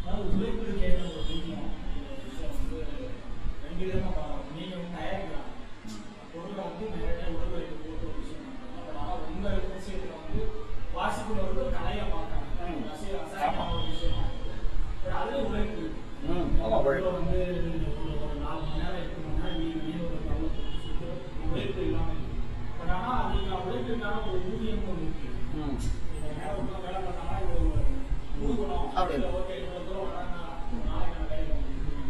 அதாவது உழைப்புக்கு ஏற்ற ஒரு ஊதியம் அப்படிங்கிற விஷயம் வந்து ரெண்டு விதமா பார்க்கலாம் நீங்க வந்து தயாரிக்கலாம் பொருளை வந்து நேரடியாக உடல் உழைப்பு போட்டு ஒரு விஷயம் பண்றாங்க பட் ஆனால் உங்க விஷயத்துல வந்து வாசிப்பு வந்து ஒரு கலையா பார்க்கறாங்க ம். ரசிக ரசாயனமான ஒரு விஷயமா பட் அதுல உழைப்பு இருக்கு. ம், ஆமா, உழைப்பு. உள்ள வந்து ஒரு ஒரு நாலு மணி நேரம் எட்டு மணி நேரம் நீ நீ ஒரு கவலை கொடுத்து உழைப்பு இல்லாம இருக்கு பட் ஆனா அதுக்கு உழைப்புக்கான ஒரு ஊதியம் ஒன்று இருக்கு ம் இந்த நேரம் உள்ள வேலை பார்த்தாங்கன்னா இது ஒரு கொடுக்கணும் அப்படி. இல்ல ஓகே இவ்வளவு தூரம் வராங்க ஒரு நாளைக்கு நான் வேலை பார்க்கணும்.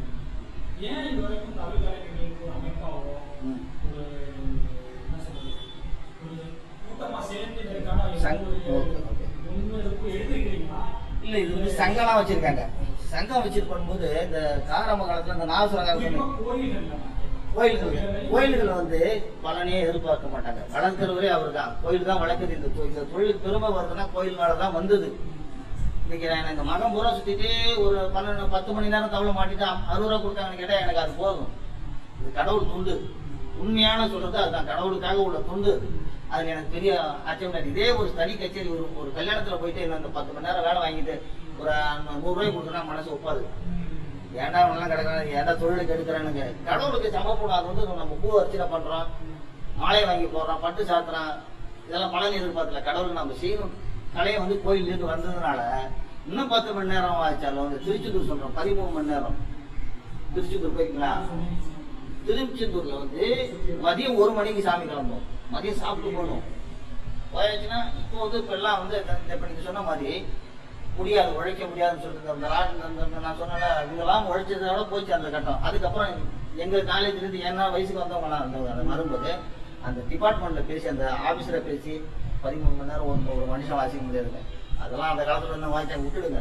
ஏன் இது வரைக்கும் தமிழ் கலைஞர்களுக்கு ஒரு அமைப்பாவோ ம். ஒரு என்ன சொல்றது ஒரு கூட்டமா சேர்ந்து இதற்கான சங்- எந்த ஒரு ஓகே, ஓகே. முன்னெடுப்பு எடுத்துக்கிறீங்களா இல்ல இது வந்து சங்கம்லாம் வச்சிருக்காங்க சங்கம் வச்சிட்டு பண்ணும்போது இந்த காரம்ப காலத்துல இந்த நாசுர குறிப்பா காலத்துல கோயில்கள் தான். கோயில்கள் கோயில்கள் வந்து பலனே எதிர்பார்க்க மாட்டாங்க வளர்க்கிறவரே அவர் தான் கோயில் தான் வளர்க்குது இந்த தொ- இந்த தொழில் பெருமை வருதுன்னா கோயில்னால தான் வந்தது இன்னைக்கு நான் இந்த மகம் பூரா சுத்திட்டு ஒரு பன்னெண்டு பத்து மணி நேரம் தவளை மாட்டிட்டு அம்- அறுபது ரூபா கொடுத்தாங்கன்னு கேட்டா எனக்கு அது போதும் இது கடவுள் துண்டு உண்மையான சொல்றது அதுதான் கடவுளுக்காக உள்ள துண்டு அது. அதுல எனக்கு பெரிய ஆச்சரியம் இல்லை. இதே ஒரு தனி கச்சேரி ஒரு ஒரு கல்யாணத்துல போயிட்டு என்ன இந்த பத்து மணி நேரம் வேலை வாங்கிட்டு ஒரு நூறு ரூபாய் கொடுத்தனா மனசு ஒப்பாது ஏன்டா அவனெல்லாம் கிடக்கிறான் ஏன்டா தொழிலுக்கு எடுக்கிறானுங்க கடவுளுக்கு சமப்படும் அது வந்து நம்ம பூ அர்ச்சனை பண்றோம் மாலை வாங்கி போடுறோம் பட்டு சாத்துறோம் இதெல்லாம் பலன் எதிர்பார்க்கல கடவுளுக்கு நம்ம செய்யணும் கலையை வந்து கோயிலேருந்து வந்ததுனால இன்னும் பத்து மணி நேரம் ஆச்சாலும் இந்த திருச்செந்தூர் சொல்றோம் பதிமூணு மணி நேரம் திருச்செந்தூர் போய்ங்களா திருச்செந்தூர்ல வந்து மதியம் ஒரு மணிக்கு சாமி கிளம்பும் மதியம் சாப்பிட்டு போகணும் போயாச்சுன்னா இப்போ வந்து இப்போ எல்லாம் வந்து இந்த- இப்ப நீங்க சொன்ன மாதிரி முடியாது உழைக்க முடியாதுன்னு சொல்லிட்டு இந்த ரா- இந்த- இந்த- இந்த நான் சொன்னல இதெல்லாம் உழைச்சதோட போச்சு அந்த கட்டம் அதுக்கப்புறம் எங்க காலேஜ்ல இருந்து என்ன வயசுக்கு வந்தவங்கலாம் அந்த அந்த வரும்போது அந்த டிபார்ட்மெண்ட்ல பேசி அந்த ஆபீஸ்ல பேசி பதிமூணு மணி நேரம் ஒரு ஒரு மனுஷன் வாசிக்க முடியாதுங்க அதெல்லாம் அந்த காலத்துல இருந்து வாய்ச்சா விட்டுடுங்க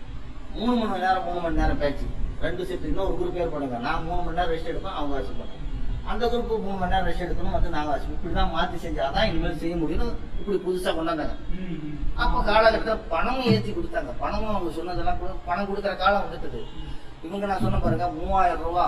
மூணு மணி நேரம் மூணு மணி நேரம் பேச்சு ரெண்டு செட் இன்னொரு குரூப் பேர் பண்ணுங்க நான் மூணு மணி நேரம் ரெஸ்ட் எடுப்பேன் அவங்க வாசிப்பாங்க அந்த குரூப் மூணு மணி நேரம் ரெஸ்ட் எடுக்கணும் வந்து நாங்கள் வாசிப்போம் இப்படி தான் மாற்றி செஞ்சாதான் இனிமேல் செய்ய முடியும் இப்படி புதுசாக கொண்டாந்தாங்க ம், ம். அப்போ காலகட்டத்தில் பணமும் ஏற்றி கொடுத்தாங்க பணமும் அவங்க சொன்னதெல்லாம் கூட பணம் கொடுக்குற காலம் வந்துட்டுது இவங்க நான் சொன்ன பாருங்க மூவாயிரம் ரூபா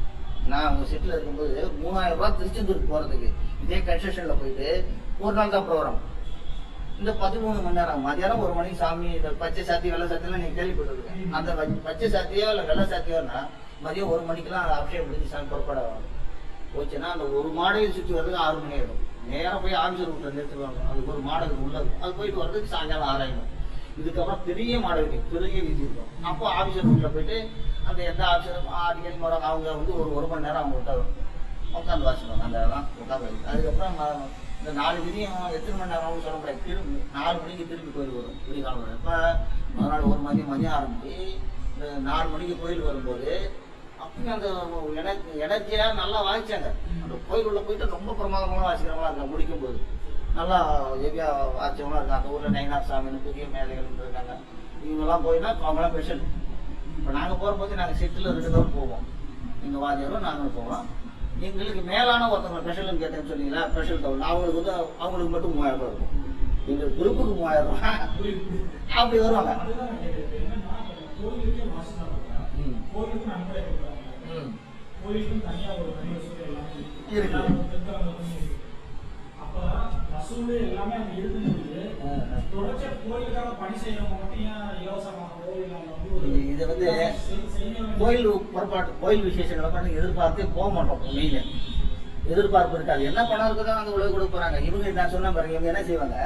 நான் அவங்க செட்டில் இருக்கும்போது மூவாயிரம் ரூபா திருச்செந்தூருக்கு போகிறதுக்கு இதே கன்ஸ்ட்ரக்ஷனில் போயிட்டு ஒரு நாள் தான் ப்ரோக்ராம் இந்த பதிமூணு மணி நேரம் மதியானம் ஒரு மணிக்கு சாமி இந்த பச்சை சாத்தி வெள்ளை சாத்தியெல்லாம் நீங்க கேள்விப்பட்டிருக்கீங்க அந்த வ- பச்சை சாத்தியோ இல்லை வெள்ளை சாத்தியோன்னா மதியம் ஒரு மணிக்கெல்லாம் அந்த அபிஷேகம் முடிஞ்சு சாமி புறப்பட போச்சுன்னா அந்த ஒரு மாடையை சுற்றி வர்றதுக்கு ஆறு மணி ஆயிடும் நேரம் போய் ஆஃபீஸர் வீட்டில் நிறுத்துவாங்க அதுக்கு ஒரு மாடலுக்கு உள்ளது அது போயிட்டு வர்றதுக்கு சாயங்காலம் ஆறாயிடும் இதுக்கப்புறம் பெரிய மாடல் வீதி பெரிய வீதி இருக்கும் அப்போ ஆஃபீஸர் வீட்டில் போயிட்டு அந்த எந்த ஆஃபீஸரும் அடிக்கடி போகிறாங்க அவங்க வந்து ஒரு ஒரு மணி நேரம் அவங்க விட்டாங்க உட்காந்து வாசிப்பாங்க அந்த இதெல்லாம் உட்காந்து அதுக்கப்புறம் ம- இந்த நாலு விதியும் எத்தனை மணி நேரம்னு சொல்ல முடியாது திரும்பி நாலு மணிக்கு திருப்பி கோயில் வரும் விடிய காலம் வரும் இப்போ மறுநாள் ஒரு மணி மதியம் ஆரம்பிச்சு இந்த நாலு மணிக்கு கோயில் வரும்போது அப்பயும் அந்த எனக்கு எனர்ஜியாக நல்லா வாசிச்சாங்க அந்த கோயில் உள்ள போயிட்டு ரொம்ப பிரமாதமாக வாசிக்கிறவங்களா இருக்காங்க முடிக்கும்போது நல்லா ஹெவியா வாசிச்சவங்களா இருக்காங்க அந்த ஊரில் நைனார் சாமின்னு பெரிய மேலைகள் இருக்காங்க இவங்கெல்லாம் போயினா அவங்களாம் ஸ்பெஷல் இப்போ நாங்கள் போகும்போது நாங்கள் செட்டில் ரெண்டு பேரும் போவோம் எங்கள் வாத்தியாரும் நாங்களும் போவோம் எங்களுக்கு மேலான ஒருத்தவங்க ஸ்பெஷல்னு கேட்டேன்னு சொன்னீங்களா ஸ்பெஷல் டவுன் அவங்களுக்கு வந்து அவங்களுக்கு மட்டும் மூவாயிரம் ரூபாய் இருக்கும் எங்கள் குரூப்புக்கு மூவாயிரம் ரூபாய் அப்படி வருவாங்க அதுதான் நான் கேட்கிறேன். என்னன்னா, கோயிலுக்கே மாஸ்டர் இருக்காங்க. ம். கோயிலுக்கு நன்கொடை கொடுக்குறாங்க. ம் கோயிலுக்கும் தனியா ஒரு தனி வசூல் எல்லாமே இருக்கு. இருக்கு. எல்லாரும் திருத்தலங்களுக்கும் இருக்கு. அப்ப வசூல் எல்லாமே அங்க இருக்கும்போது, ஆ, ஆ. தொடர்ச்சியா கோயிலுக்காக பணி செய்யறவங்க மட்டும் ஏன் இலவசமாகவோ இல்ல அவங்க வந்து ஒரு இது- இது வந்து செய்- செய்ய வேண்டிய- கோயில் புறப்பாட்டு கோயில் விசேஷங்களை பண்ணி எதிர்பார்த்தே போக மாட்டோம் மெயில எதிர்பார்ப்பு இருக்காது என்ன பணம் இருக்குதோ அந்த உலக கொடுக்க போறாங்க இவங்க நான் சொன்ன பாருங்க இவங்க என்ன செய்வாங்க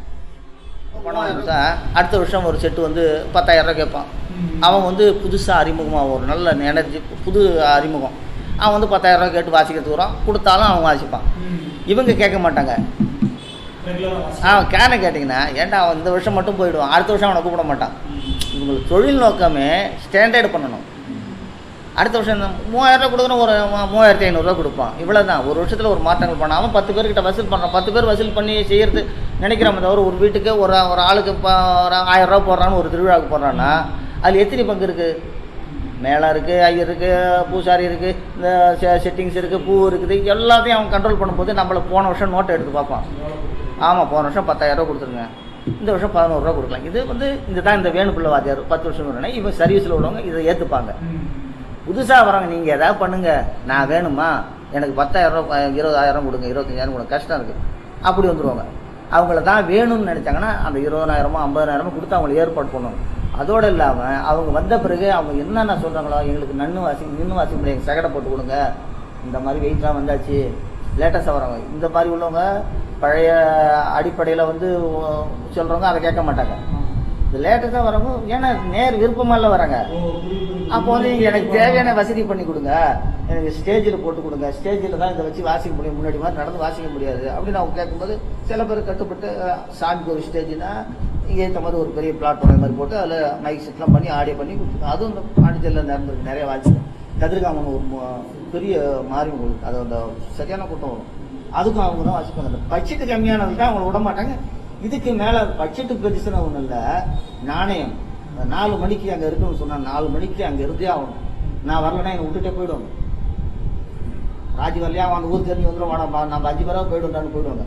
பணம் இருந்தா அடுத்த வருஷம் ஒரு செட்டு வந்து பத்தாயிரம் ரூபாய் கேட்பான் ம். அவன் வந்து புதுசாக அறிமுகமாக ஒரு நல்ல எனர்ஜி புது அறிமுகம் அவன் வந்து பத்தாயிரம் ரூபாய் கேட்டு வாசிக்கிறதுக்கு வரும் கொடுத்தாலும் அவன் வாசிப்பான் ம். இவங்க கேட்க மாட்டாங்க ரெகுலரா வாசி- அவன் கேன கேட்டிங்கன்னா ஏன்டா அவன் இந்த வருஷம் மட்டும் போயிடுவான் அடுத்த வருஷம் அவனை கூப்பிட மாட்டான் இவங்களுக்கு தொழில் நோக்கமே ஸ்டாண்டர்ட் பண்ணணும் அடுத்த வருஷம் இந்த மூவாயிரம் ரூபாய் கொடுக்கணும் ஒரு மூ- மூவாயிரத்தி ஐநூறுரூவா கொடுப்பான் இவ்வளோ தான் ஒரு வருஷத்தில் ஒரு மாற்றங்கள் பண்ணாமல் பத்து பேர்கிட்ட வசூல் பண்ணுறான் பத்து பேர் வசூல் பண்ணி செய்யறது நினைக்கிறோமே தவிர ஒரு வீட்டுக்கு ஒரு ஒரு ஆளுக்கு இப்போ ஒரு ஆயிரம் ரூபா போடுறான்னு ஒரு திருவிழாவுக்கு போடுறான்னா அதில் எத்தனை பங்கு இருக்குது மேளம் இருக்குது ஐயர் இருக்குது பூசாரி இருக்குது இந்த செட்டிங்ஸ் இருக்குது பூ இருக்குது எல்லாத்தையும் அவன் கண்ட்ரோல் பண்ணும்போது நம்மள போன வருஷம் நோட்டை எடுத்து பார்ப்பான் ஆமாம் போன வருஷம் பத்தாயிரரூவா கொடுத்துருங்க இந்த வருஷம் பதினோருவா கொடுக்கலாம் இது வந்து இந்த தான் இந்த வேணுக்குள்ள வாத்தியார் பத்து வருஷம் வரணும் இவன் சர்வீஸில் உள்ளவங்க இதை ஏற்றுப்பாங்க ம். புதுசாக வரவங்க நீங்கள் எதாவது பண்ணுங்க நான் வேணுமா எனக்கு பத்தாயிரம் ரூபா இருபதாயிரம் கொடுங்க இருபத்தஞ்சாயிரம் கொடுங்க கஷ்டம் இருக்குது அப்படி வந்துருவாங்க அவங்கள தான் வேணும்னு நினச்சாங்கன்னா அந்த இருபதாயிரமோ ஐம்பதாயிரமோ கொடுத்து அவங்களை ஏற்பாடு பண்ணுவாங்க அதோட இல்லாமல் அவங்க வந்த பிறகு அவங்க என்னென்ன சொல்கிறாங்களோ எங்களுக்கு நன்னு வாசி நின்று வாசி முடியாது சகடை போட்டு கொடுங்க இந்த மாதிரி வெயிட்லாம் வந்தாச்சு லேட்டஸ்ட்டாக வரவங்க இந்த மாதிரி உள்ளவங்க பழைய அடிப்படையில் வந்து சொல்கிறவங்க அதை கேட்க மாட்டாங்க இந்த லேட்டஸ்ட்டாக வரவங்க ஏன்னா நேர் விருப்பமால வராங்க ஓ, புரியுது, புரியுது. அப்போ வந்து நீங்க எனக்கு தேவையான வசதி பண்ணி கொடுங்க எனக்கு ஸ்டேஜில் போட்டு கொடுங்க ஸ்டேஜில் தான் இதை வச்சு வாசிக்க முடியும் முன்னாடி மாதிரி நடந்து வாசிக்க முடியாது அப்படின்னு அவங்க கேட்கும்போது சில பேர் கட்டுப்பட்டு அஹ், சாமிக்கு ஒரு ஸ்டேஜ்னா இங்கே ஏற்ற மாதிரி ஒரு பெரிய பிளாட்ஃபார்ம் மாதிரி போட்டு அதில் மைக் செட்லாம் பண்ணி ஆடியோ பண்ணி கொடுத்துருக்கோம் அதுவும் இந்த பாண்டிச்சேரியில் நடந்திருக்கு நிறைய வாசிக்கும் கதிர்காமன் ஒரு மு- பெரிய மாறி உங்களுக்கு அது அந்த சரியான கூட்டம் வரும் அதுக்கும் அவங்க தான் வாசிப்பாங்க பட்ஜெட்டு கம்மியானது தான் அவங்கள விட மாட்டாங்க இதுக்கு மேலே பட்ஜெட்டு பெருசுன்னு ஒன்றும் இல்லை நாணயம் நாலு மணிக்கு அங்கே இருக்கணும்னு சொன்னா நாலு மணிக்கு அங்கே இருந்தே ஆகணும் நான் வரலன்னா என்னை விட்டுட்டே போயிடுவாங்க ராஜி வரலையா அவன் அந்த ஊர் தெரிஞ்சு வந்துடும் வாடா நம்ம அஞ்சு பேராக போயிடுவோம்டான்னு போயிடுவாங்க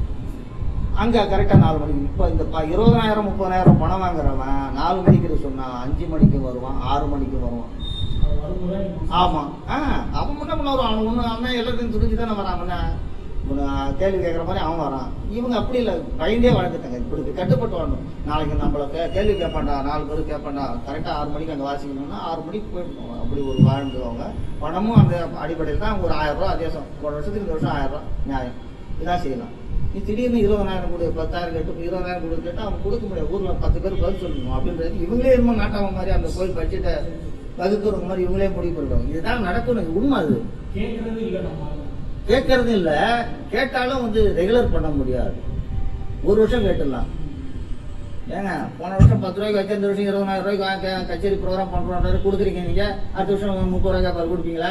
அங்கே கரெக்டாக நாலு மணிக்கு இப்போ இந்த ப இருபதாயிரம் முப்பதாயிரம் பணம் வாங்குறவன் நாலு மணிக்கு சொன்னா அஞ்சு மணிக்கு வருவான் ஆறு மணிக்கு வருவான் அது வரும்போது நீங்க ஆமாம் ஆ அவன் முன்ன முன்ன வருவான் அவன் ஒன்று அவன் எல்லாத்தையும் துணிஞ்சு தானே வரான் அவன இவனை கேள்வி கேட்குற மாதிரி அவன் வரான் இவங்க அப்படி இல்லை பயந்தே வளர்ந்துட்டாங்க இப்படி கட்டுப்பட்டு வரணும் நாளைக்கு நம்மளை கே கேள்வி கேட்பான்டா நாலு பேர் கேட்பான்டா கரெக்டாக ஆறு மணிக்கு அங்கே வாசிக்கணும்னா ஆறு மணிக்கு போயிடணும் அப்படி ஒரு வாழ்ந்துருவாங்க பணமும் அந்த அடிப்படையில் தான் ஒரு ஆயிரம் ரூபா அதேசம் ஒரு வருஷத்துக்கு இந்த வருஷம் ஆயிரம் ரூபா நியாயம் இதான் செய்யலாம் நீ திடீர்னு இருபதாயிரம் கொடு பத்தாயிரம் கேட்டு இருபதாயிரம் கொடு கேட்டால் அவங்க கொடுக்க முடியாது ஊரில் பத்து பேர் பதில் சொல்லணும் அப்படின்றது இவங்களே என்னமோ நாட்டவங்க மாதிரி அந்த கோயில் பட்ஜெட்டை வகுக்கிறவங்க மாதிரி இவங்களே முடிவு பண்ணிடுவாங்க இதுதான் நடக்கணும் உண்மை அது கேட்கறது இல்ல நம்ம கேட்கறது இல்ல கேட்டாலும் வந்து ரெகுலர் பண்ண முடியாது ஒரு வருஷம் கேட்டுடலாம் ஏங்க போன வருஷம் பத்து ரூபாய்க்கு வச்சு இந்த வருஷம் இருபதாயிரம் ரூபாய்க்கு வாங்க, கச்சேரி ப்ரோக்ராம் பண்றோம் கொடுக்குறீங்க நீங்க அடுத்த வருஷம் முப்பது ரூபாய் கேட்பாரு கொடுப்பீங்களா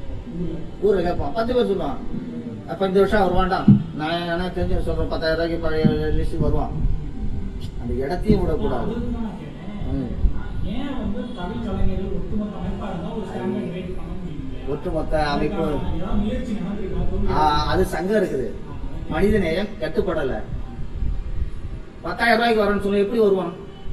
ஊரில் கேட்பான் பத்து பேர் சொல்லுவான் அப்ப இந்த வருஷம் அவர் வேண்டாம் நான் என்ன தெரிஞ்சு சொல்றேன் பத்தாயிரம் ரூபாய்க்கு பழைய லிஸ்ட் வருவான் அந்த இடத்தையும் விடக்கூடாது அதுக்கு தான் நான் கேட்டேன். ம். ஏன் வந்து தமிழ் கலைஞர்கள் ஒட்டுமொத்த அமைப்பா இருந்தா ஒரு ஸ்டாண்டர்ட் ரேட் பண்ண முடியல ஒட்டுமொத்த அமைப்பு ஏதாவது முயற்சி நடந்திருக்கா ஆ, அது சங்கம் இருக்குது மனித நேயம் கட்டுப்படலை பத்தாயிரம் ரூபாய்க்கு வரேன்னு சொல்லி எப்படி வருவான்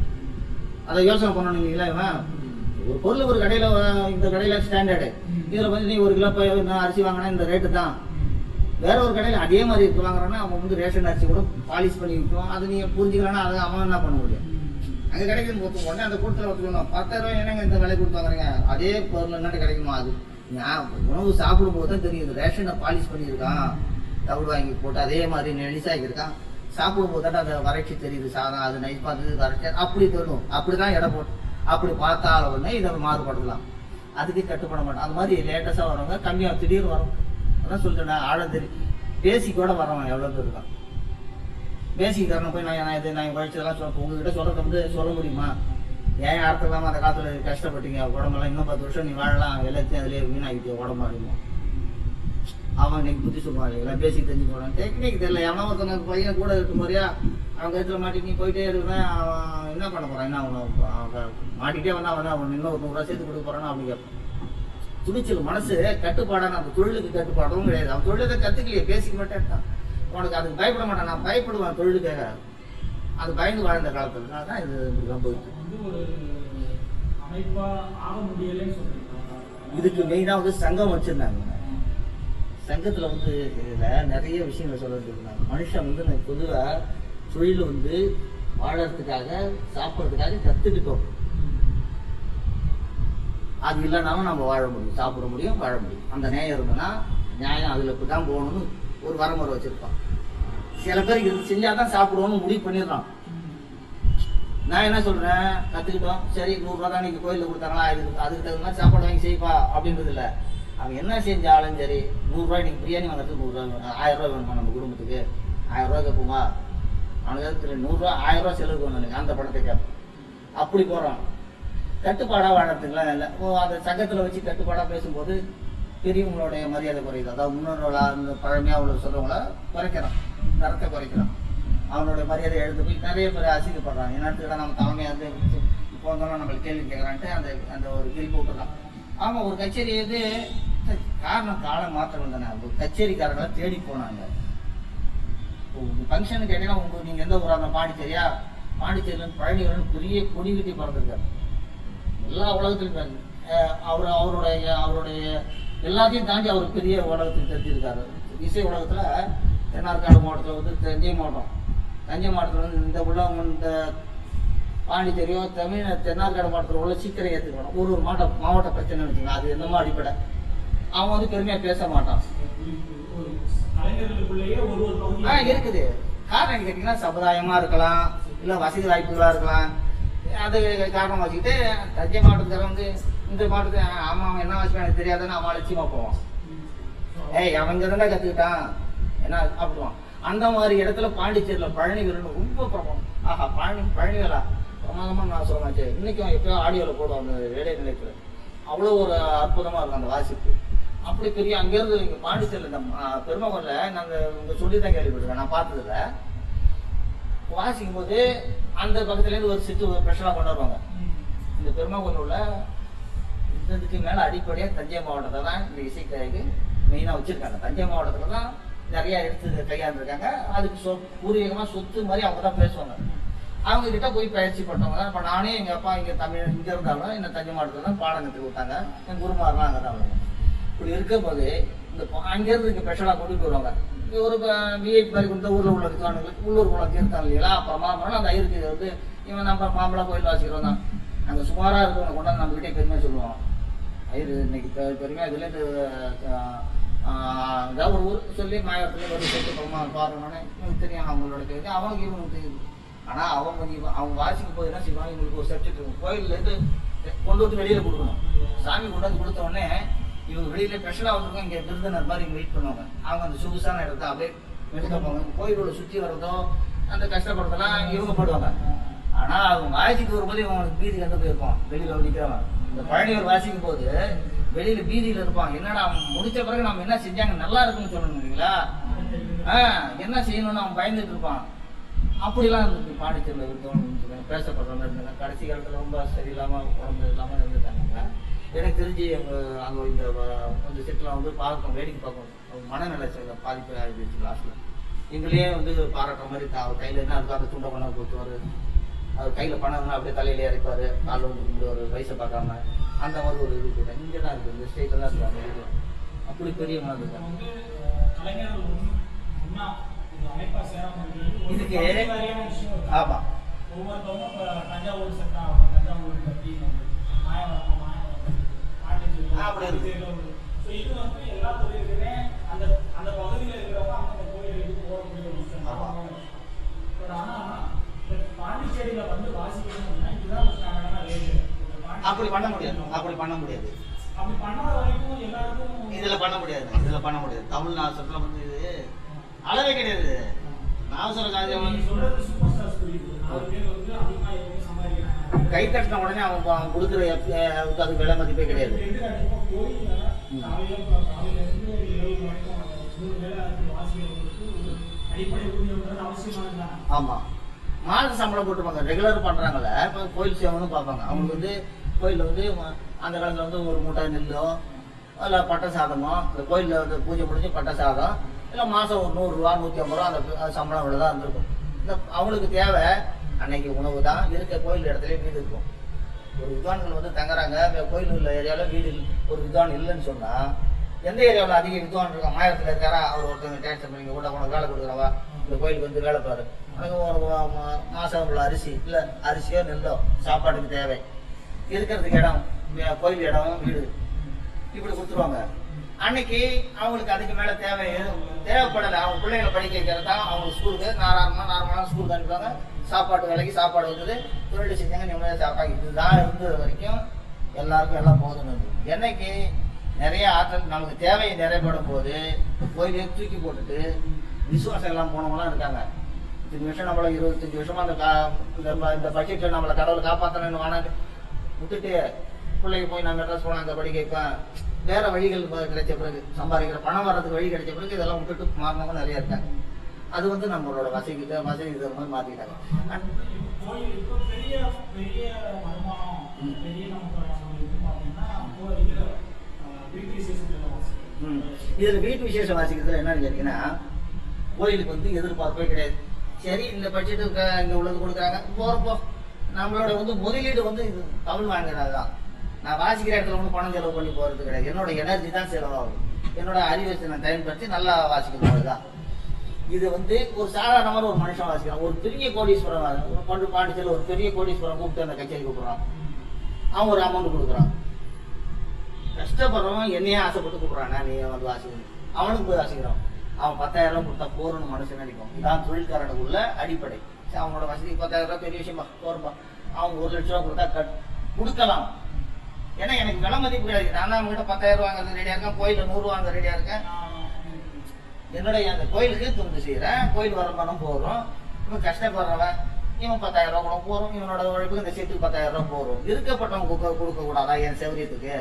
அதை யோசனை பண்ணணும் இல்லைங்களா இவன் ஒரு பொருள் ஒரு கடையில வ- இந்த கடையில ஸ்டாண்டர்டு இதுல வந்து நீ ஒரு கிலோ போய் நான் அரிசி வாங்கினா இந்த ரேட்டு தான் வேற ஒரு கடையில அதே மாதிரி இருக்கு வாங்குறான்னா அவன் வந்து ரேஷன் அரிசி கூட பாலிஷ் பண்ணி விற்கும் அது நீ புரிஞ்சுக்கலன்னா அதை அவன் என்ன பண்ண முடியும் அங்க கிடைக்கும் போது உடனே அந்த கூட்டத்தில் வச்சுக்கணும் பத்தாயிரம் ரூபாய் என்னங்க இந்த விலை கொடுத்து வாங்குறீங்க அதே பொருள் என்னட்டு கிடைக்குமா அது நான் உணவு சாப்பிடும் போது தான் தெரியுது ரேஷனை பாலிஷ் பண்ணியிருக்கான் தவிடு வாங்கி போட்டு அதே மாதிரி நெலிசாக்கி இருக்கான் சாப்பிடும் போது தான் அந்த வறட்சி தெரியுது சாதம் அது நைஸ் பார்த்து வறட்சி அப்படி தோணும் அப்படிதான் எடை போட்டு அப்படி பார்த்தால உடனே இதை மாறுபடலாம் அதுக்கு கட்டுப்பட மாட்டோம் அந்த மாதிரி லேட்டஸ்டாக வரவங்க கம்மியாக திடீர்னு வரும் அதான் சொல்லிட்டேன் ஆழம் தெரியும் பேசிக்கோட வரவன் எவ்வளோ பேர் இருக்கான் பேசிக் காரணம் போய் நான் நான் இது நான் படிச்சதெல்லாம் சொல்ல உங்ககிட்ட சொல்றது வந்து சொல்ல முடியுமா ஏன் யாருக்கு இல்லாமல் அந்த காலத்துல கஷ்டப்பட்டீங்க உடம்பெல்லாம் இன்னும் பத்து வருஷம் நீ வாழலாம் எல்லாத்தையும் அதுலயே வீணாகிட்டு உடம்பு அடிக்கும் அவன் இன்னைக்கு புத்தி சொல்லுவாங்க எல்லாம் பேசி தெரிஞ்சு போறான் டெக்னிக் தெரியல எவனோ ஒருத்தவங்க பையன் கூட இருக்கும் மாதிரியா அவன் கழுத்துல மாட்டி நீ போயிட்டே இருந்தேன் அவன் என்ன பண்ண போறான் என்ன அவன் அவன் மாட்டிட்டே வந்தா அவன் அவன் இன்னும் ஒரு நூறுரூவா சேர்த்து கொடுக்க போறான்னு அப்படி கேட்பான் துணிச்சல் மனசு கட்டுப்பாடான அந்த தொழிலுக்கு கட்டுப்பாடும் கிடையாது அவன் தொழிலை கத்துக்கலையே பேசிக்க மாட்டேன் இருக்கான். உனக்கு அதுக்கு பயப்பட மாட்டான் நான் பயப்படுவேன் தொழிலுக்காக அது பயந்து வாழ்ந்த காலத்துல தான் இது இப்படி சம்பவிச்சு வந்து ஒரு அமைப்பா ஆக முடியலைன்னு சொல்றீங்க இதுக்கு மெயினா வந்து சங்கம் வச்சிருந்தாங்க சங்கத்துல வந்து இதுல நிறைய விஷயங்கள் சொல்லிருந்தாங்க மனுஷன் வந்து நான் பொதுவா தொழில் வந்து வாழறதுக்காக சாப்பிட்றதுக்காக கத்துக்கிட்டோம் அது இல்லைனாலும் நம்ம வாழ முடியும் சாப்பிட முடியும் வாழ முடியும் அந்த நேயம் இருந்ததுன்னா நியாயம் அதுல தான் போகணும்னு ஒரு வரமுறை வச்சிருப்பான் சில பேர் இது செஞ்சாதான் சாப்பிடுவோம்னு முடிவு பண்ணிடுறான் நான் என்ன சொல்றேன் கத்துக்கிட்டோம் சரி நூறு ரூபா தான் நீங்க கோயில்ல கொடுத்தாங்களா இதுக்கு அதுக்கு தகுந்த மாதிரி சாப்பாடு வாங்கி செய்ப்பா அப்படின்றது இல்ல அவன் என்ன செஞ்சாலும் சரி நூறு ரூபாய் நீங்க பிரியாணி வாங்குறதுக்கு நூறு ரூபாய் வேணும். ஆயிரம் ரூபாய் வேணுமா நம்ம குடும்பத்துக்கு ஆயிரம் ரூபாய் கேட்போமா அவனுக்கு அதுக்கு நூறு ரூபாய் ஆயிரம் ரூபாய் செலவுக்கு வேணும் எனக்கு அந்த பணத்தை கேட்பேன் அப்படி போறான் கட்டுப்பாடா வாழறதுக்குலாம் இல்லை ஓ அந்த சங்கத்துல வச்சு கட்டுப்பாடா பேசும்போது பெரியவங்களுடைய மரியாதை குறையுது அதாவது முன்னோர்களா இந்த பழமையா உள்ள சொல்றவங்கள குறைக்கிறான் தரத்தை குறைக்கிறான் அவனுடைய மரியாதை எழுந்து போய் நிறைய பேர் அசிங்கப்படுறாங்க என்னத்துக்கு நம்ம தலைமையா வந்து இப்போ வந்தாலும் நம்மளுக்கு கேள்வி கேட்கறான்ட்டு அந்த அந்த ஒரு கேள்வி விட்டுறான் ஆமா ஒரு கச்சேரி இது காரணம் காலம் மாற்றம் தானே ஒரு கச்சேரிக்காரங்களை தேடி போனாங்க ஃபங்க்ஷனுக்கு கேட்டீங்கன்னா உங்க நீங்க எந்த ஊரா இருந்தா பாண்டிச்சேரியா பாண்டிச்சேரியில பழனிவரன் பெரிய கொடி கட்டி பிறந்திருக்காரு எல்லா உலகத்திலும் பாருங்க. அஹ் அவர் அவருடைய அவருடைய எல்லாத்தையும் தாண்டி அவர் பெரிய உலகத்துக்கு தெரிஞ்சிருக்காரு இசை உலகத்துல தென்னார்காடு மாவட்டத்தில் வந்து தஞ்சை மாவட்டம் தஞ்சை மாவட்டத்தில் வந்து இந்த உள்ளவங்க இந்த பாண்டிச்சேரியோ தமிழ் தென்னார்காடு மாவட்டத்தில் உள்ள சீக்கிரம் ஏற்றுக்கணும் ஒரு ஒரு மாவட்ட மாவட்ட பிரச்சனை வச்சுக்கலாம் அது என்னமோ அடிப்படை அவன் வந்து பெருமையாக பேச மாட்டான் ஒரு கலைஞர்களுக்குள்ளேயே ஒரு ஒரு பகுதி ஆ இருக்குது காரணம் என்ன கேட்டீங்கன்னா சமுதாயமா இருக்கலாம் இல்ல வசதி வாய்ப்புகளா இருக்கலாம் அது காரணம் வச்சுக்கிட்டு தஞ்சை மாவட்டத்தில் வந்து இந்த மாவட்டத்தை ஆமா அவன் என்ன வச்சுக்கான் எனக்கு தெரியாதுன்னு அவன் அலட்சியமா போவான் ஏய் அவங்க தானே கத்துக்கிட்டான் என்ன அப்படிவான் அந்த மாதிரி இடத்துல பாண்டிச்சேரியில பழனி வீரன் ரொம்ப பிரபலம் ஆஹா பழனி பழனி வேலா பிரமாதமா நான் சொல்லுவாச்சு இன்னைக்கும் எப்பயோ ஆடியோல போடுவோம் அந்த வேலை நிலையத்துல அவ்வளோ ஒரு அற்புதமா இருக்கும் அந்த வாசிப்பு அப்படி பெரிய அங்கேருந்து இங்க பாண்டிச்சேரியில் இந்த பெருமகன்ல நாங்கள் உங்க சொல்லி தான் கேள்விப்பட்டிருக்கேன் நான் பார்த்ததில்ல வாசிக்கும் போது அந்த பக்கத்துலேருந்து ஒரு சிட்டு ஸ்பெஷலாக கொண்டாடுவாங்க இந்த பெருமகனூர்ல இதுக்கு மேல அடிப்படையா தஞ்சை மாவட்டத்தை தான் இந்த இசைக்கலைக்கு மெயினா வச்சிருக்காங்க தஞ்சை மாவட்டத்துல தான் நிறைய எடுத்து கையாண்டுருக்காங்க அதுக்கு சொ பூர்வீகமா சொத்து மாதிரி அவங்க தான் பேசுவாங்க அவங்க கிட்ட போய் பயிற்சி பட்டவங்க தான் இப்போ நானே எங்க அப்பா இங்க தமிழ் இங்க இருந்தாலும் இந்த தஞ்சை மாவட்டத்துல தான் பாடம் கற்றுக் கொடுத்தாங்க என் குருமாரெலாம் அங்கே தான் வருவாங்க. இப்படி இருக்கும்போது இந்த பா- அங்கேருந்து இங்கே ஸ்பெஷலாக கொண்டுட்டு வருவாங்க இங்க ஒரு விஐபி மாதிரி இந்த ஊரில் உள்ள இருக்கானுங்களுக்கு உள்ளூர் குளம் தீர்த்தான் இல்லையா அப்புறமா அப்புறம் அந்த ஐயருக்கு வந்து இவன் நம்ம மாம்பழம் கோயில் வாசிக்கிறோம் தான் நாங்கள் சுமாராக இருக்கவங்க கொண்டாந்து நம்ம கிட்டே பெருமையாக சொல்லுவோம் ஐயர் இன்னைக்கு பெ- பெருமையாக இதுலேருந்து ஏதாவது ஒரு ஊர் சொல்லி மாயத்தில் ஒரு சேர்த்து போமா பாருங்கன்னு இவனுக்கு தெரியும் அவங்களோட கேள்வி அவனுக்கு இவனுக்கு தெரியுது ஆனால் அவங்க இவன் அவங்க வாசிக்கும் போது என்ன செய்வாங்க இவங்களுக்கு ஒரு சப்ஜெக்ட் இருக்கும் கோயில்லேருந்து கொண்டு வந்து வெளியில் கொடுக்கணும் சாமி கொண்டு வந்து கொடுத்த உடனே இவங்க வெளியில ஸ்பெஷலாக வந்திருக்கோம் இங்கே விருந்தினர் மாதிரி இங்கே வெயிட் பண்ணுவாங்க அவங்க அந்த சொகுசான இடத்த அப்படியே எடுக்க போவாங்க கோயிலோட சுற்றி வர்றதோ அந்த கஷ்டப்படுறதெல்லாம் இவங்க போடுவாங்க ஆனா அவங்க வாசிக்கு வரும்போது இவங்களுக்கு பீதி கண்டு போயிருப்பான் வெளியில நிற்கிறவன் இந்த பழனியூர் வாசிக்கும் போது வெளியில பீதியில இருப்பான் என்னடா அவன் முடிச்ச பிறகு நம்ம என்ன செஞ்சாங்க நல்லா இருக்குன்னு சொல்லணும் இல்லைங்களா ஆஹ் என்ன செய்யணும்னு அவன் பயந்துட்டு இருப்பான் அப்படிலாம் இருந்துச்சு பாண்டிச்சேரியில் இருந்தவங்க பேசப்படுறவங்க இருந்தாங்க கடைசி காலத்தில் ரொம்ப சரியில்லாம உடம்பு இல்லாமல் இருந்துட்டாங்க எனக்கு தெரிஞ்சு எங்க அங்கே இந்த வ- இந்த செட்டில் வந்து பார்க்கணும் வேடிக்கை பார்க்கணும் அவங்க மனநல சில பாதிப்பு ஆகிடுச்சு லாஸ்ட்டில் எங்களையே வந்து பாராட்டுற மாதிரி தா- அவர் கையில் என்ன இருக்கோ அதை துண்டை கொண்டாந்து கொடுத்துவாரு அவர் கையில் பணம் இருந்தா அப்படியே தலையிலே இறக்குவாரு காலில் வந்து கும்பிடுவாரு வயசை பார்க்காம அந்த மாதிரி ஒரு இது கூட இங்கே தான் இருக்குது இந்த ஸ்டேட்டில் தான் இருக்காங்க இது அப்படி பெரியவங்க இப்ப இருக்காங்க வந்து அஹ், கலைஞர்கள் ஒண்ணு- ஒண்ணா ஒரு அமைப்பா சேராம இருக்கிறது ஒரு இதுக்கு- பகுதி வாரியான விஷயம் இருக்கு. ஆமா ஒவ்வொருத்தவங்க இப்ப தஞ்சாவூர் செட்டா அவங்க தஞ்சாவூர் பத்தி மாயவரம் மாயவரம் பாண்டிச்சேரி ஆ, அப்படி இருக்கு. பாண்டிச்சேரியில ஸோ இது வந்து எல்லா தொழிலுக்குமே அந்த அந்த பகுதியில் இருக்கிறவங்க அந்த கோயிலுக்கு போகக்கூடிய ஒரு விஷயம் ஆமா. பட் ஆனா இந்த பாண்டிச்சேரியில வந்து வாசிக்கணும் அப்படின்னா இதுதான் ஒரு ஸ்டாண்டர்டான ரேட்டு அப்படி பண்ண முடியாது அப்படி பண்ண முடியாது அப்படி பண்ணாத வரைக்கும் எல்லாருக்கும் இதுல பண்ண முடியாது இதுல பண்ண முடியாது தமிழ் நாசத்துல வந்து இது அளவே கிடையாது நாசர காரியம் நீங்க சொல்றது சூப்பர் ஸ்டார்ஸ் புரியுது நாலு பேர் வந்து அதிகமா எப்பவுமே சம்பாதிக்கிறாங்க கை தட்டின உடனே அவன் அவன் கொடுக்குற எப்- அதுக்கு அது விலை மதிப்பே கிடையாது எடுத்துக்காட்டு கோயில்ல ம். காலையில காலையில இருந்து இரவு வரைக்கும் மூணு வேளை வந்து வாசிக்கிறவங்களுக்கு ஒரு அடிப்படை ஊதியம்ன்றது அவசியமானதுதான் ஆமா மாத சம்பளம் போட்டுப்பாங்க ரெகுலர் பண்றாங்கல்ல இப்போ கோயில் சேவனும் பார்ப்பாங்க அவங்களுக்கு வந்து கோயில்ல வந்து ம- அந்த காலத்துல வந்து ஒரு மூட்டை நெல்லோ இல்லை பட்டை சாதமோ இந்த கோயிலில் வந்து பூஜை முடிஞ்சு பட்டை சாதம் இல்லை மாதம் ஒரு நூறுரூவா நூற்றி ஐம்பது ரூபா அந்த அந்த சம்பளம் இவ்வளோ தான் இருந்திருக்கும் இந்த அவங்களுக்கு தேவை அன்னைக்கு உணவு தான் இருக்க கோயில் இடத்துல வீடு இருக்கும் ஒரு வித்வான்கள் வந்து தங்குறாங்க வே- கோயில் உள்ள ஏரியாவில் வீடு இல்ல- ஒரு வித்வான் இல்லைன்னு சொன்னா எந்த ஏரியாவில் அதிக வித்வான் இருக்கா மாயத்தில் இருக்காரா அவர் ஒருத்தவங்க டேக்ஸ் பண்ணி கூட உனக்கு வேலை கொடுக்குறவா இந்த கோயிலுக்கு வந்து வேலை பாரு உனக்கு ஒரு மா- மா- மாசம் உள்ள அரிசி இல்லை அரிசியோ நெல்லோ சாப்பாட்டுக்கு தேவை இருக்கிறதுக்கு இடம் வே- கோயில் இடம் வீடு இப்படி கொடுத்துருவாங்க அன்னைக்கு அவங்களுக்கு அதுக்கு மேல தேவை எதுவும் தேவைப்படலை அவங்க பிள்ளைங்களை படிக்க வைக்கிறது தான் அவங்க ஸ்கூலுக்கு நாராயணமா நார்மலான ஸ்கூலுக்கு அனுப்புவாங்க சாப்பாட்டு வேலைக்கு சாப்பாடு வந்தது தொழில் செஞ்சாங்க நிம்மதியாக சாப்பாடு இதுதான் இருந்தது வரைக்கும் எல்லாருக்கும் எல்லாம் போதும்னு இருந்தது. என்னைக்கு நிறைய ஆற்றல் நமக்கு தேவை நிறைவேறும் போது கோயிலே தூக்கி போட்டுட்டு விசுவாசம் எல்லாம் போனவங்களாம் இருக்காங்க இத்தனை வருஷம் நம்மள இருபத்தஞ்சு வருஷமா அந்த கா- இந்த ப- இந்த பட்ஜெட்ல நம்மளை கடவுளை காப்பாற்றணும்னு வானாட்டு விட்டுட்டு பிள்ளைக்கு போய் நான் மெட்ராஸ் போனா அங்க படிக்க வைப்பேன் வேற வழிகள் ப- கிடைச்ச பிறகு சம்பாதிக்கிற பணம் வர்றதுக்கு வழி கிடைச்ச பிறகு இதெல்லாம் விட்டுட்டு மாறினவங்க நிறைய இருக்காங்க அது வந்து நம்மளோட வசதிக்கு வசதி இது மாதிரி மாத்திக்கிட்டாங்க அண்ட் கோயில் இப்போ பெரிய பெரிய வருமானம் ம். பெரிய நமக்கு இது பார்த்தீங்கன்னா இப்போ இருக்கிற வீட்டு விசேஷத்துல ம். இதுல வீட்டு விசேஷம் வாசிக்கிறதுல என்னன்னு கேட்டீங்கன்னா கோயிலுக்கு வந்து எதிர்பார்ப்பே கிடையாது சரி இந்த பட்ஜெட்டுக்கு இங்க உள்ளது கொடுக்குறாங்க போறப்போ நம்மளோட வந்து முதலீடு வந்து இது தமிழ் வாங்குறது தான் நான் வாசிக்கிற இடத்துல ஒன்றும் பணம் செலவு பண்ணி போறது கிடையாது என்னோட எனர்ஜி தான் செலவாகும் என்னோட அறிவை நான் பயன்படுத்தி நல்லா வாசிக்கணும் அதுதான் இது வந்து ஒரு சாதாரணமான ஒரு மனுஷன் வாசிக்கிறான் ஒரு பெரிய கோடீஸ்வரன் வா- ஒரு பண்டு பாண்டிச்சேரியில் ஒரு பெரிய கோடீஸ்வரன் கூப்பிட்டு அந்த கச்சேரி கூப்பிடுறான் அவன் ஒரு அமௌண்ட் கொடுக்குறான் கஷ்டப்படுறவன் என்னையே ஆசைப்பட்டு கூப்பிடுறான் நீ வந்து வாசிக்கணும் அவனுக்கு போய் வாசிக்கிறான் அவன் பத்தாயிரம் ரூபாய் கொடுத்தா போறன்னு மனுஷன் நினைக்கும் இதான் தொழில்காரனுக்கு உள்ள அடிப்படை சரி, அவனோட வசதி பத்தாயிரம் ரூபாய் பெரிய விஷயமா போறப்பா அவன் ஒரு லட்ச ரூபா கொடுத்தா கட் கொடுக்கலாம் ஏன்னா எனக்கு விலை மதிப்பு கிடையாது நான் அவங்ககிட்ட பத்தாயிரம் ரூபா வாங்க ரெடியா இருக்கேன் கோயில நூறு ரூபா வாங்க ரெடியா இருக்கேன் என்னுடைய அந்த கோயிலுக்கு துண்டு செய்யறேன் கோயில் வருமானம் போறோம் இவன் கஷ்டப்படுறவன் இவன் பத்தாயிரம் ரூபாய் கூட போறோம் இவனோட உழைப்புக்கு இந்த செட்டுக்கு பத்தாயிரம் ரூபாய் போறோம் இருக்கப்பட்டவன் கொடுக்க கொடுக்க கூடாதா என் சௌரியத்துக்கு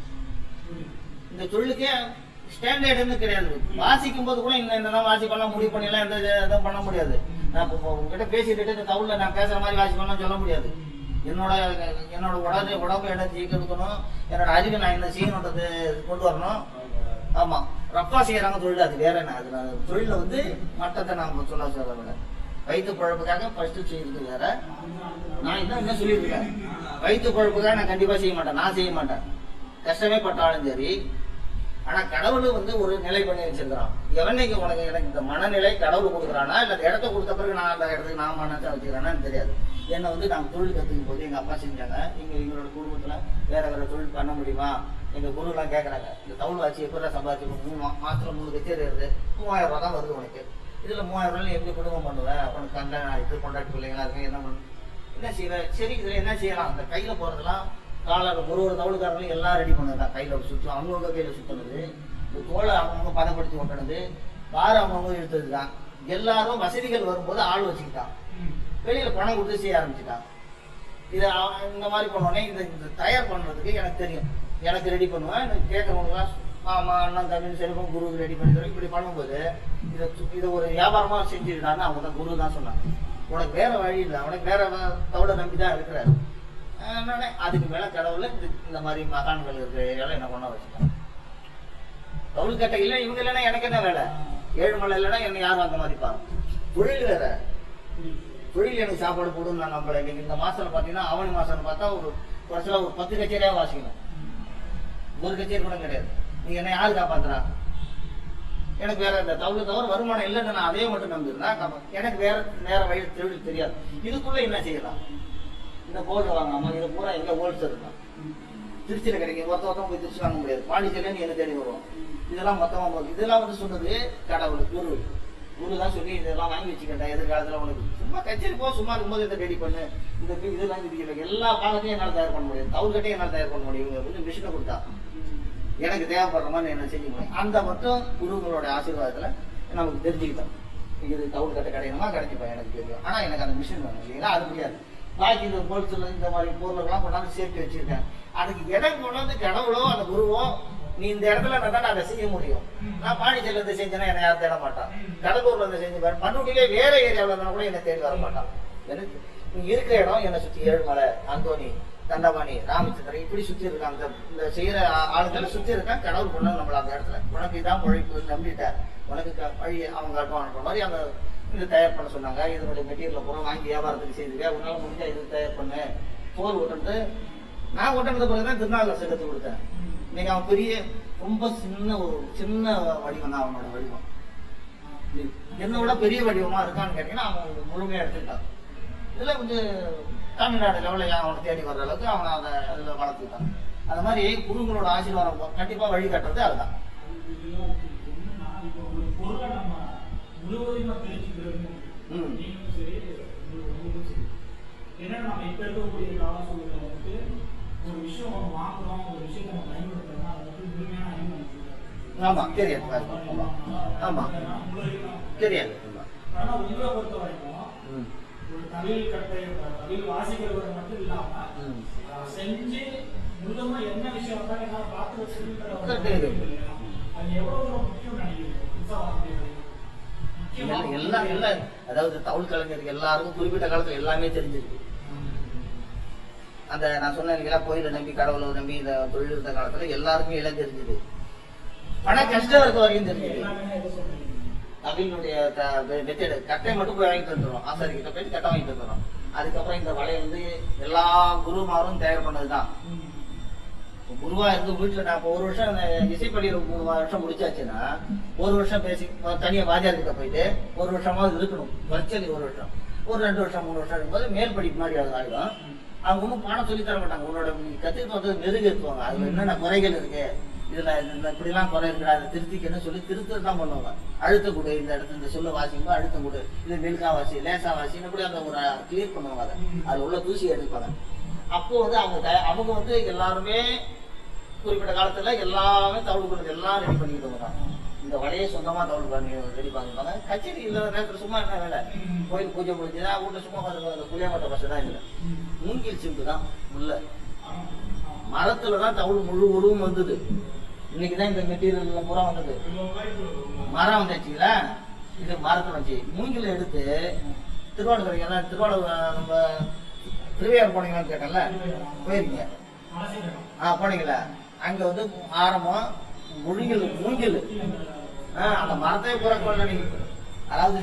இந்த சொல்லுக்கே ஸ்டாண்டர்ட்னு கிடையாது வாசிக்கும் போது கூட இந்த இந்த வாசிப்பெல்லாம் முடிவு பண்ணிலாம் எந்த இது- இதுவும் பண்ண முடியாது நான் இப்போ இப்போ உங்ககிட்ட பேசிட்டு இந்த தவுல நான் பேசுற மாதிரி வாசிப்பெல்லாம் சொல்ல முடியாது என்னோட என்னோட உடம்பு உடம்பு எனர்ஜி கொடுக்கணும் என்னோட அறிவை நான் என்ன செய்யணுன்றது கொண்டு வரணும் ஆமா ரப்பா செய்யறாங்க தொழில் அது வேற என்ன அது நான் தொழில வந்து மட்டத்தை நாம சொல்ல சொல்ல விட வயிற்று பழப்புக்காக ஃபர்ஸ்ட் செய்யறது வேற நான் இன்னும் என்ன சொல்லியிருக்கேன் வயிற்று பழப்புக்காக நான் கண்டிப்பா செய்ய மாட்டேன் நான் செய்ய மாட்டேன் கஷ்டமே பட்டாலும் சரி ஆனா கடவுள் வந்து ஒரு நிலை பண்ணி வச்சிருக்கிறான் எவனைக்கு உனக்கு எனக்கு இந்த மனநிலை கடவுள் கொடுக்குறானா இல்ல இந்த இடத்த கொடுத்த பிறகு நான் அந்த இடத்துக்கு நான் மனசை வச்சுக்கிறானான்னு தெரியாது என்னை வந்து நாங்கள் தொழில் கத்துக்கும் போது எங்க அப்பா செஞ்சாங்க எங்க எங்களோட குடும்பத்துல வேற வேற தொழில் பண்ண முடியுமா எங்க குருலாம் கேக்குறாங்க இந்த தவுள் ஆச்சு எப்படி சம்பாதிச்சு மூணு மா- மாசத்துல மூணு கச்சேரி வருது மூவாயிரம் ரூபாய் தான் வருது உனக்கு இதுல மூவாயிரம் ரூபாய் எப்படி குடும்பம் பண்ணுவேன் உனக்கு கண்ட இது கொண்டாட்டி பிள்ளைங்களா இருக்கு என்ன பண்ணு என்ன செய்வேன் சரி இதுல என்ன செய்யலாம் அந்த கையில போறதெல்லாம் காலர் ஒரு ஒரு தவுளுக்காரங்களும் எல்லாம் ரெடி பண்ணதுதான் கையில சுற்றும் அவங்கவுங்க கையில சுத்தினது இந்த தோலை அவங்கவுங்க பதப்படுத்தி ஓட்டுனது பாரு அவங்கவுங்க இழுத்தது தான் எல்லாரும் வசதிகள் வரும்போது ஆள் வச்சுக்கிட்டான் வெளியில பணம் கொடுத்து செய்ய ஆரம்பிச்சுட்டான் இதை அவன் இந்த மாதிரி பண்ணோடனே இந்த இந்த தயார் பண்றதுக்கு எனக்கு தெரியும் எனக்கு ரெடி பண்ணுவேன் எனக்கு கேட்கறவங்களாம் ஆமா அண்ணன் தமிழ் செல்வம் குரு ரெடி பண்ணி தரேன் இப்படி பண்ணும்போது இதை சு- இதை ஒரு வியாபாரமா செஞ்சுக்கிட்டான்னு அவங்க தான் குரு தான் சொன்னாங்க உனக்கு வேற வழி இல்லை உனக்கு வேற வ- தவிட நம்பி தான் இருக்கிறாரு அதனால அதுக்கு மேல கடவுள் இந்த- இந்த மாதிரி மகான்கள் இருக்கிற ஏரியால என்ன பண்ண வச்சுட்டாங்க தவுள் கட்ட இல்லை இவங்க இல்லைன்னா எனக்கு என்ன வேலை ஏழுமலை இல்லைன்னா என்ன யாரும் அந்த மதிப்பாங்க தொழில் வேற தொழில் எனக்கு சாப்பாடு போடும் நான் நம்பல இன்னைக்கு இந்த மாசத்துல பாத்தீங்கன்னா ஆவணி மாசம்னு பார்த்தா ஒரு வருஷத்துல ஒரு பத்து கச்சேரியா வாசிக்கணும் ஒரு கச்சேரி கூட கிடையாது நீங்க என்ன யாரு காப்பாத்துறா எனக்கு வேற இந்த தவிர தவிர வருமானம் இல்லைன்னு நான் அதே மட்டும் நம்பிருந்தா நம்ம- எனக்கு வேற நேர வழி தொழில் தெரியாது இதுக்குள்ள என்ன செய்யலாம் இந்த போர்டு வாங்காம இது பூரா எங்க ஹோல்சேல் இருக்கான் திருச்சியில கிடைக்கும் ஒருத்த ஒருத்தன் போய் திருச்சி வாங்க முடியாது பாண்டிச்சேரியில நீ என்ன தேடி வருவோம் இதெல்லாம் மொத்தமா போகுது இதெல்லாம் வந்து சொன்னது கடவுள் குரு குரு தான் சொல்லி இதெல்லாம் வாங்கி வச்சுக்கிட்டா எதிர்காலத்துல உனக்கு சும்மா கச்சேரி போ சும்மா இருக்கும்போது இதை ரெடி பண்ணு இந்த பி- இதெல்லாம் இது எல்லா பாகத்தையும் என்னால தயார் பண்ண முடியும் தவுள் கட்டையும் என்னால தயார் பண்ண முடியும் இவங்க வந்து மிஷினை கொடுத்தா எனக்கு தேவைப்படுற மாதிரி என்ன செஞ்சு முடியும் அந்த மட்டும் குருங்களோட ஆசீர்வாதத்துல நமக்கு தெரிஞ்சுக்கிட்டோம் இது தவுள் கட்டை கிடைக்கணுமா கிடைச்சிப்பா எனக்கு தெரியும் ஆனா எனக்கு அந்த மிஷின் வேணும் இல்லைங்களா அது முடியாது பாக்கி இந்த பொருட்கள் இந்த மாதிரி பொருளெல்லாம் கொண்டாந்து சேர்த்து வச்சிருக்கேன் அதுக்கு இடம் கொண்டாந்து கடவுளோ அந்த குருவோ நீ இந்த இடத்துல இருந்தா தான் அதை செய்ய முடியும் நான் பாண்டிச்சேரியில இருந்து செஞ்சேன்னா என்ன யாரும் தேட மாட்டான் கடலூர்ல இருந்து செஞ்சு பாரு பண்ருட்டிலே வேற ஏரியாவில் இருந்தா கூட என்ன தேடி வர மாட்டான் எனக்கு நீ இருக்கிற இடம் என்னை சுத்தி ஏழுமலை அந்தோனி தண்டபாணி ராமச்சந்திரன் இப்படி சுத்தி இருக்காங்க இந்த- இந்த செய்யற ஆ- ஆளுங்களை சுத்தி இருக்கான் கடவுள் கொண்டு வந்து நம்மள அந்த இடத்துல உனக்கு இதான் உழைப்பு நம்பிட்ட உனக்கு க- வழி அவங்க காட்டுவான்ற மாதிரி அந்த இது தயார் பண்ண சொன்னாங்க இதனுடைய மெட்டீரியல் பூரா வாங்கி வியாபாரத்துக்கு செய்துக்க உன்னால முடிஞ்சா இது தயார் பண்ணு போர் ஓட்டுறது நான் ஓட்டுனது பிறகுதான் திருநாளரசு கற்றுக் கொடுத்தேன் இன்னைக்கு அவன் பெரிய ரொம்ப சின்ன ஒரு சின்ன வடிவம் தான் அவனோட வடிவம் என்னை விட பெரிய வடிவமா இருக்கான்னு கேட்டீங்கன்னா அவன் முழுமையா எடுத்துக்கிட்டான் இதுல வந்து தமிழ்நாடு லெவலில் அவனை தேடி வர்ற அளவுக்கு அவனை அதை அதில் வளர்த்துக்கிட்டான் அந்த மாதிரி குருங்களோட ஆசீர்வாதம் கண்டிப்பா வழி காட்டுறது அதுதான் இப்போ ஒரு பொருளை நம்ம முழுவதுமா தெரிஞ்சுக்கிறது ம். நீங்களும் சரி உங்களுக்கும் சரி ஏன்னா நம்ம இப்ப இருக்கக்கூடிய கால சூழ்நிலை வந்துட்டு ஒரு விஷயம் நம்ம வாங்குறோம் ஒரு விஷயத்தை நம்ம பயன்படுத்துறோம்னா அதை வந்து முழுமையான அறிவு நமக்கு இருக்காது. ஆமா தெரியாது ஆமா ஆமா தெரியாது ஆமா. ஆனா உங்களை பொறுத்த வரைக்கும் ம். ஒரு தமிழ் கட்டை தமிழ் வாசிக்கிறவர் மட்டும் இல்லாம ம். அதை செஞ்சு முழுமா என்ன விஷயம் வந்தாலும் என்னால பார்த்து வச்சுக்கிற ஒரு கரெக்ட் இது. அது எவ்வளவு தூரம் முக்கியம் நினைக்கிறீங்க புதுசா வாசிக்கிறது முக்கியமா எல்லாம் எல்லாம் எல்லாம் அதாவது தவுள் கலைஞருக்கு எல்லாருக்கும் குறிப்பிட்ட காலத்துல எல்லாமே தெரிஞ்சிருக்கு அந்த நான் சொன்னேன் இல்லைங்களா கோயிலை நம்பி கடவுளை நம்பி இந்த தொழில் இருந்த காலத்துல எல்லாருக்குமே எல்லாம் தெரிஞ்சுது ஆனா கஷ்டம் இருக்க வரைக்கும் தெரிஞ்சுது எல்லாமே எதை சொல்றீங்க நவீனுடைய மெத்தேடு கட்டை மட்டும் போய் வாங்கிட்டு வந்துடும் ஆசாரி கிட்ட போயிட்டு கட்டை வாங்கிட்டு வந்துடும் அதுக்கப்புறம் இந்த வலையை வந்து எல்லா குருமாரும் தயார் பண்ணதுதான் குருவா இருந்து வீட்டுல நான் இப்போ ஒரு வருஷம் நான் இசைப்பள்ளியில் மூணு வருஷம் முடிச்சாச்சுன்னா ஒரு வருஷம் பேசி தனியா வாத்தியார் கிட்ட போயிட்டு ஒரு வருஷமாவது இருக்கணும் வர்ச்சலி ஒரு வருஷம் ஒரு ரெண்டு வருஷம் மூணு வருஷம் இருக்கும்போது மேல் படிப்பு மாதிரி அது ஆகிடும் அவங்க ஒன்றும் பாடம் சொல்லி தர மாட்டாங்க உன்னோட நீ கத்துக்கிட்டு வந்து மெருகேற்றுவாங்க அதுல என்னென்ன குறைகள் இருக்கு இதுல இந்த இப்படிலாம் குறை இருக்கு அதை திருத்திக்கன்னு சொல்லி திருத்தம் தான் பண்ணுவாங்க அழுத்தம் கொடு இந்த இடத்துல இந்த சொல்ல வாசிக்கும்போது அழுத்தம் கொடு இது மெல்கா வாசி லேசா வாசின்னு இப்படி அந்த ஒரு கிளியர் பண்ணுவாங்க அதை அதுல உள்ள தூசி எடுப்பாங்க அப்போ வந்து அவங்க த- அவங்க வந்து எல்லாருமே குறிப்பிட்ட காலத்துல எல்லாமே தவிடு கொடுத்து எல்லாம் ரெடி பண்ணிக்கிட்டு வராங்க இந்த வலையை சொந்தமா தவிடு பண்ணி ரெடி பண்ணிருப்பாங்க கச்சேரி இல்லாத நேரத்துல சும்மா என்ன வேலை கோயில் பூஜை முடிஞ்சுதா வீட்டுல சும்மா உட்காந்து அந்த புளியாமட்ட பசங்க தான் இல்லை மூங்கில் சிம்பு தான் உள்ள மரத்துல தான் தவிடு முழு உருவம் வந்தது இன்னைக்கு தான் இந்த மெட்டீரியல் பூரா வந்தது மரம் வந்துச்சுங்களா இது மரத்துல வச்சு மூங்கில எடுத்து திருவாரூர் எல்லாம் திருவாரூர் நம்ம திருவையார் போனீங்களான்னு கேட்டேன்ல போயிருக்கீங்க ஆ போனீங்களா அங்க வந்து ஆரம்பம் முழுங்கில் மூங்கில் ஆ, அந்த மரத்தை பூரா கொள்ள நீங்க அதாவது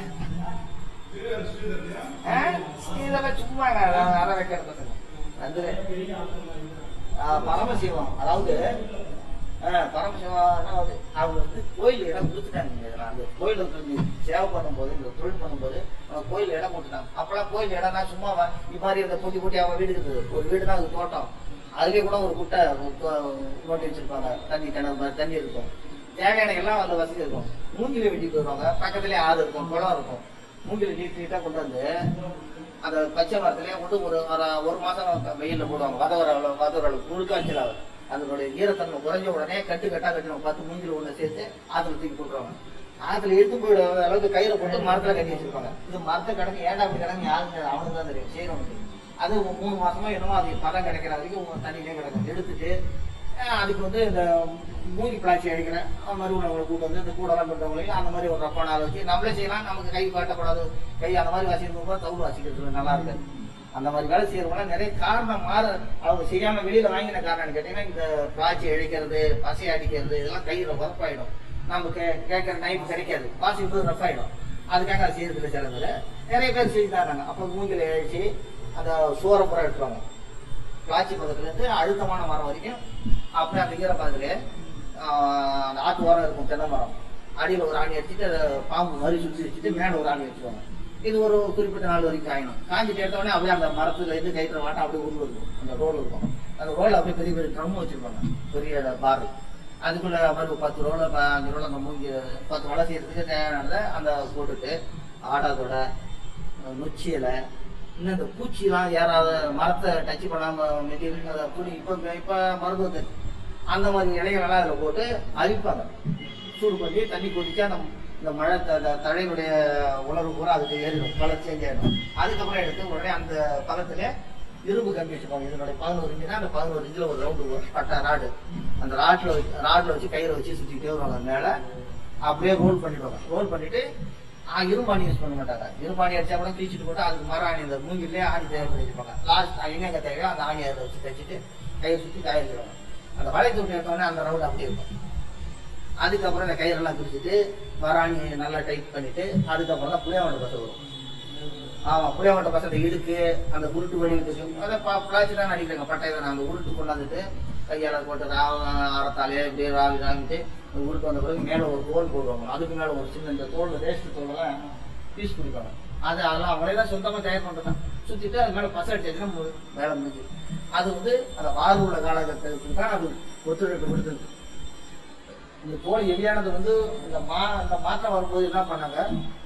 ஆ, இதெல்லாம் சும்மா அரை வைக்கிறது பசங்க வந்து ஆ, பரமசிவம் அதாவது ஆ, பரமசிவம் அதாவது அவங்க வந்து கோயில் இடம் கொடுத்துட்டாங்க இதெல்லாம். அந்த கோயில் வந்து சேவை பண்ணும்போது இந்த தொழில் பண்ணும்போது அவங்க கோயில் இடம் கொடுத்துட்டாங்க அப்பெல்லாம் கோயில் இடம்னா சும்மா வ- இது மாதிரி இந்த பொட்டி பொட்டி அவங்க வீடு இருக்குது ஒரு வீடு தான் அது தோட்டம் அதுலயே கூட ஒரு குட்டை ஒரு தோ- நோட்டி வச்சிருப்பாங்க தண்ணி கிணறு மாதிரி தண்ணி இருக்கும் தேவையான எல்லாம் அந்த வசதி இருக்கும் மூங்கில வெட்டிட்டு வருவாங்க பக்கத்துலயே ஆறு இருக்கும் குளம் இருக்கும் மூங்கில நீட் நீட்டா கொண்டு வந்து அந்த பச்சை மரத்திலேயே கொண்டு ஒரு ஒரு- ஒரு மாசம் வெயில்ல போடுவாங்க வதவர அளவு வதவர அளவு முழுக்காய்ச்சல் ஆகும் அதனுடைய ஈரத்தன்மை குறைஞ்ச உடனே கட்டு கட்டா கட்டணும் பத்து மூங்கில் ஒண்ணு சேர்த்து ஆத்துல தூக்கி போட்டுருவாங்க ஆத்துல எடுத்து போயிட அளவுக்கு கயிறை போட்டு மரத்துல கட்டி வச்சிருப்பாங்க இது மரத்தை கிடக்கு ஏன்டா அப்படி கிடக்கு யாருக்கு அவனுக்கு தான் தெரியும் செய்யறவனுக்கு அது ஒரு மூணு மாசமா என்னமோ அது பதம் கிடைக்கிற வரைக்கும் உங்க தண்ணியிலே கிடக்கும் எடுத்துட்டு அஹ் அதுக்கு வந்து இந்த மூங்கி பிளாச்சி அடிக்கிறேன் அந்த மாதிரி உள்ளவங்களை கூட்டு வந்து இந்த கூடலாம் பண்ணுறவங்களையும் அந்த மாதிரி ஒரு ரப்பான வச்சு நம்மளே செய்யலாம் நமக்கு கை காட்டக்கூடாது கை அந்த மாதிரி வாசிக்கும் போது தவுள் வாசிக்கிறது நல்லா இருக்காது அந்த மாதிரி வேலை செய்யறவங்க நிறைய காரணம் மாற அவங்க செய்யாம வெளியில வாங்கின காரணம் கேட்டீங்கன்னா இந்த பிளாச்சி அடிக்கிறது பசை அடிக்கிறது இதெல்லாம் கையில வரப்பாயிடும் நமக்கு கேட்கற நைப் கிடைக்காது வாசிக்கும் ரஃப் ஆயிடும் அதுக்காக அது செய்யறதுல சில பேர் நிறைய பேர் செஞ்சு தராங்க அப்போ மூங்கில அழிச்சு அந்த சோறை புறம் எடுத்துருவாங்க பிளாச்சி பக்கத்துல இருந்து அழுத்தமான மரம் வரைக்கும் அப்படியே அந்த ஈர பக்கத்துல அந்த ஆத்து ஓரம் இருக்கும் தென்னை மரம் அடியில் ஒரு ஆணி அடிச்சுட்டு அதை பாம்பு மாதிரி சுற்றி வச்சுட்டு மேலே ஒரு ஆணி வச்சுருவாங்க இது ஒரு குறிப்பிட்ட நாள் வரைக்கும் காயணும் காஞ்சிட்டு எடுத்த உடனே அப்படியே அந்த மரத்துல இருந்து கயிற்று வாட்டம் அப்படியே உருள் இருக்கும் அந்த ரோல் இருக்கும் அந்த ரோல் அப்படியே பெரிய பெரிய ட்ரம் வச்சிருப்பாங்க பெரிய பார் அதுக்குள்ள மாதிரி ஒரு பத்து ரோல அஞ்சு ரோல அந்த மூங்கி பத்து வலை செய்யறதுக்கு தேவையானதை அந்த போட்டுட்டு ஆடாதோட நொச்சி இலை இன்னும் இந்த பூச்சிலாம் ஏறாத மரத்தை டச் பண்ணாம மெட்டீரியல் அதை புடி இப்போ இப்போ மருந்து வந்து அந்த மாதிரி இலைகளெல்லாம் அதில் போட்டு அரிப்பாங்க சூடு பண்ணி தண்ணி கொதிச்சு அந்த இந்த மழை த- த- தழையினுடைய உணர்வு பூரா அதுக்கு ஏறிடும் கலர் சேஞ்ச் ஆயிடும் அதுக்கப்புறம் எடுத்து உடனே அந்த பக்கத்துல இரும்பு கம்பி வச்சுப்பாங்க இதனுடைய பதினோரு இன்ச்சுனா அந்த பதினோரு இன்ச்சில் ஒரு ரவுண்டு பட்டா ராடு அந்த ராட்ல வச்சு ராட்ல வச்சு கயிறை வச்சு சுற்றிக்கிட்டே வருவாங்க மேலே அப்படியே ரோல் பண்ணிடுவாங்க ரோல் பண்ணிட்டு ஆ, இரும்பாணி யூஸ் பண்ண மாட்டாங்க இரும்பாணி அடிச்சா கூட கிழிச்சிட்டு போட்டு அதுக்கு மர ஆணி இந்த மூங்கிலே ஆணி தயார் பண்ணி வச்சுப்பாங்க லாஸ்ட் எங்கெங்க தேவையோ அந்த ஆணி அதில் வச்சு தைச்சிட்டு கையை சுற்றி காய வச்சிருவாங்க அந்த வலை தூக்கி எடுத்தோடனே அந்த ரவுண்ட் அப்படியே இருக்கும் அதுக்கப்புறம் இந்த கயிறெல்லாம் பிரிச்சுட்டு வராணி நல்லா டைட் பண்ணிட்டு அதுக்கப்புறம் தான் புளியாவண்ட பசை வரும் ஆமா புளியாவண்ட பசத்தை இடுக்கு அந்த உருட்டு வடிவத்துக்கு அதை பிளாச்சி தான் அடிக்கிறாங்க பட்டை தான் அந்த உருட்டு கொண்டாந்துட்டு கையால போட்டு ராவ அறத்தாலே இப்படியே ராவி ராவிட்டு அந்த உருட்டு வந்த பிறகு மேலே ஒரு தோல் போடுவாங்க அதுக்கு மேலே ஒரு சின்ன இந்த தோல் வேஸ்ட் தோலெல்லாம் பீஸ் பிடிப்பாங்க அது அதெல்லாம் அவங்களே தான் சொந்தமாக தயார் பண்ணுறது தான் சுற்றிட்டு அது மேலே பசை அடிச்சதுன்னா மு- வேலை முடிஞ்சு அது வந்து அந்த வாறு உள்ள காலகட்டத்துக்கு தான் அது ஒத்துழைப்பு கொடுத்துருக்கு இந்த தோல் எலியானது வந்து இந்த மா இந்த மாற்றம் வரும்போது என்ன பண்ணாங்க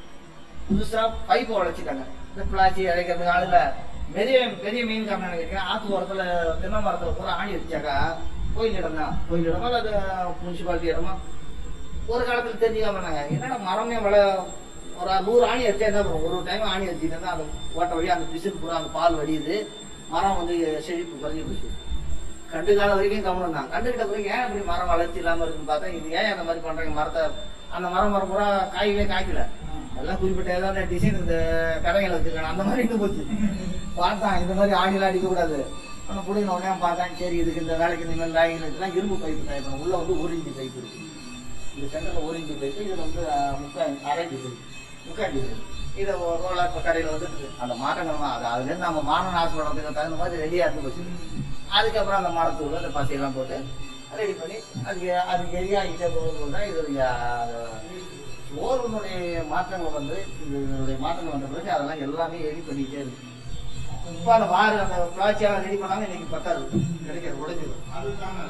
புதுசா பைப்பு வளைச்சிட்டாங்க இந்த பிளாச்சி இழைக்கிறதுக்கு ஆளுல பெரிய பெரிய மீன் காரணம் கேட்டீங்கன்னா ஆத்து ஓரத்துல தென்னை மரத்துல பூரா ஆணி வச்சாக்கா கோயில் இடம் தான் கோயில் இடமா அது முனிசிபாலிட்டி இடமா ஒரு காலத்துல தெரிஞ்சுக்காம இருந்தாங்க என்னடா மரமே வள ஒரு நூறு ஆணி அடிச்சா என்ன பண்ணும் ஒரு டைம் ஆணி அடிச்சுட்டு அந்த ஓட்ட வழி அந்த பிசுக்கு பூரா அந்த பால் வடியுது மரம் வந்து செழிப்பு குறைஞ்சி போச்சு கண்டு காலம் வரைக்கும் கவனம் தான் கண்டுகிட்ட பிறகு ஏன் இப்படி மரம் வளர்ச்சி இல்லாம இருக்குன்னு பார்த்தா இது ஏன் அந்த மாதிரி பண்றாங்க மரத்தை அந்த மரம் மரம் பூரா காய்கவே காய்க்கல எல்லாம் குறிப்பிட்ட ஏதாவது டிசைன் இந்த கடைகளை வச்சிருக்காங்க அந்த மாதிரி இன்னும் போச்சு பார்த்தான் இந்த மாதிரி ஆணிலாம் அடிக்க கூடாது ஆனால் பிடிக்கின உடனே பார்த்தான் சரி இதுக்கு இந்த வேலைக்கு இந்த மாதிரி லாய்கள் வச்சுலாம் இரும்பு பைப்பு தயாரிக்கணும் உள்ள வந்து ஒரு இன்ச்சு பைப்பு இருக்கு இந்த சென்டர்ல ஒரு இன்ச்சு பைப்பு இதுல வந்து அஹ், முக்கா அரை இன்ச்சு பைப்பு முக்கா இன்ச்சு பைப்பு இதை ரோலா இப்போ கடையில் வந்து அந்த மாற்றங்கள் தான் அது அதுலேருந்து நம்ம மாறணும் ஆசைப்படுறதுக்கு தகுந்த மாதிரி ரெடியாக இருந்து போச்சு அதுக்கப்புறம் அந்த மரத்தூள் அந்த பசையெல்லாம் போட்டு ரெடி பண்ணி அதுக்கு அதுக்கு எரியாகிட்டே போகும்போது தான் இதோடைய ஓர்வனுடைய மாற்றங்கள் வந்து இதனுடைய மாற்றங்கள் வந்த பிறகு அதெல்லாம் எல்லாமே ரெடி பண்ணிக்கிட்டே இருக்கு இப்போ அந்த வாரு அந்த பிளாச்சியெல்லாம் ரெடி பண்ணாமல் இன்னைக்கு பத்தாது கிடைக்காது உடைஞ்சிடும் அதுக்கான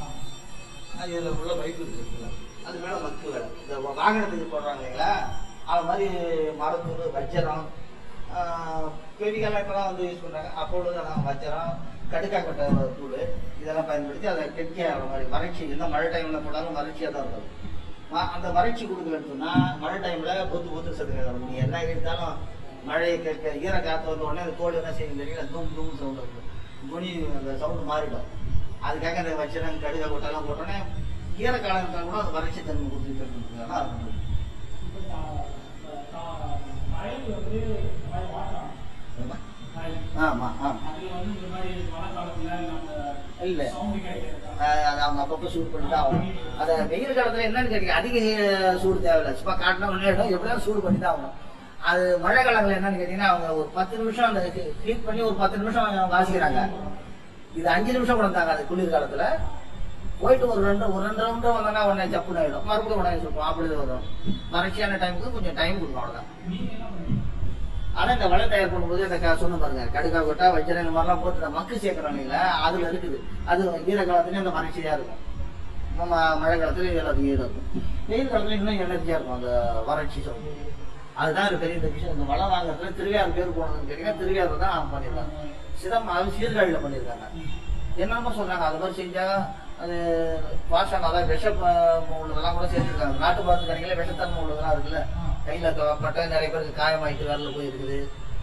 அது இதில் உள்ள பைப் இருக்குல்ல அது மேலே மக்கு வேலை இந்த வாகனத்துக்கு போடுறாங்க இல்லைங்களா அது மாதிரி மரத்தூள் வஜ்ஜரம் பெரிகெல்லாம் இப்போலாம் வந்து யூஸ் பண்ணுறாங்க அப்பொழுது அதான் வஜ்ஜரம் கடுக்காக்கொட்டை தூள் இதெல்லாம் பயன்படுத்தி அதை கெட்டியாக மாதிரி வறட்சி எந்த மழை டைமில் போட்டாலும் வறட்சியாக தான் இருக்கும் ம- அந்த வறட்சி கொடுக்கலன்னு சொன்னால் மழை டைமில் பொத்து பொத்து சதுங்க நீ என்ன எடுத்தாலும் மழை கேட்க ஈர காற்று வந்த உடனே அந்த தோல் என்ன செய்யும் தெரியல தூம் தூம் சவுண்ட் இருக்கும் குனி அந்த சவுண்டு மாறிடும் அதுக்காக அந்த வச்சிடம் கடுகா கொட்டெல்லாம் போட்டோன்னே ஈர காலம் இருந்தால் கூட அது வறட்சி தன்மை கொடுத்துட்டு இருக்கிறதுனால அது பண்ணுது. இப்போ தா- தா- காயில் வந்து இந்த மாதிரி மாற்றாங்க சரிம்மா? காயில் ஆமா ஆமா அதுல வந்து இந்த மாதிரி மழை காலத்துல அந்த இல்ல. சவுண்டு கிடைக்கிறதா அஹ் அது அவங்க அப்பப்போ சூடு பண்ணி தான் ஆகணும் அதை வெயில் காலத்துல என்னன்னு கேட்டீங்க அதிக நீ- சூடு தேவையில்லை சும்மா காட்டினா ஒன்றே இடம் எப்படியாவது சூடு பண்ணி தான் ஆகணும் அது மழை காலங்கள் என்னன்னு கேட்டீங்கன்னா அவங்க ஒரு பத்து நிமிஷம் அந்த ஹீட் பண்ணி ஒரு பத்து நிமிஷம் வாசிக்கிறாங்க இது அஞ்சு நிமிஷம் கூட தாங்க அது குளிர் காலத்துல போயிட்டு ஒரு ரெண்டு ஒரு ரெண்டு ரவுண்டு வந்தோன்னா உடனே சப்புன்னு ஆயிடும் மறுபடியும் உடனே சொல்லுவோம் அப்படி தான் வரும் வறட்சியான டைமுக்கு கொஞ்சம் டைம் கொடுக்கும் அவ்வளோதான் நீங்க என்ன பண்ணுவீங்க ஆனா இந்த வலை தயார் பண்ணும்போது இந்த க- சொன்ன பாருங்க கடுக்கா கொட்டா வஜ்ரம் இந்த மாதிரிலாம் போட்டு இந்த மக்கு சேர்க்கிறோம் இல்லைங்களா அதுல இருக்குது அது ஈர காலத்துலயும் அந்த வறட்சியா இருக்கும் நம்ம மழை காலத்துல இது எல்லாத்துக்கும் ஈரம் இருக்கும் வெயில் காலத்துல இன்னும் எனர்ஜியா இருக்கும் அந்த வறட்சி சவுண்ட் அதுதான் ஒரு பெரிய இந்த விஷயம் இந்த வலை வாங்குறதுல திருவையாறு பேர் போனதுன்னு கேட்டீங்கன்னா திருவையாறு தான் பண்ணியிருக்காங்க சிதம் அது சீர்காழியில பண்ணியிருக்காங்க என்னமோ சொன்னாங்க அது மாதிரி செஞ்சா அது வாஷம் அதாவது விஷ ப- உள்ளதெல்லாம் கூட சேர்த்துருக்காங்க நாட்டு மருந்து கடைகளே விஷத்தன்மை உள்ளதெல்லாம் இருக்குல்ல கையில க- பட்ட நிறைய பேருக்கு காயமாயிட்டு வரல போயிருக்குது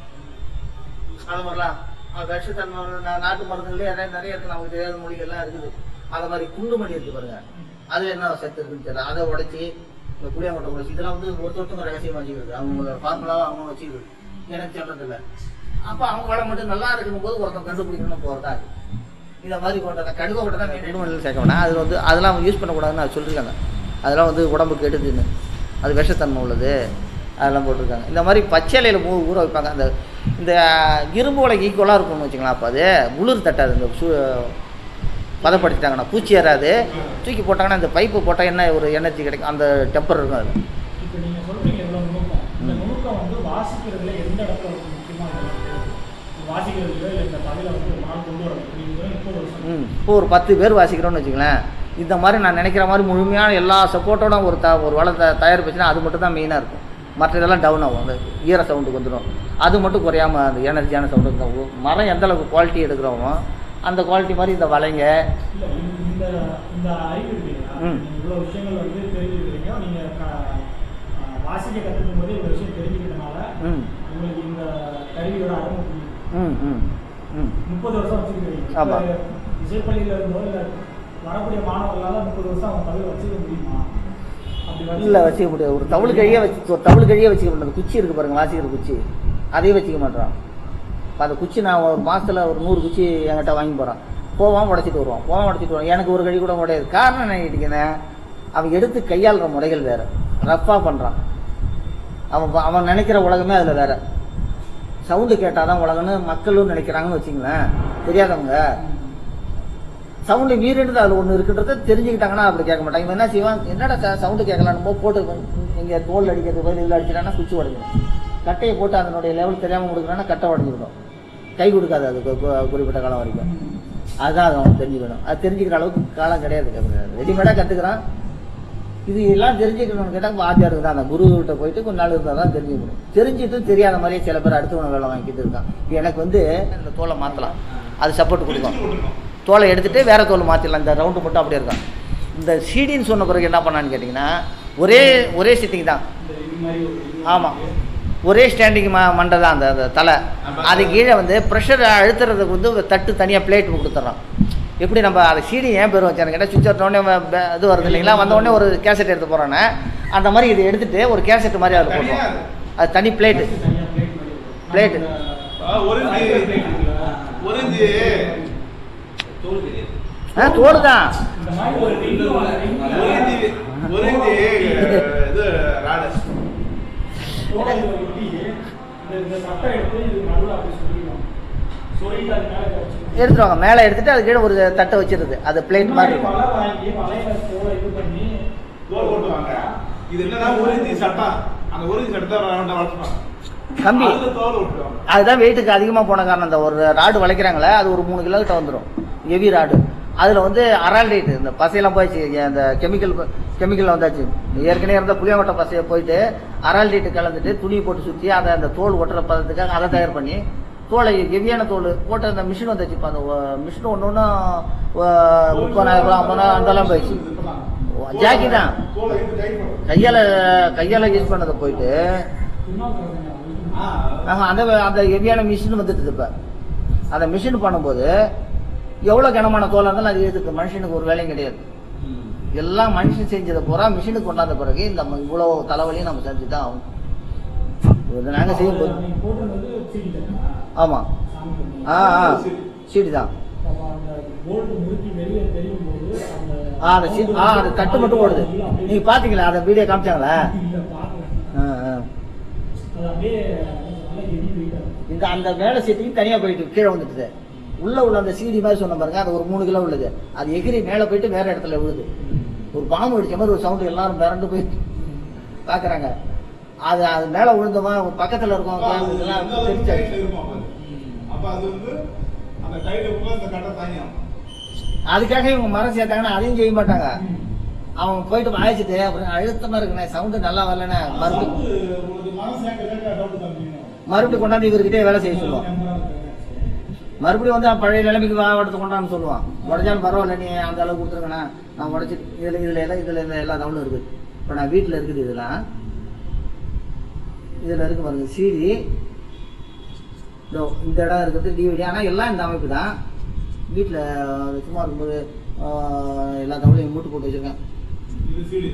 அது மாதிரிலாம் அது விஷத்தன்மை உள்ள நா- நாட்டு மருந்துகளே நிறைய நிறைய இருக்கு நமக்கு தெரியாத மொழிகள்லாம் இருக்குது அது மாதிரி குண்டு மணி இருக்கு பாருங்க அது என்ன சத்து இருக்குன்னு தெரியல அதை உடைச்சி இந்த புளியாங்கொட்டை உடைச்சி இதெல்லாம் வந்து ஒருத்தொருத்தவங்க ரகசியமா வச்சுக்கிறது அவங்க ஃபார்முலாவை அவங்க வச்சுக்கிறது எனக்கு சொல்றது இல்லை அப்போ அவங்க வளம் மட்டும் நல்லா இருக்கும் போது ஒருத்தன் கண்டுபிடிக்கணும்னு போகிறதா இருக்கு இந்த மாதிரி கொண்ட கடுகு கொட்டை தான் ரெண்டு மணியில் சேர்க்க வேணாம் அது வந்து அதெல்லாம் யூஸ் பண்ணக்கூடாதுன்னு அது சொல்லியிருக்காங்க அதெல்லாம் வந்து உடம்பு கெடுதுன்னு அது விஷத்தன்மை உள்ளது அதெல்லாம் போட்டிருக்காங்க இந்த மாதிரி பச்சை இலையில ஊ ஊற வைப்பாங்க அந்த இந்த இரும்பு உலைக்கு ஈக்குவலாக இருக்கும்னு வச்சுக்கலாம் அப்போ அது குளிர் தட்டாது இந்த சு பதப்படுத்திட்டாங்கன்னா பூச்சி ஏறாது தூக்கி போட்டாங்கன்னா இந்த பைப்பு போட்டால் என்ன ஒரு எனர்ஜி கிடைக்கும் அந்த டெம்பர் இருக்கும் அதில் இப்போ நீங்க சொல்றீங்க எவ்வளவு நுணுக்கம் இந்த நுணுக்கம் வந்து வாசிக்கிறதுல எந்த இடத்துல வந்து முக்கியமா இருக்கு வாசிக்கிறதுல இல்ல இந்த தமிழை வந்து ஒரு நாள் கொண்டு வரணும் அப்படிங்கிறது முப்பது வருஷம் ம் இப்போ ஒரு பத்து பேர் வாசிக்கிறோம்னு வச்சுங்களேன் இந்த மாதிரி நான் நினைக்கிற மாதிரி முழுமையான எல்லா சப்போர்ட்டோட ஒரு த ஒரு வள த தயாரிப்புச்சுன்னா அது மட்டும் தான் மெயினாக இருக்கும் மற்ற இதெல்லாம் டவுன் ஆகும் அந்த ஈர சவுண்டுக்கு வந்துடும் அது மட்டும் குறையாம அந்த எனர்ஜியான சவுண்டுக்கு தான் வரும். மரம் எந்த அளவுக்கு குவாலிட்டி எடுக்கிறோமோ அந்த குவாலிட்டி மாதிரி இந்த வலைங்க இல்ல இந்த இந்த அறிவு இருக்கு இல்லையா? ம். நீங்க இவ்வளவு விஷயங்கள் வந்து தெரிஞ்சுக்கிறீங்க நீங்க க- ஆஹ் வாசிக்க கத்துக்கும் போது இவ்வளவு விஷயம் தெரிஞ்சுக்கிட்டனால ம் உங்களுக்கு இந்த கருவியோட அருமை புரியுது. ம் ம் ம் முப்பது வருஷம் வச்சுக்கிறீங்க ஆமா. இப்ப இசைப்பள்ளியில இருக்கும்போது இல்ல வரக்கூடிய மாணவர்களால முப்பது வருஷம் அவங்க தமிழ் வச்சுக்க முடியுமா அப்படி வச்சு- இல்லை வச்சுக்க முடியாது ஒரு தவுள் கழியே வச்சு ஒரு தவுள் கழியே வச்சுக்க முடியாது குச்சி இருக்கு பாருங்க வாசிக்கிற குச்சி அதையும் வச்சுக்க மாட்டோம் இப்போ அந்த குச்சி நான் ஒரு மாசத்துல ஒரு நூறு குச்சி என்கிட்ட வாங்கி போகிறேன் போவான் உடச்சிட்டு வருவான் போவான் உடச்சிட்டு வருவான் எனக்கு ஒரு கழி கூட உடையாது காரணம் என்ன கேட்டீங்கன்னா அவன் எடுத்து கையாளுற முறைகள் வேற ரஃப்பாக பண்ணுறான் அவன் ப- அவன் நினைக்கிற உலகமே அதில் வேற சவுண்டு கேட்டால் தான் உலகம்னு மக்களும் நினைக்கிறாங்கன்னு வச்சுங்களேன் தெரியாதவங்க சவுண்டு மீறினது அதில் ஒன்று இருக்குன்றத தெரிஞ்சுக்கிட்டாங்கன்னா அப்படி கேட்க மாட்டாங்க இவன் என்ன செய்வான் என்னடா சவுண்டு கேட்கலான்னு போ- போட்டு இங்கே தோல் அடிக்கிறது போய் இதில் அடிச்சிட்டான்னா குச்சி உடஞ்சிடும் கட்டையை போட்டு அதனுடைய லெவல் தெரியாமல் கொடுக்குறான்னா கட்டை உடஞ்சிடும் கை கொடுக்காது அது கு- கு- குறிப்பிட்ட காலம் வரைக்கும் அதுதான் அது அவன் தெரிஞ்சுக்கணும் அது தெரிஞ்சுக்கிற அளவுக்கு காலம் கிடையாது ரெடிமேடாக கற்றுக்கிறான் இது எல்லாம் தெரிஞ்சுக்கணும்னு கேட்டால் வாத்தியாருக்கு தான் அந்த குருக்கிட்ட போயிட்டு கொஞ்ச நாள் இருந்தால் தான் தெரிஞ்சுக்கணும் தெரிஞ்சுட்டும் தெரியாத மாதிரியே சில பேர் அடுத்தவன வேலை வாங்கிட்டு இருக்கான் இப்போ எனக்கு வந்து இந்த தோலை மாற்றலாம் அது சப்போர்ட் கொடுக்கும் தோலை எடுத்துட்டு வேற தோல் மாற்றிடலாம் இந்த ரவுண்டு மட்டும் அப்படியே இருக்கும் இந்த சீடின்னு சொன்ன பிறகு என்ன பண்ணான்னு கேட்டிங்கன்னா ஒரே ஒரே சிட்டிங் தான் இந்த இது மாதிரி ஒரு இது ஆமாம் ஒரே ஸ்டாண்டிங் ம மண்டை தான் அந்த அந்த தலை அது கீழே வந்து ப்ரெஷர் அழுத்துறதுக்கு வந்து ஒரு தட்டு தனியாக பிளேட் கொடுத்துட்றோம் எப்படி நம்ம அதை சீடி ஏன் பேர் வச்சான்னு கேட்டால் சுவிட்ச் உடனே வ- வ- இது வருது இல்லைங்களா வந்த உடனே ஒரு கேசட் எடுத்து போகிறோன்னே அந்த மாதிரி இதை எடுத்துட்டு ஒரு கேசட் மாதிரி அதில் போடுறோம் அது தனி பிளேட்டு தனியா plate மாதிரி இருக்கும். Plate. நம்ம ஆ, ஒரு இந்த இது- fiber plate இருக்குல்ல, ஒரிஞ்சு ஆ தோடு தான் இந்த மாதிரி ஒரு ring ல ஒரு ring ல ஒரிஞ்சு ஒரிஞ்சு இது ராடு தோலை இதுல ஒட்டி, இந்த- இந்த சட்டை எடுத்து இது நடுவுல அப்படி சொல்லிடுவாங்க. சொல்லிட்டு அது மேல இதை வச்சுக்கணும். எடுத்துருவாங்க மேலே எடுத்துட்டு அது கீழே ஒரு தட்டை வச்சிருது அது பிளேட் மாதிரி முன்னாடி இருக்கும் வலை வாங்கி வலையில தோலை இது பண்ணி தோல் போட்டுவாங்க இது என்னன்னா ஒரு இன்ச்சு சட்டா அந்த ஒரு இன்ச்சு சட்டை ரவுண்டா வளர்த்துப்பாங்க கம்பி அதுல தோல் விட்டுருவாங்க அதுதான் வெயிட்டுக்கு அதிகமாக போன காரணம் இந்த ஒரு ராடு வளைக்கிறாங்களே அது ஒரு மூணு கிலோ கிட்ட வந்துடும் ஹெவி ராடு அதில் வந்து அரால்டேட் இந்த பசையெல்லாம் போயிடுச்சு அந்த கெமிக்கல் கெமிக்கல் வந்தாச்சு ஏற்கனவே இருந்த புளியங்கொட்டை பசையை போயிட்டு அரால்டேட்டு கலந்துட்டு துணி போட்டு சுற்றி அதை அந்த தோல் ஒட்டுற பதத்துக்காக அதை தயார் பண்ணி தோலை ஹெவியான தோல் போட்டு அந்த மிஷின் வந்துச்சு இப்போ அந்த மிஷின் ஒன்று ஒன்றும் முப்பதாயிரம் ரூபா ஐம்பதாயிரம் அந்தெல்லாம் போயிடுச்சு ஜாக்கி தான் தோலை எடுத்து டைட் பண்ணுறது கையால் கையால் யூஸ் பண்ணதை போயிட்டு ஆஹா, அந்த அந்த ஹெவியான மிஷின் வந்துட்டு இப்போ அந்த மிஷின் பண்ணும்போது எவ்வளோ கனமான தோலாக இருந்தாலும் அது எதுக்கு மனுஷனுக்கு ஒரு வேலையும் கிடையாது எல்லாம் மனுஷன் செஞ்சதை பூரா மிஷினுக்கு கொண்டாந்த பிறகு இந்த ம- இவ்வளோ தலைவலியும் நம்ம செஞ்சு தான் ஆகும் இது நாங்கள் செய்யும்போது நீங்க போட்டுருந்தது சீடி தானா? ஆமாம் சாமி ஆ ஆ சீடி தான் அப்ப அந்த போல்ட் முறுக்கி வெளியே தெரியும் போது அந்த ஆ அந்த சீ ஆ அந்த தட்டு மட்டும் ஓடுது நீங்கள் பார்த்தீங்களா அந்த வீடியோ காமிச்சாங்களா இல்ல பாக்கல ஆ ஆ அது அப்படியே நல்லா ஹெவி வெயிட்டா இந்த அந்த மேலே சீட்டுக்கு தனியாக போயிட்டு கீழே வந்துட்டுது உள்ள உள்ள அந்த சீடி மாதிரி சொன்ன பாருங்க அது ஒரு மூணு கிலோ உள்ளது அது எகிரி மேலே போயிட்டு வேற இடத்துல விழுது ஒரு பாம்பு அடிச்ச மாதிரி ஒரு சவுண்டு எல்லாரும் மிரண்டு போய் பார்க்குறாங்க அது அது மேலே விழுந்தவங்க பக்கத்தில் இருக்கவங்க இதெல்லாம் தெரிஞ்சாச்சு அப்ப அது வந்து அந்த டைட்டுக்குள்ள இந்த கட்டை தாங்கிடும் அதுக்காக இவங்க மரம் சேர்த்தாங்கன்னா அதையும் செய்ய மாட்டாங்க அவங்க போயிட்டு வாய்ச்சிட்டு அப்புறம் அழுத்தமா இருக்குண்ணே சவுண்டு நல்லா வரலண்ணே மறுபடியும் உங்களுக்கு மனம் சேர்க்க சேர்க்க டவுட் தம்பிங்க மறுபடியும் கொண்டாந்து இவர்கிட்டே வேலை செய்ய சொல்லுவோம் மறுபடியும் வந்து அவன் பழைய நிலைமைக்கு வா எடுத்து கொண்டான்னு சொல்லுவான் உடச்சாலும் பரவாயில்ல நீ அந்த அளவுக்கு கொடுத்துருங்கண்ணா நான் உடச்சி இதில் இதில் எல்லாம் இதில் இந்த எல்லா தவளும் இருக்குது இப்போ நான் வீட்டில் இருக்குது இதெல்லாம் இதில் இருக்கு பாருங்க சிடி இதோ இந்த இடம் இருக்குது டிவிடி ஆனால் எல்லாம் இந்த அமைப்பு தான் வீட்டில் சும்மா இருக்கும்போது ஆஹ், எல்லா தவளையும் மூட்டு போட்டு வச்சுருக்கேன் இது சீடி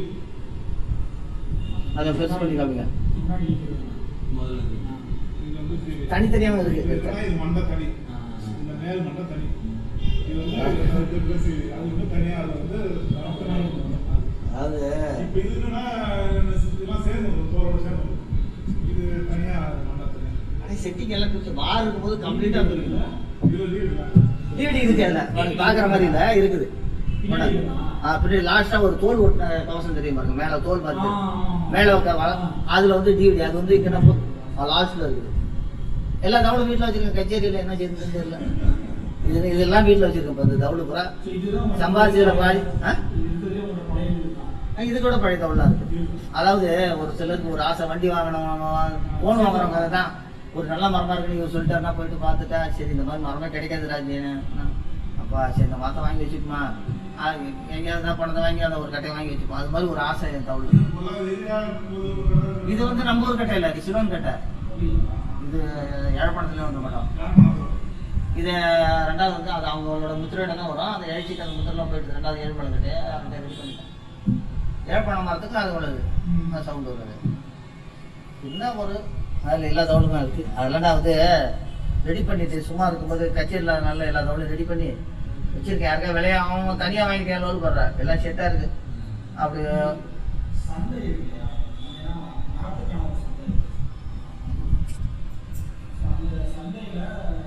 அதை பெருசு பண்ணி காமிங்க முன்னாடி நிக்கிறது. இது வந்து சீடி தனித்தனியாகவும் இது இருக்குது இருக்குன்னா இது மண்டை தனி இந்த மேல் மண்டை தனி இது வந்து இது வந்து சீடி அது வந்து தனியா அது வந்து தனித்தனியா இருக்கும். அதாவது இப்ப இது என்னன்னா இதெல்லாம் சேர்ந்து வரும், தோலோட சேர்ந்து வரும். இது தனியா மண்டை தனியா அடே செட்டிங் எல்லாம் பிரிச்சு வார் இருக்கும்போது கம்ப்ளீட்டாக இருக்குது இது லீடு இல்லை. டிவிடி இருக்கு அதுல உனக்கு பாக்குற மாதிரி இல்ல இருக்குது பின்னாடி இருக்கா? ஆ, பின்னாடி லாஸ்டா ஒரு தோல் ஒட்டின கவசம் தெரியும் பாருங்க மேல தோல் மாதிரி ஆ, ஆ, ஆ. மேல உட்கா வள- அதுல வந்து டிவிடி அது வந்து இங்க நம்ம லாஸ்ட்ல இருக்குது எல்லா தவளும் வீட்டுல வச்சிருக்கேன் கச்சேரியில என்ன செய்யுதுன்னு தெரியல இது இதெல்லாம் வீட்டுல வச்சிருக்கேன் இப்ப இந்த தவளு பூரா So இதுதான் உங்க- சம்பாதிச்சதுல பாதி ஆ? இது இருக்கிறதுலே உங்களோட பழைய இதுதான். ஆ, இது கூட பழைய தவளா இருக்கு அதாவது ஒரு சிலருக்கு ஒரு ஆசை வண்டி வாங்கணும் போன் வாங்குறவங்க தான் ஒரு நல்ல மரமா இருக்கு இவர் சொல்லிட்டாருன்னா போயிட்டு பார்த்துட்டா சரி இந்த மாதிரி மரமே கிடைக்காது ராஜேன்னு அப்பா சரி இந்த மரத்தை வாங்கி வச்சுக்குமா ஆ, எங்கேயாவது தான் பணத்தை வாங்கி அதை ஒரு கட்டையை வாங்கி வச்சுப்போம் அது மாதிரி ஒரு ஆசை என் தவளு இப்பெல்லாம் இது ஏரியா இருக்கும்போது இது வந்து நம்ம ஊர் கட்டை இல்லை இது சிவன் கட்டை இது யாழ்ப்பாணத்துல வந்து மேடம் கிராமம் இது ரெண்டாவது வந்து அது அவங்களோட முத்திரையில தான் வரும் அந்த எழுச்சிக்கு அந்த முத்திரெல்லாம் போயிட்டு ரெண்டாவது ஏழ்பழம் கட்டு அந்த ரெடி பண்ணிட்டேன் ஏழ்பழம் மரத்துக்கு அது உள்ளது ம். சவுண்ட் வருது என்ன ஒரு அதில் எல்லா தவளுமே இருக்கு அதெல்லாம் நான் வந்து ரெடி பண்ணிட்டு சும்மா இருக்கும்போது கச்சேரியில் நல்ல எல்லா தவளையும் ரெடி பண்ணி வச்சிருக்கேன் யாருக்கா விலையா அவங்க தனியாக வாங்கிக்க லோல் படுறேன் எல்லாம் செட்டாக இருக்கு அப்படி சந்தை இருக்கு இல்லையா? ஏன்னா நாட்டுக்கான ஒரு சந்தை. அந்த சந்தையில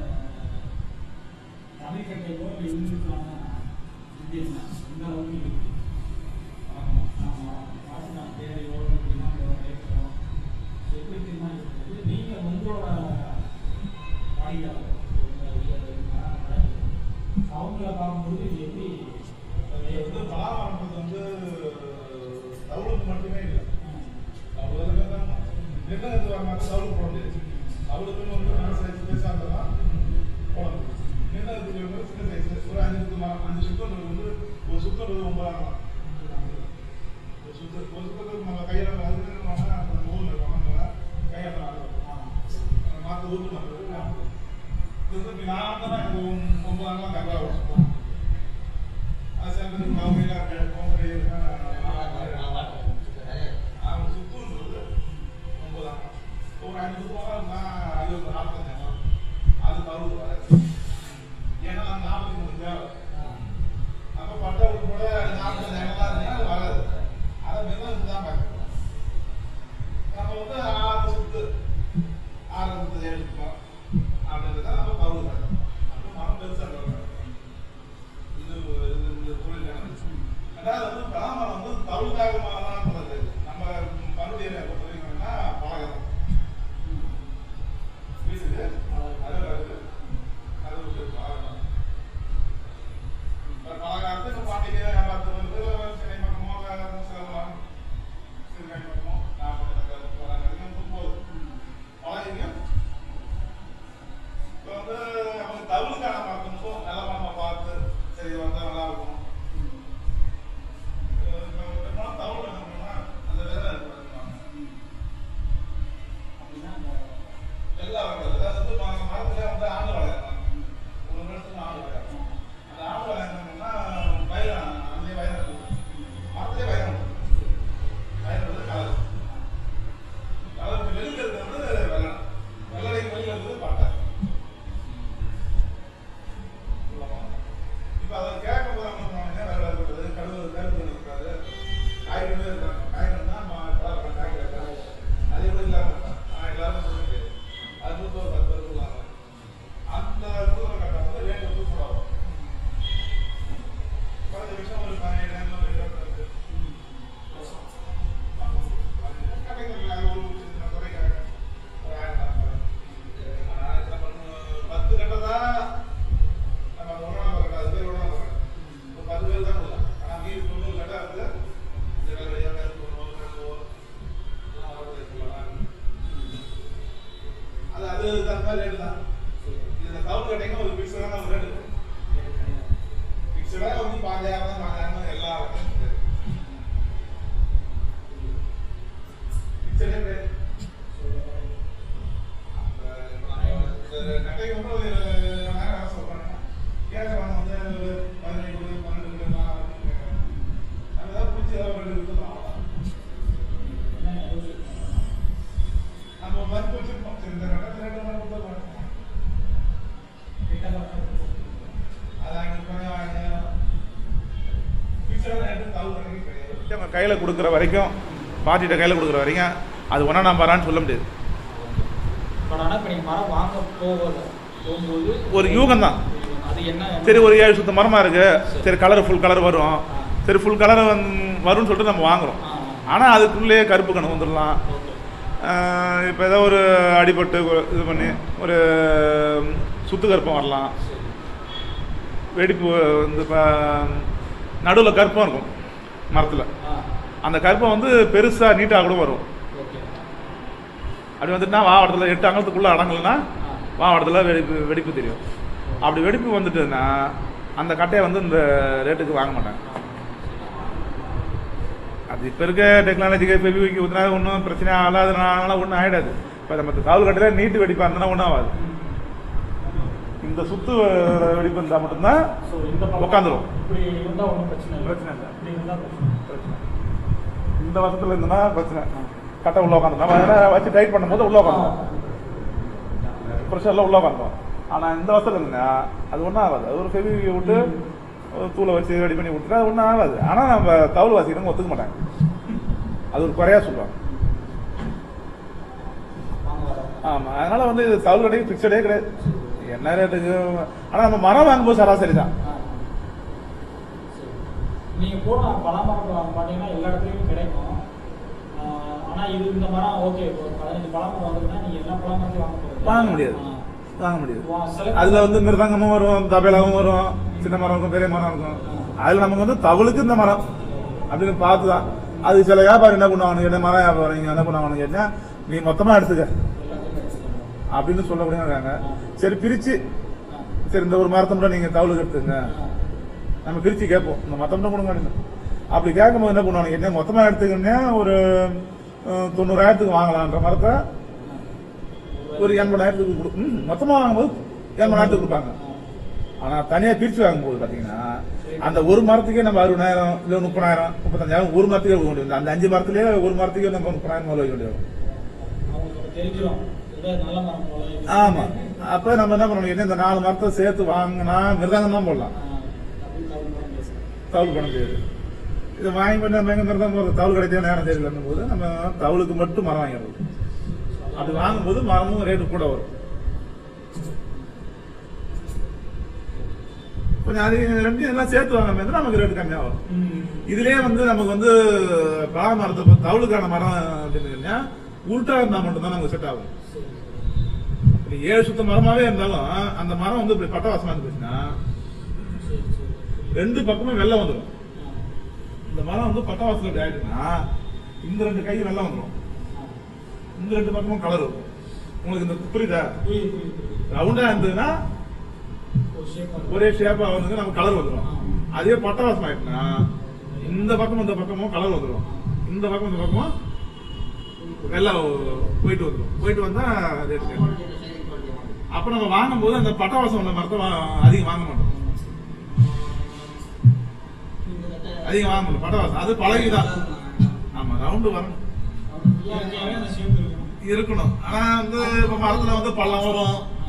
தமிழ்கட்டையோ இல்லை இவங்களுக்கான இது என்ன? இந்த அளவுக்கு இருக்கு. ஆமா, ஆமா. ராசினார் தேவையோ, இப்படின்னா எவ்வளோ கேட்கிறோம். எப்படி தெரியுமா இருக்குது? நீங்க உங்களோட வாடிக்கையாளர், உங்க இதுல இருக்கா, அவங்கள பார்க்கும்போது இது எப்படி இது வந்து பலாமரம்ன்றது வந்து தவுளுக்கு மட்டுமே இல்லை தவுளுக்கு தான் நிர்ணயத்து வரமாக்க தவுளுக்கு போட முடியாது தவுளுக்குன்னு வந்து நல்ல சைஸ் பெருசாக இருந்தால் தான் போட முடியும் நிர்ணயத்துக்கு வந்து சின்ன சைஸ் ஒரு அஞ்சு சுத்து மரம் அஞ்சு சுத்தம் வந்து ஒரு சுத்தம் வந்து ஒன்பதாகலாம் ஒரு சுத்து ஒரு சுத்தத்துக்கு நம்ம கையில் அதுக்கு நம்ம அந்த நூல் இருக்கணும் கையில் மாற்ற ஊற்று பண்ணுறது திருப்பி நான் தான் எனக்கு ஒன்பதாங்கலாம் கரெக்டாக வச்சுப்போம் அது சேர்ந்து கவுனியில் அவன் சுத்தம்ன்றது ஒன்பதாம் ஒரு அஞ்சு சுத்தம் நான் இருபது நாற்பத்தஞ்சு அது தவிர்த்து வராது ஏன்னா நான் நாற்பத்தி மூணு தேவை அப்போ பட்டை விட்டு கூட நாற்பத்தஞ்சு எல்லாம் இருந்தீங்கன்னா அது வராது அதை மிகவும் தான் பார்க்கணும் நம்ம வந்து ஆறு சுத்து ஆறு சுத்து எடுத்துக்கோம் அப்படின்றது தான் நம்ம பருவம் பார்க்கணும் ரெண்டாவது வந்து பலாமரம் வந்து தவுளுக்காக மரம் தான் நம்ம மறுபடியும் என்ன பொறுத்த வரைக்கும் என்னன்னா பழகம் வீட்டுக்கு அது வருது அது விட்டு பழகம் இப்போ பழகாலத்துக்கு பாண்டிகை வியாபாரத்துக்கு வந்து சென்னை பக்கமோ சேலம் சிறுகை பக்கமோ நாற்பது பழங்கிறது போகுது பழகிங்க இப்போ வந்து நமக்கு தவுளுக்கான மரத்துக்கும் நல்ல மரமா பார்த்து சரி வந்தா நல்லா இருக்கும் இப்போ தவுள் என்ன பண்ணுவோம்னா அந்த விதை இருக்கு பாத்தீங்களா? அப்படின்னா அந்த வெள்ளை வளர்க்குறது அதாவது வந்து ம- மரத்துல வந்து ஆண்டு வளர்க்கலாம் ஒரு வருஷத்துக்கு ஆண்டு வளர்க்கலாம் அந்த ஆண்டு வளர்க்கணும்னா வயல் அதுலேயே வயல் இருக்கும் மரத்துலேயே வயல் இருக்கும் வயல் வந்து கலர் கலருக்கு வெளியில் இருக்கிறது வந்து வெள்ளை வெள்ளடைக்கு வெளியில் இருக்கிறது பட்டை இப்போ அதை கேட்கும் போது அவங்க சொன்னாங்க வெள்ளை இருக்கிறது கடுகு கருப்பு இருக்காது காய்கறி இருக்காங்க காய்கறி தான் கலர் காய்கறி இருக்காது அது கூட இல்லாமல் இருக்காங்க ஆனால் எல்லாரும் சொல்லுங்க அது வந்து ஒரு பத்து பேர் சொல்லுவாங்க அந்த தூரம் கட்ட வந்து ரேட் வந்து கூட வரும் குறைஞ்சபட்சம் ஒரு பதினேழு ஒரு இருபத்தி பத்து கட்டை தான் நம்ம அந்த ஒன்றாம் பக்கம் அது பேர் ஒன்றாம் பக்கம் ஒரு பத்து பேர் தான் கொடுக்கலாம் ஆனால் மீதி தொண்ணூறு கட்டை வந்து இந்த வேலை ஏழு தொண்ணூறு ரெண்டு அது அது தகுந்த மாதிரி ரேட்டு தான் இந்த கவுண்ட் கட்டிங்க ஒரு பிக்சடான ஒரு ரேட்டு பிக்சடாக வந்து பாஞ்சாயிரம் தான் பாஞ்சாயிரம் எல்லா வகையும் பிக்சடே ரேட் நட்டைக்கு வந்து ஒரு இருபதாயிரம் காசு சொல்றாங்க கேட்கறவங்க வந்து ஒரு பதினேழு கோடி, பன்னெண்டு கோடி, நாலு கோடி கேட்கறாங்க. நம்ம ஏதாவது பிடிச்சி ஏதாவது ஒரு ரெண்டு கொடுத்துடலாம் அவ்வளவுதான். என்ன negotiate பண்ணலாம்? நம்ம மதிப்பு வச்சிருப்போம் சரி இந்த கட்டத்தில் ரெண்டு மணி கொடுத்துடலாம் கிட்ட பக்கம் அது அங்கே கொஞ்சம் பிக்சடான ரேட்டு தவுள் கணக்கு கிடையாது கையில் கொடுக்குற வரைக்கும் பார்ட்டிகிட்ட கையில் கொடுக்குற வரைக்கும் அது ஒன்றா நான் பரான்னு சொல்ல முடியாது பட் ஆனா இப்ப நீங்க மரம் வாங்க போகல போகும்போது ஒரு யூகம் தான் அது என்ன சரி ஒரு ஏழு சுத்த மரமா இருக்கு சரி கலர் ஃபுல் கலர் வரும் சரி ஃபுல் கலர் வரும்னு சொல்லிட்டு நம்ம வாங்குறோம் ஆ, ஆனால் அதுக்குள்ளேயே கருப்பு கணக்கு வந்துடலாம் ஓகே இப்போ ஏதோ ஒரு அடிபட்டு ஒரு இது பண்ணி ஒரு சுத்து கருப்பம் வரலாம் சரி வெடிப்பு வந்து இப்போ நடுவில் கருப்பம் இருக்கும் மரத்தில் ஆ அந்த கருப்பம் வந்து பெருசாக நீட்டாக கூட வரும் ஓகே அப்படி வந்துட்டுனா வாவடத்தில் எட்டு அங்கலத்துக்குள்ளே அடங்கலைன்னா ஆ வாவடத்தில் வெடிப்பு வெடிப்பு தெரியும் அப்படி வெடிப்பு வந்துட்டுன்னா அந்த கட்டையை வந்து இந்த ரேட்டுக்கு வாங்க மாட்டாங்க அது இப்போ இருக்க டெக்னாலஜிக்கு இப்போ விவிக்கு ஊற்றினா ஒன்றும் பிரச்சனை ஆகாதனால ஒன்றும் ஆகிடாது இப்போ நம்ம காவல் கட்டையில் நீட்டு வெடிப்பாக இருந்தனா ஒன்றும் ஆகாது இந்த சுத்து வெடிப்பு இருந்தால் மட்டும்தான் ஸோ இந்த பக்கம் உட்காந்துரும். இப்படி இருந்தா ஒன்றும் பிரச்சனை இல்லை பிரச்சனை இல்லை. இப்படி இருந்தா பிரச்சனை பிரச்சனை இந்த வருஷத்துல இருந்தனா பிரச்சனை கட்டை உள்ள உட்காந்து நம்ம அதெல்லாம் வச்சு டைட் பண்ணும்போது உள்ள உட்காந்துரும் ப்ரெஷரில் உள்ள உட்காந்துரும் ஆனால் இந்த வருஷத்துல இருந்தேன்னா அது ஒன்றும் ஆகாது அது ஒரு ஃபெவி விட்டு ஒரு தூளை வச்சு ரெடி பண்ணி விட்டுட்டா அது ஒன்றும் ஆகாது ஆனால் நம்ம தவுள் வாசிக்கிறவங்க ஒத்துக்க மாட்டாங்க அது ஒரு குறையா சொல்லுவாங்க வாங்க வரோம் ஆமாம் அதனால வந்து இது தவுள் கடைக்கு ஃபிக்ஸடே கிடையாது என்ன ரேட்டுக்கு ஆனால் நம்ம மரம் வாங்கும்போது சராசரி தான் ஆ. சரி. நீங்க போன பலாமரம் வாங்க மாட்டீங்கன்னா எல்லா இடத்துலயும் கிடைக்கும் ஆ, ஆனா இது இந்த மரம் ஓகே இப்போ ஒரு பதினஞ்சு பலாமரம் வாங்குதுன்னா நீங்க எல்லா பலாமரத்தையும் வாங்க போறது வாங்க முடியாது ஆ. வாங்க முடியாது வா- select அதுல வந்து மிருதங்கமும் வரும் தபேலாவும் வரும் சின்ன மரம் இருக்கும் பெரிய மரம் இருக்கும் அதுல நமக்கு வந்து தவளுக்கு இந்த மரம் அப்படின்னு பார்த்து தான் அது சில வியாபாரம் என்ன பண்ணுவாங்க என்ன மரம் வியாபாரம் என்ன பண்ணுவாங்க கேட்டா நீ மொத்தமா எடுத்துக்க எல்லாத்தையும் எடுத்துக்கலாம். அப்படின்னு சொல்லக்கூடிய இருக்காங்க சரி பிரிச்சு ஆ. சரி இந்த ஒரு மரத்தை மட்டும் நீங்க தவளுக்கு எடுத்துங்க ஆ. நம்ம பிரிச்சு கேட்போம் இந்த மொத்தம் மட்டும் கொடுங்க அப்படின்னு அப்படி கேட்கும்போது என்ன பண்ணுவாங்க என்ன மொத்தமா எடுத்துக்கிட்டே ஒரு அஹ், தொண்ணூறாயிரத்துக்கு வாங்கலான்ற மரத்தை ஒரு எண்பதாயிரத்துக்கு கொடு ம், மொத்தமா வாங்கும்போது எண்பதாயிரத்துக்கு கொடுப்பாங்க ஆனா தனியா பிரிச்சு வாங்கும்போது பாத்தீங்கன்னா அந்த ஒரு மரத்துக்கே நம்ம அறுபதாயிரம் இல்ல முப்பதாயிரம் முப்பத்தஞ்சாயிரம் ஒரு மரத்துக்கே கொடுக்க முடியும் அந்த அஞ்சு மரத்துலயே ஒரு மரத்துக்கே நம்ம முப்பதாயிரம் மேல வைக்க முடியும் அவங்களுக்கு தெரிஞ்சிடும் இது நல்ல மரம் போல இது. ஆமா அப்ப நம்ம என்ன பண்ணணும் என்ன இந்த நாலு மரத்தை சேர்த்து வாங்கினா மிருதங்கம் தான் போடலாம் ஆ. அப்படின்னு தவறு பண்ண பேசுறேன். தவுள் பண்ண முடியாது இதை வாங்கி பண்ணி நம்ம எங்க மிருதம் போறது தவுள் கிடைச்சா நேரம் தெரியலன்னும் போது நம்ம தவுளுக்கு மட்டும் மரம் வாங்கிடுறது அது வாங்கும்போது மரமும் ரேட்டு கூட வரும் கொஞ்சம் அதிகம் ரெண்டு எல்லாம் சேர்த்து வாங்க மாதிரி நமக்கு ரேட்டு கம்மியாக வரும் ம். இதுலயே வந்து நமக்கு வந்து பலா மரத்தை இப்ப தவுளுக்கான மரம் அப்படின்னு உள்டா இருந்தா மட்டும்தான் நமக்கு செட் ஆகும் சரி. இப்ப ஏழு சுத்த மரமாவே இருந்தாலும் அந்த மரம் வந்து இப்படி பட்டவாசமா இருந்துச்சுன்னா சரி, சரி. ரெண்டு பக்கமும் வெள்ளம் வந்துடும் ஆ. இந்த மரம் வந்து பட்டவாசல் இப்படி ஆயிடுச்சுன்னா இந்த ரெண்டு கை வெள்ளம் வந்துடும் ஆ. இந்த ரெண்டு பக்கமும் கலர் இருக்கும் உங்களுக்கு இந்த புரியுதா புரியுது, புரியுது, புரியுது. ரவுண்டா இருந்ததுன்னா ஒரு shape ஆ இருக்கும். ஒரே ஷேப்பா வந்து நமக்கு கலர் வந்துடும் அதே பட்டவாசம் ஆயிட்டுனா இந்த பக்கம் இந்த பக்கமும் கலர் வந்துடும் இந்த பக்கம் இந்த பக்கமும் வெள்ளம் போயிட்டு வந்துடும் போயிட்டு வந்தா ரேட் கேட்கும் குவாலிட்டியில சைடு குவாலிட்டி வாங்க. அப்ப நம்ம வாங்கும்போது அந்த பட்டவாசம் உள்ள மரத்தை வா- அதிகம் வாங்க மாட்டோம் இந்த கட்டை- அதிகம் வாங்க மாட்டோம் பட்டவாசம் அது பழகிதான் ஆமா ரவுண்டு வரணும் இயற்கையாவே அந்த shape இருக்கணும். இருக்கணும் ஆனா வந்து இப்ப மரத்துல வந்து பள்ளம் வரும் ஆ.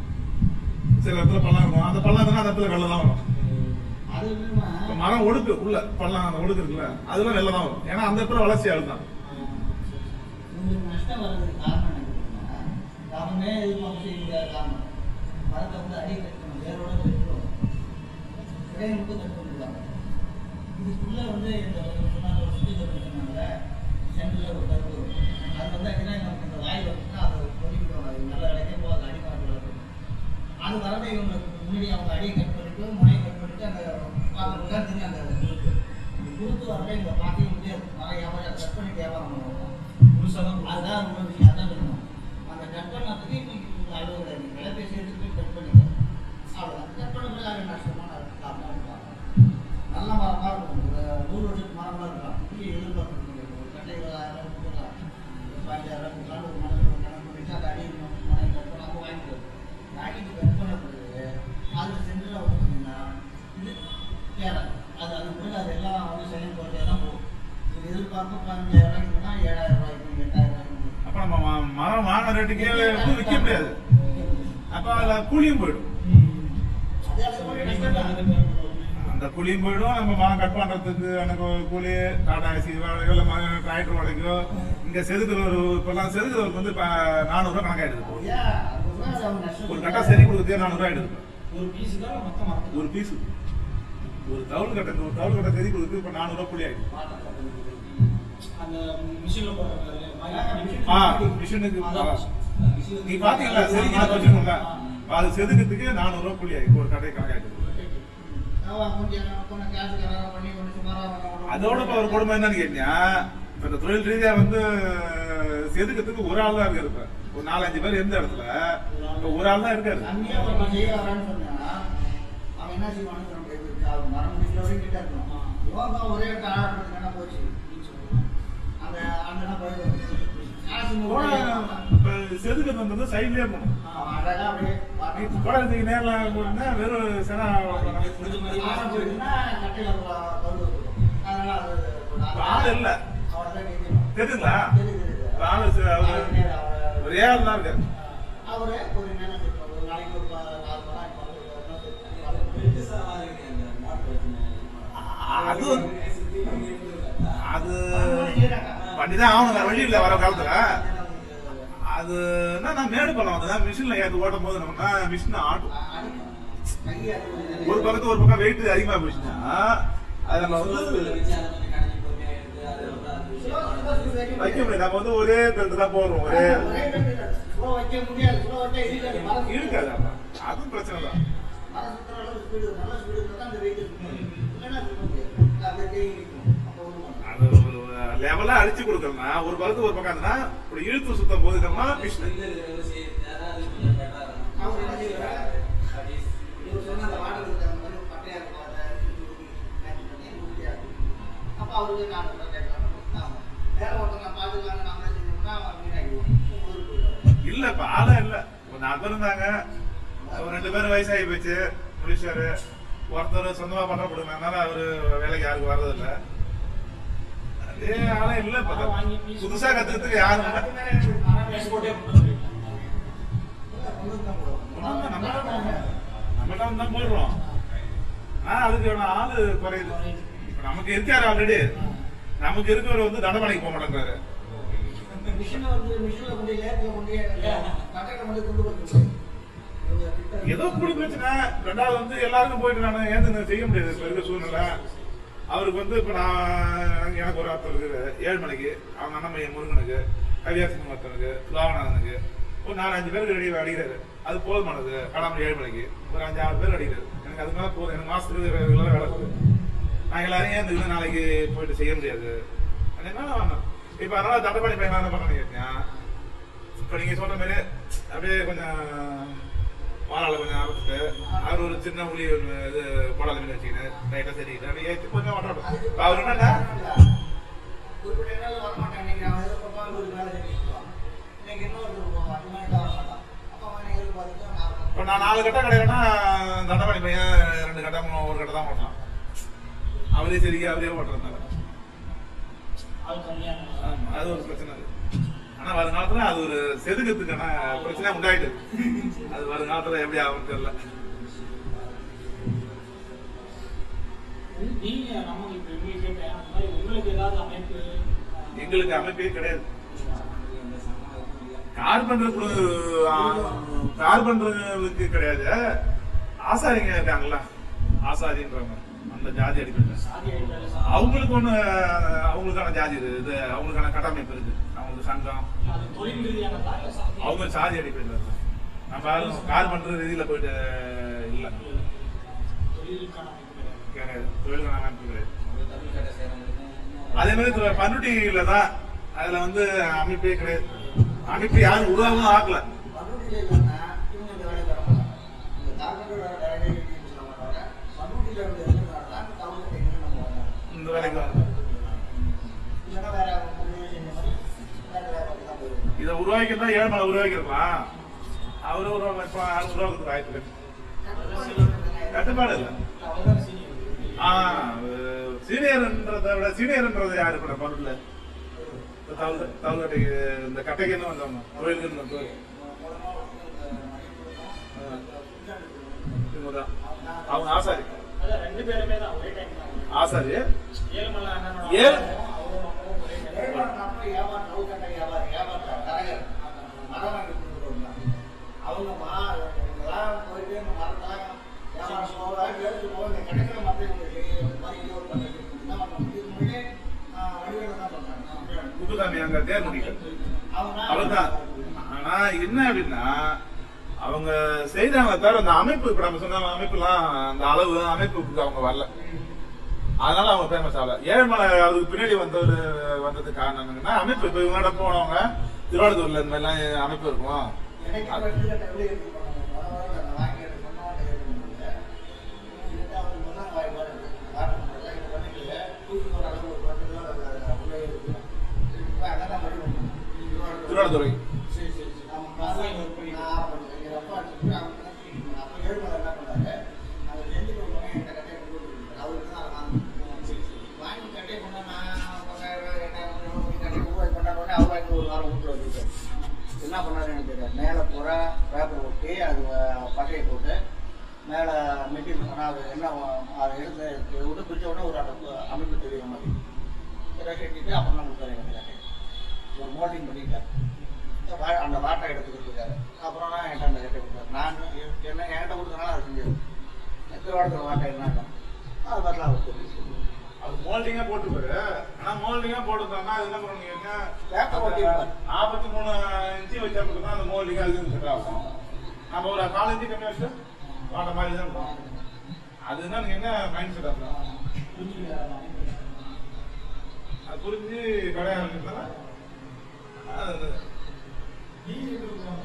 சில இடத்துல பள்ளம் இருக்கும் அந்த பள்ளம் இருந்தா அந்த இடத்துல வெள்ளம் தான் வரும் அது என்னன்னா, இப்ப மரம் ஒடுக்கு உள்ள பள்ளம் அந்த ஒடுக்கு இருக்குல்ல அதெல்லாம் வெள்ளம் தான் வரும் ஏன்னா அந்த இடத்துல வளர்ச்சி ஆகுதான் உங்களுக்கு நஷ்டம் வர்றதுக்கு காரணம் என்ன தெரியுமா? கவர்மெண்டே எதிர்பார்த்து இந்த காரணம். மரத்தை வந்து அடி கட்டணும், வேரோட கட்டணும். இடையில மட்டும் கட் பண்ணிடுவாங்க. இதுக்குள்ள வந்து இந்த சொன்னாங்க, ஒரு சுத்தி கட்டு சொன்னாங்கல்ல, சென்டர்ல ஒரு கருப்பு இருக்கும். அது வந்து என்னன்னா, நமக்கு இந்த வாயில் வந்துச்சுன்னா அதை பொறிக்கிடுவாங்க. அது நல்ல இடைக்கே போகாது, அடிமரத்துல இருக்கும். அது வரதை இவங்களுக்கு முன்னாடி அவங்க அடியை கட் பண்ணிட்டு முனையை கட் பண்ணிட்டு அந்த பார்க்கறது தான் தெரியும் அந்த குருத்து இந்த குருத்து வரதை இவங்க பார்க்கவே முடியாது மரம் வியாபாரம் கட் பண்ணிட்டு வியாபாரம் பண்ணுவாங்க முழுசா தான் கொடுக்கணும். அதுதான் ரொம்ப விஷயம் அதான் இருக்கணும் அந்த கட் பண்ணதுக்கு இன்னைக்கு இந்த அளவு கிடையாது விலைபேசி எடுத்துட்டு கட் பண்ணிக்க அவ்வளோதான் கட் பண்ண பிறகு அது நஷ்டமான லாபமாக இருக்கலாம் நல்ல மரமாக இருக்கும் ஒரு நூறு வருஷத்துக்கு மரமாக இருக்கலாம் இப்படி எதிர்பார்க்கணும் ஒரு கட்டை இருபதாயிரம் கொடுக்கலாம் பதினஞ்சாயிரம் கொடுக்கலாம் ஒரு மரம் கணக்கு பண்ணிட்டு அந்த அடி மனை கட் பண்ணாமல் வாங்கிக்கலாம் வாங்கிட்டு கட் பண்ண பிறகு அதில் சென்டரில் வந்து பார்த்தீங்கன்னா இது வேற அது அது பிறகு அது எல்லாம் வந்து செகண்ட் குவாலிட்டியாக தான் போகும் இது எதிர்பார்ப்பு பதினஞ்சாயிரம் ரூபாய்க்குன்னா ஏழாயிரம் ரூபாய்க்கு எட்டாயிரம் ரூபாய்க்கு அப்ப நம்ம ம- மரம் வாங்கின ரேட்டுக்கே வந்து விற்க முடியாது அப்ப அதுல கூலியும் போயிடும் ம். அதே அளவுக்கு நஷ்டம் தான். அந்த கூலியும் போயிடும் நம்ம மரம் கட் பண்றதுக்கு எனக்கு கூலி டாடா ஏசி எல்லாம் டிராக்டர் உடைக்கும் இங்க செதுக்குறவர் இப்பெல்லாம் செதுக்குறவருக்கு வந்து இப்ப நானூறு ரூபாய் கணக்காயிடுது ஏன்? அது வந்து அவங்க நஷ்டம் ஒரு கட்டா சரி கொடுக்குறதே நானூறு ரூபாய் ஆயிடுது ஒரு பீஸ் தான் மொத்த மரத்துக்கு ஒரு பீஸ் ஒரு தவுள் கட்டை ஒரு தவுள் கட்டை செதி கொடுக்குறது இப்ப நானூறு ரூபாய் கூலி ஆயிடுது அந்த மிஷின்ல போடுற ஆ மிஷினுக்கு அதான். நீ பாத்தீங்களா செதுக்கிற வச்சுக்கோங்க அது செதுக்கிறதுக்கு நானூறு ரூபாய் கூலி ஆயிடுது ஒரு கட்டை கணக்காயிடுது அவன் கொஞ்சம் என்ன பண்ண காசு கலராக பண்ணி கொஞ்சம் சுமாரா பண்ண அதோட இப்ப ஒரு கொடுமை என்னன்னு கேட்டீங்க இப்ப இந்த தொழில் ரீதியா வந்து செதுக்கிறதுக்கு ஒரு ஆள் தான் இருக்காரு இப்ப ஒரு நாலஞ்சு பேர் எந்த இடத்துல இப்ப ஒரு ஆள் தான் இருக்காரு கம்மியா ஒரு செய்ய வரான்னு சொன்னா அவன் என்ன செய்வான்னு சொல்ல முடியாது அவன் மரம் முடிக்கிற வரைக்கும் கிட்ட இருக்கணும் யோகா ஒரே ஆடுறதுக்கான போச்சு அந்த அந்த போயிடும் காசு போனா, இப்ப செதுக்கிறது வந்து சைட்லயே போகணும் அவன் அழகா அப்படியே நீ குடத்துக்கு நேர்ல போனா வெறும் செனா முடிஞ்ச மாதிரி ஆரம் போயிடுச்சுன்னா கட்டையில கவுடு வந்துடும். அதனால அது இப்ப ஆள் இல்ல அவ்வளவுதான் நிக்கணும். தெரியுங்களா தெரியுது, தெரியுது. இப்ப ஆளு ச- அவரு ஆளு நேரா அவரு- ஒரே ஆள் தான் இருக்காரு அவரு ஒரு நேரம் இருப்பாரு. ஒரு நாளைக்கு ஒரு ப- நாலு மணி நேரம், பத்து மணி நேரம் இருப்பாரு. அது அது பண்ணிதான் ஆகணும் வேற வழி இல்ல வர காலத்துல அது என்ன மேடு பள்ளம் வந்து மிஷின்ல ஏற்று ஓட்டும் போது நம்ம மிஷின் ஆட்டும் கையை அது கொஞ்சம் ஒரு பக்கத்து ஒரு பக்கம் வெயிட் அதிகமா போச்சுன்னா அது நம்ம வந்து வைக்க முடியாது நம்ம வந்து ஒரே பெல்ட் தான் போடுறோம் ஒரே ஒரே இடத்துல slow வைக்க முடியாது. slow வச்சா இழுக்காது. மரம் இருக்காது அப்ப. அதுவும் பிரச்சனை தான் மரம் சுத்துற அளவு speed இருக்கும். நல்ல speed இருந்தா தான் அந்த weight இருக்கும். இல்லைன்னா அது முடியாது. அப்படியே தேங்கி நிக்கும். அப்போ ஒண்ணும் பண்ண முடியாது. அது லெவலா அடிச்சு கொடுக்கறோம்னா ஒரு பக்கத்து ஒரு பக்கம் இருந்தா இப்படி இழுத்து சுத்தம் போதுக்கம்னா மிஷின் அவர் என்ன செய்வாரு? இவர் சொன்ன அந்த வாடகைக்கு தகுந்த மாதிரி பட்டையா இருக்கும். அதை match பண்ணி முடியாது. அப்ப அவருக்கு நானூறு ரூபாய் கேட்கலாம். ஆமா. வேற ஒருத்தங்க பார்த்துக்கலாம் நம்மளே செஞ்சோம்னா அவன் வீணாக்கிடுவான். ஊருக்கு போயிடுவான். இல்ல இப்ப ஆளா இல்ல ஒரு நாலு பேர் இருந்தாங்க ஒரு ரெண்டு பேரும் வயசாகி போச்சு முடிச்சாரு ஒருத்தர் சொந்தமா பண்ண கொடுங்கனால அவரு வேலைக்கு யாருக்கு வர்றது இல்ல அதே ஆளே இல்ல இப்ப புதுசா கத்துக்கிறதுக்கு யாரும் இல்ல எக்ஸ்போர்ட்டே பண்ணுறது இல்ல, கொண்டு வந்து தான் போடுவான். நம்மகிட்ட வந்து தான் போடுறோம் ஆனா அதுக்கு வேணா ஆளு குறையுது இப்ப நமக்கு இருக்காரு ஆல்ரெடி நமக்கு இருக்கிறவர் வந்து தண்டமனைக்கு போக மாட்டேங்கிறாரு மிஷினை வந்து மிஷினில் கொண்டு லேத்தில் கொண்டு கட்டையில் கொண்டு கொண்டு போய் ஏதோ கூடி பிரச்சனை ரெண்டாவது வந்து எல்லாருக்கும் போயிட்டு நான் ஏந்து செய்ய முடியாது இப்ப இருக்க சூழ்நிலை அவருக்கு வந்து இப்ப நான் எனக்கு ஒரு ஆத்தர் இருக்குது ஏழுமலைக்கு அவங்க அண்ணன் பையன் முருகனுக்கு கவியாசன் ஒருத்தனுக்கு லோகநாதனுக்கு ஒரு நாலு அஞ்சு பேருக்கு அடி அடிக்கிறாரு அது போதுமானது கடாம ஏழுமலைக்கு ஒரு அஞ்சு ஆறு பேர் அடிக்கிறாரு எனக்கு அது மேல போதும் எனக்கு மாசத்துக்கு ரெகுலரா வேலை இருக்குது நான் எல்லாரையும் ஏந்து நாளைக்கு போயிட்டு செய்ய முடியாது அதனால வேணாம் இப்ப அதனால தண்டபாணி பையன் என்ன பண்ண கேட்டேன் இப்ப நீங்க சொன்ன மாதிரி அப்படியே கொஞ்சம் வாழால கொஞ்சம் ஆரம்பிச்சுட்டு அவர் ஒரு சின்ன புளி ஒண்ணு இது போடாத மீன் வச்சுக்கின்னு ரைட்டா சரி அப்படியே ஏத்தி கொஞ்சம் ஓட்டோம் இப்ப அவர் என்னன்னா குறிப்பிட்ட நாள் வர மாட்டாங்க நீங்க அவன் எதிர்பார்ப்பா ஒரு வேலை செஞ்சுக்கலாம் இன்னைக்கு இன்னொரு போவான் அந்த மாதிரி வர மாட்டான் அப்போ அவன் எதிர்பார்த்துட்டு நான் இப்ப நான் நாலு கட்டம் கிடையாதுன்னா தண்டபாணி பையன் ரெண்டு கட்டம் ஒரு கட்டம் தான் ஓட்டலாம் அவரே சரி அவரே ஓட்டுறதுனால அது கல்யாணம் ஆமா, அது ஒரு பிரச்சனை அது. ஆனா வருங்காலத்துல அது ஒரு செதுக்கத்துக்கான பிரச்சனை உண்டாயிட்டு அது வருங்காலத்துல எப்படி ஆகும்னு தெரியல நீங்க நம்ம இப்ப உங்களுக்கு கேட்டேன் அந்த மாதிரி உங்களுக்கு ஏதாவது அமைப்பு அஹ், எங்களுக்கு அமைப்பே கிடையாது கார்பெண்டர் கார்பெண்டர்களுக்கு கிடையாது ஆசாரிங்க இருக்காங்கல்ல ஆசாரின்றவங்க அந்த ஜாதி அடிப்படையில் சாதி அடிப்படையில சா- அவங்களுக்கு ஒண்ணு அவங்களுக்கான ஜாதி இது இது அவங்களுக்கான கட்டமைப்பு இருக்கு அவங்களுக்கு சங்கம் அது தொழில் ரீதியானதா இல்ல சாதி அவங்க சாதி அடிப்படையில் இருக்கு நம்ம யாரும் கார்பெண்டர் ரீதியில போயிட்டு இல்ல தொழிலுக்கான அமைப்பு கிடையாது. கிடையாது தொழிலுக்கான அமைப்பு கிடையாது அதே மாதிரி தொ- பண்ருட்டியில தான் அதுல வந்து அமைப்பே கிடையாது அமைப்பு யாரும் உருவாகவும் ஆக்கல பண்ருட்டியில் இல்லைன்னா இவங்க இந்த வேலைக்கு வர மாட்டாங்க இந்த கார்பெண்டர் வேலை டைரக்டாக சொல்ல மாட்டாங்க பண்ருட்டியில் இருந்து இருக்கிறனால தான் தமிழ் டெக்னிக் நம்ம வந்தாங்க இந்த வேலைக்கு வந்து இல்லைன்னா வேற முன்னாடி செஞ்ச மாதிரி வேற வேலை தான் போயிருக்கும் இதை உருவாக்கி தான் ஏழ்மலை உருவாக்கிருக்கலாம் அவரு உருவாக்க இப்ப ஆள் உருவாக்குறதுக்கு வாய்ப்பு இருக்கு கட்டுப்பாடு இல்லை அவர்தான் senior. ஆ சீனியர்ன்றதை விட சீனியர்ன்றது யாரு கூட பருட்ல தவுள் தவுள்கட்டைக்கு இந்த கட்டைக்கு என்ன வந்தவங்க கோயிலுக்கு வந்தவங்க இவங்கதான். அவங்க ஆசாரி அதான் ரெண்டு பேருமே தான் ஒரே டைம் தான் ஆசாரி ஏழுமலை அண்ணனோட ஏழு- அவரும் அவரும் ஒரே time. வியாபாரம் மட்டும் வியாபாரம் நவுக்கட்டை வியாபாரம் வியாபாரம் தரகர் மரம் வாங்கி கொடுத்துட்டு வந்தாங்க அவங்க மா இவங்கெல்லாம் போயிட்டு இந்த மரத்தெல்லாம் வியாபாரம் போக எடுத்து போக இந்த கிடைக்கிற மரத்தை இவங்களுக்கு இந்த மாதிரி இது ஒரு பண்ணுறது என்ன பண்ணணும் இதுக்கு முன்னாடியே வடிவேல தான் பண்ணுறாங்க குப்புசாமி அங்க தேர் முடிக்கல அவங்க அவர்தான் ஆனா என்ன அப்படின்னா அவங்க செய்தாங்க தவிர அந்த அமைப்பு இப்ப நம்ம சொன்ன அமைப்புலாம் அந்த அளவு அமைப்புக்கு அவங்க வரல அதனால அவங்க ஃபேமஸ் ஆகல ஏழுமலை அதுக்கு பின்னாடி வந்தவர் வந்ததுக்கு காரணம் என்னன்னா அமைப்பு இப்ப இவங்களோட போனவங்க திருவாரூர்ல இந்த மாதிரிலாம் அமைப்பு இருக்கும் எனக்கு வெட்டுக்கட்டை வெளியே எடுத்து போனாங்க பரவாயில்ல நான் வாங்கி எடுத்து சொன்னோம் எடுத்து இதுதான் அவங்க சொன்னாங்க வாய் பாரு காட்டு பண்ணல இது பண்ணிக்கல தூக்கி போற அளவு ஒரு பத்து ரூபா உள்ளே இருக்கு இப்போ அதான் படிக்கணும் திருவாரூர் சரி சரி சரி நம்ம பசங்க ஒரு படி நான் ஆரம்பிச்சேன் எங்க அப்பா வச்சுட்டு அவங்க அப்போ ஏழுமலை என்ன பண்ணாரு அதை செஞ்சு கொடுக்கணும் என்கிட்ட கட்டையை கொண்டு கொடுத்தாரு அவருக்கு தான் வாங்கணும் சரி சரி வாங்கி கட்டையை கொண்டு நான் பத்தாயிரம் எட்டாயிரம் ரூபாய் கட்டையை ரூபாய் கொண்டாட உடனே அவர் வாங்கி ஒரு வாரம் வீட்டில் வச்சுட்டார் என்ன பண்ணாரு எனக்கு தெரியல மேலே பூரா பேப்பர் ஒட்டி அது அஹ், பட்டையை போட்டு மேலே மெட்டீரியல் அது என்ன அதை எடுத்து விட்டு பிரிச்ச உடனே ஒரு அந்த அமைப்பு தெரியுற மாதிரி இதை கட்டிட்டு அப்புறம் தான் கொடுத்தாரு எனக்கு கட்டையை ஒரு மோல்டிங் பண்ணிட்டார் வா- அந்த வாட்டை எடுத்து கொடுத்துருக்காரு அப்புறம் தான் என்கிட்ட அந்த கட்டை கொடுத்தாரு நான் என்ன என்கிட்ட கொடுத்தனால அதை செஞ்சது திருவாரூர் வாட்டை என்னக்கா அது மாதிரிலாம் அவர் தெரியும் அது மோல்டிங்கா போட்டுப்பாரு ஆனா மோல்டிங்கா போட்டுருந்தாங்கன்னா அது என்ன பண்ணுவீங்க Paper ஒட்டிருப்பாரு. நாற்பத்தி மூணு இன்ச்சு வச்சா மட்டும் தான் அந்த மோல்டிங் அதுக்கு செட் ஆகும் நம்ம ஒரு கால் இன்ச்சு கம்மி வச்சு வாட்ட மாதிரி தான் இருக்கும் அதுதான் நீங்க என்ன மைண்ட் செட் ஆகும் புரிஞ்சுக்கிறாரா? அது புரிஞ்சு கடையாக இருக்கிறதுனால அது நீங்க எப்படி இருக்காங்க?